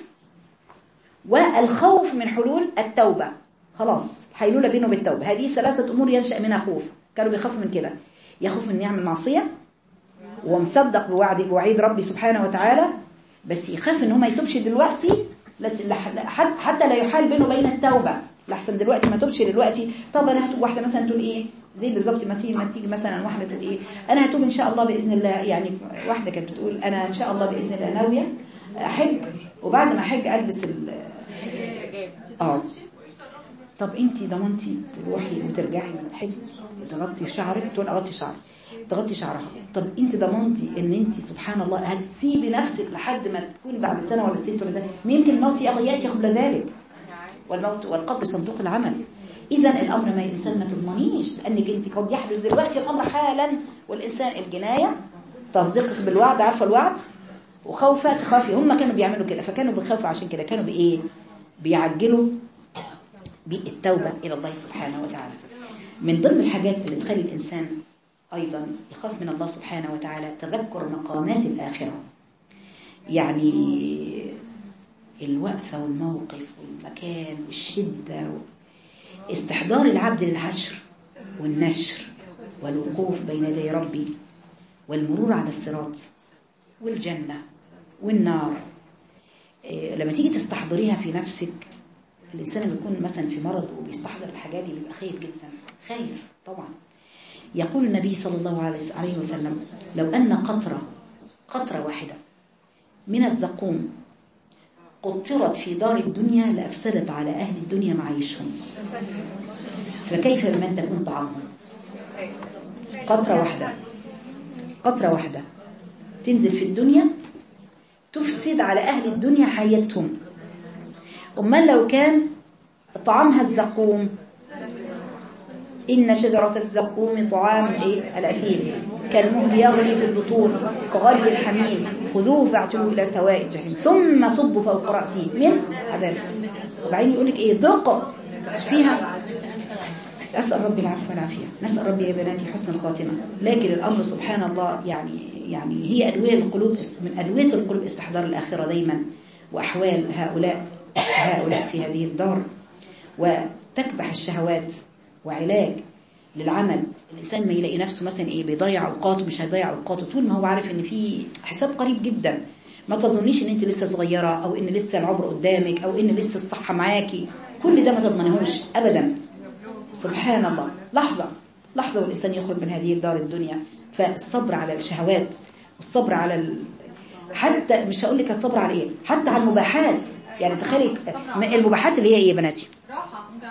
والخوف من حلول التوبة خلاص حيلولة بينه بالتوبة هذه ثلاثة أمور ينشأ منها خوف كانوا بيخافوا من كده يخوف من يعمل معصية ومصدق بوعد بوعيد ربي سبحانه وتعالى بس يخاف ان هو ما يتوبش دلوقتي بس حتى لا يحال بينه وبين التوبة لحسن دلوقتي ما توبش دلوقتي طب انا هتوب واحده مثلا تقول ايه زي بالظبط مثلا ما تيجي مثلا واحده تقول ايه انا هتوب ان شاء الله باذن الله يعني واحده كانت بتقول انا ان شاء الله باذن الله ناويه احج وبعد ما احج البس ال اه طب انت ضمنتي تروحي وترجعي من الحج تغطي شعرك تقول اغطي شعري تغطي شعرها طب انت ضمنتي ان انت سبحان الله هتسيبي نفسك لحد ما تكون بعد سنه ولا ست ولا ده يمكن الموت ياتي قبل ذلك والموت والقبر صندوق العمل إذا الأمر ما الإنسان ما تضمنيش لأنك أنت قد يحدث دلوقتي الأمر حالا والإنسان الجناية تصديقك بالوعد عارفة الوعد وخوفة تخافي هم كانوا بيعملوا كده فكانوا بيخافوا عشان كده كانوا بإيه بيعجلوا بالتوبة إلى الله سبحانه وتعالى من ضمن الحاجات اللي تخلي الإنسان أيضا يخاف من الله سبحانه وتعالى تذكر مقامات الآخرة يعني الوقفة والموقف والمكان والشدة استحضار العبد للحشر والنشر والوقوف بين يدي ربي والمرور على الصراط والجنة والنار إيه لما تيجي تستحضريها في نفسك الإنسان اللي يكون مثلا في مرض وبيستحضر الحاجات دي بيبقى خايف جدا خايف طبعا يقول النبي صلى الله عليه وسلم لو أن قطرة قطرة واحدة من الزقوم قطرت في دار الدنيا لأفسدت على أهل الدنيا معيشهم فكيف بمن تكون طعامهم قطرة واحدة قطرة واحدة تنزل في الدنيا تفسد على أهل الدنيا حياتهم أمال لو كان طعامها الزقوم إن شجرة الزقوم طعام إيه؟ الأثيم كالمهل يغلي في البطون كغلي الحميم خذوه فاعتلوه إلى سواء الجحيم ثم صبوا فوق رأسه من عذاب وبعدين يقول لك إيه ضق فيها أسأل ربي العفو والعافية نسأل ربي يا بناتي حسن الخاتمة لكن الأمر سبحان الله يعني يعني هي أدوية القلوب من أدوية القلوب استحضار الآخرة دايما وأحوال هؤلاء هؤلاء في هذه الدار وتكبح الشهوات وعلاج للعمل الإنسان ما يلاقي نفسه مثلا إيه بيضيع أوقاته مش هيضيع أوقاته طول ما هو عارف إن في حساب قريب جدا ما تظنيش إن أنت لسه صغيرة أو إن لسه العمر قدامك أو إن لسه الصحة معاكي كل ده ما تضمنهوش أبدا سبحان الله لحظة لحظة والإنسان يخرج من هذه الدار الدنيا فالصبر على الشهوات والصبر على ال... حتى مش هقول لك الصبر على إيه حتى على المباحات يعني تخيلي المباحات اللي هي إيه يا بناتي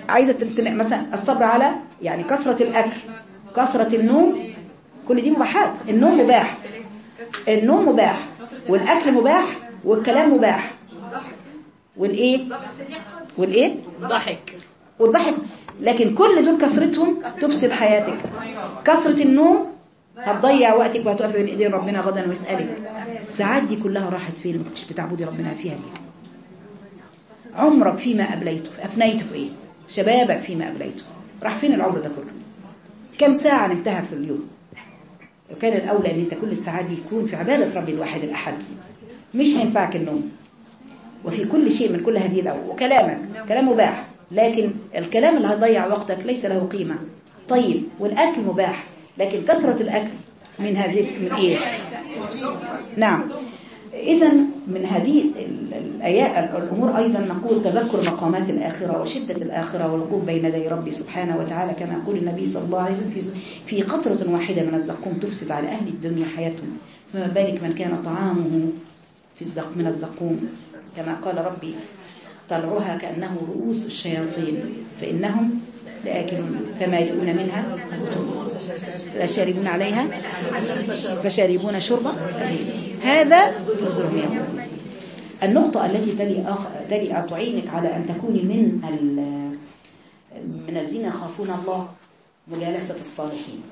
عايزة تمتنع مثلا الصبر على يعني كثرة الأكل كثرة النوم كل دي مباحات النوم مباح النوم مباح والأكل مباح والكلام مباح والإيه والإيه ضحك والضحك لكن كل دول كثرتهم تفسد حياتك كثرة النوم هتضيع وقتك وهتقف بين ايدين ربنا غدا ويسألك الساعات دي كلها راحت فين ما كنتش بتعبدي ربنا فيها ليه عمرك فيما أبليته أفنيته في إيه شبابك فيما أبليته راح فين العمر ده كله كم ساعة نمتها في اليوم وكان الأولى أن أنت كل الساعات دي تكون في عبادة ربي الواحد الأحد مش هينفعك النوم وفي كل شيء من كل هذه الأول وكلامك كلام مباح لكن الكلام اللي هيضيع وقتك ليس له قيمة طيب والأكل مباح لكن كثرة الأكل من هذه من إيه نعم إذا من هذه ال- الآيات الأمور أيضا نقول تذكر مقامات الآخرة وشدة الآخرة والوقوف بين يدي ربي سبحانه وتعالى كما يقول النبي صلى الله عليه وسلم في في قطرة واحدة من الزقوم تفسد على أهل الدنيا حياتهم فما بالك من كان طعامه في الزق من الزقوم كما قال ربي طلعها كأنه رؤوس الشياطين فإنهم لآكلون فمالئون منها البطون فشاربون عليها فشاربون شرب هذا نزلهم يوم الدين. النقطة التي تلي أخ... تلي تعينك على أن تكوني من ال... من الذين يخافون الله مجالسة الصالحين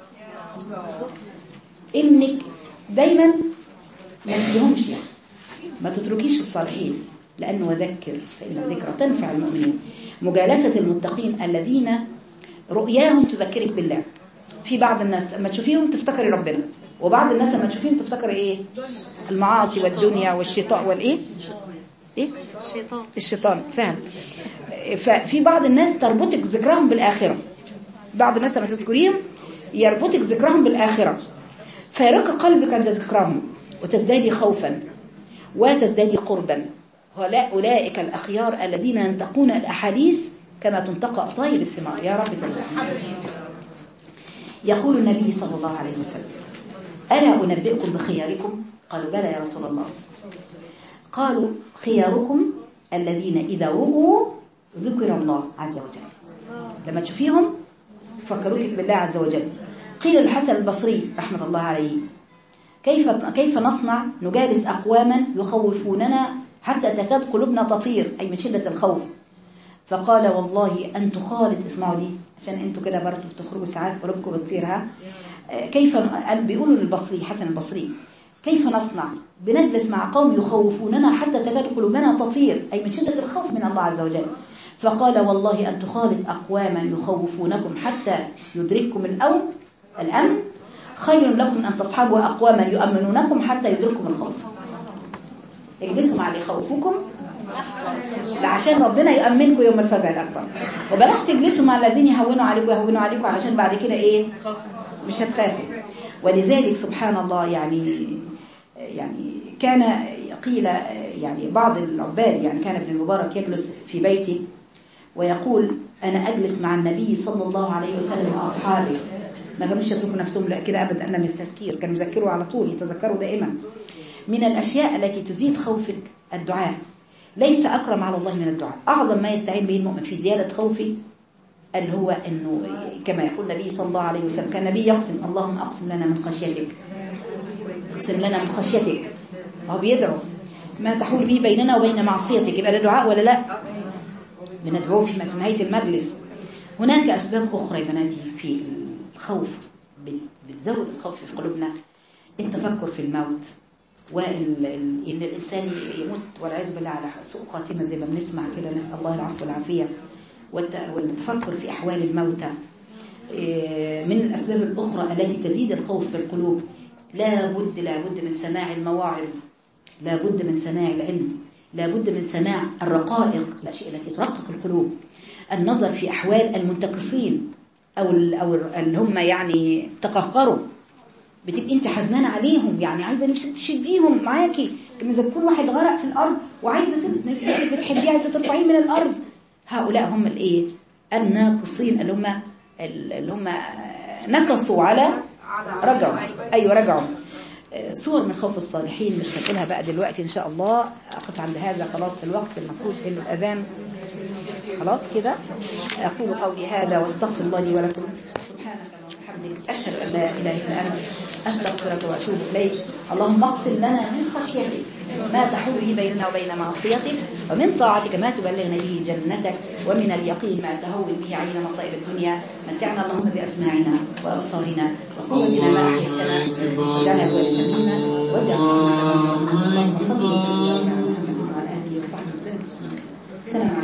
إنك دايما ما تسيبهمش يعني ما تتركيش الصالحين لأنه وذكر فإن الذكرى تنفع المؤمنين مجالسة المتقين الذين رؤياهم تذكرك بالله في بعض الناس لما تشوفيهم تفتكري ربنا وبعض الناس لما تشوفيهم تفتكري ايه المعاصي والدنيا والشيطان والايه ايه الشيطان الشيطان فهم ففي بعض الناس تربطك ذكرهم بالآخرة بعض الناس لما تذكريهم يربطك ذكرهم بالآخرة فيرق قلبك عند ذكرهم وتزدادي خوفا وتزدادي قربا هؤلاء أولئك الأخيار الذين ينتقون الأحاديث كما تنتقى طيب الثمار يا رب ترزقنا يقول النبي صلى الله عليه وسلم ألا أنبئكم بخياركم قالوا بلى يا رسول الله قالوا خياركم الذين إذا رؤوا ذكر الله عز وجل لما تشوفيهم فكروك بالله عز وجل قيل الحسن البصري رحمة الله عليه كيف كيف نصنع نجالس أقواما يخوفوننا حتى تكاد قلوبنا تطير أي من شدة الخوف فقال والله أن تخالط اسمعوا دي عشان انتوا كده برضو بتخرجوا ساعات قلوبكم بتطير ها كيف بيقولوا للبصري حسن البصري كيف نصنع بنجلس مع قوم يخوفوننا حتى تكاد قلوبنا تطير أي من شدة الخوف من الله عز وجل فقال والله أن تخالط أقواما يخوفونكم حتى يدرككم الأمن الأمن خير لكم أن تصحبوا أقواما يؤمنونكم حتى يدرككم الخوف اجلسوا مع اللي يخوفوكم عشان ربنا يؤمنكم يوم الفزع الأكبر وبلاش تجلسوا مع الذين يهونوا عليكم ويهونوا عليكم علشان بعد كده ايه مش هتخافوا ولذلك سبحان الله يعني يعني كان قيل يعني بعض العباد يعني كان ابن المبارك يجلس في بيته ويقول أنا أجلس مع النبي صلى الله عليه وسلم وأصحابه ما كانوش يتركوا نفسهم لا كده أبدا أنا من التذكير كانوا يذكروا على طول يتذكروا دائما من الأشياء التي تزيد خوفك الدعاء ليس أكرم على الله من الدعاء أعظم ما يستعين به المؤمن في زيادة خوفه اللي هو أنه كما يقول النبي صلى الله عليه وسلم كان النبي يقسم اللهم أقسم لنا من خشيتك اقسم لنا من خشيتك وهو بيدعو ما تحول به بيننا وبين معصيتك يبقى ده دعاء ولا لا بندعوه في نهاية المجلس هناك أسباب أخرى يا بناتي في الخوف بتزود الخوف في قلوبنا التفكر في الموت وان الانسان يموت والعياذ بالله على سوء خاتمه زي ما بنسمع كده نسال الله العفو والعافيه والتفكر في احوال الموتى من الاسباب الاخرى التي تزيد الخوف في القلوب لا بد لا بد من سماع المواعظ لا بد من سماع العلم لا بد من سماع الرقائق الاشياء التي ترقق القلوب النظر في احوال المنتقصين او او اللي هم يعني تقهقروا بتبقي انت حزنانه عليهم يعني عايزه نفسك تشديهم معاكي كما اذا تكون واحد غرق في الارض وعايزه بتحبيه عايزه ترفعيه من الارض هؤلاء هم الايه الناقصين اللي هم اللي هم نكصوا على رجعوا ايوه رجعوا صور من خوف الصالحين مش هقولها بقى دلوقتي ان شاء الله اقف عند هذا خلاص الوقت المفروض انه الاذان خلاص كده أقول قولي هذا واستغفر الله لي ولكم سبحانك اللهم وبحمدك أشهد أن لا إله إلا أنت أستغفرك وأتوب إليك اللهم اقسم لنا من خشيتك ما تحول به بيننا وبين معصيتك ومن طاعتك ما تبلغنا به جنتك ومن اليقين ما تهون به علينا مصائب الدنيا متعنا اللهم بأسماعنا وأبصارنا وقوتنا ما أحيتنا واجعلنا وارثا منا واجعل اللهم صل وسلم على محمد وعلى آله وصحبه وسلم السلام عليكم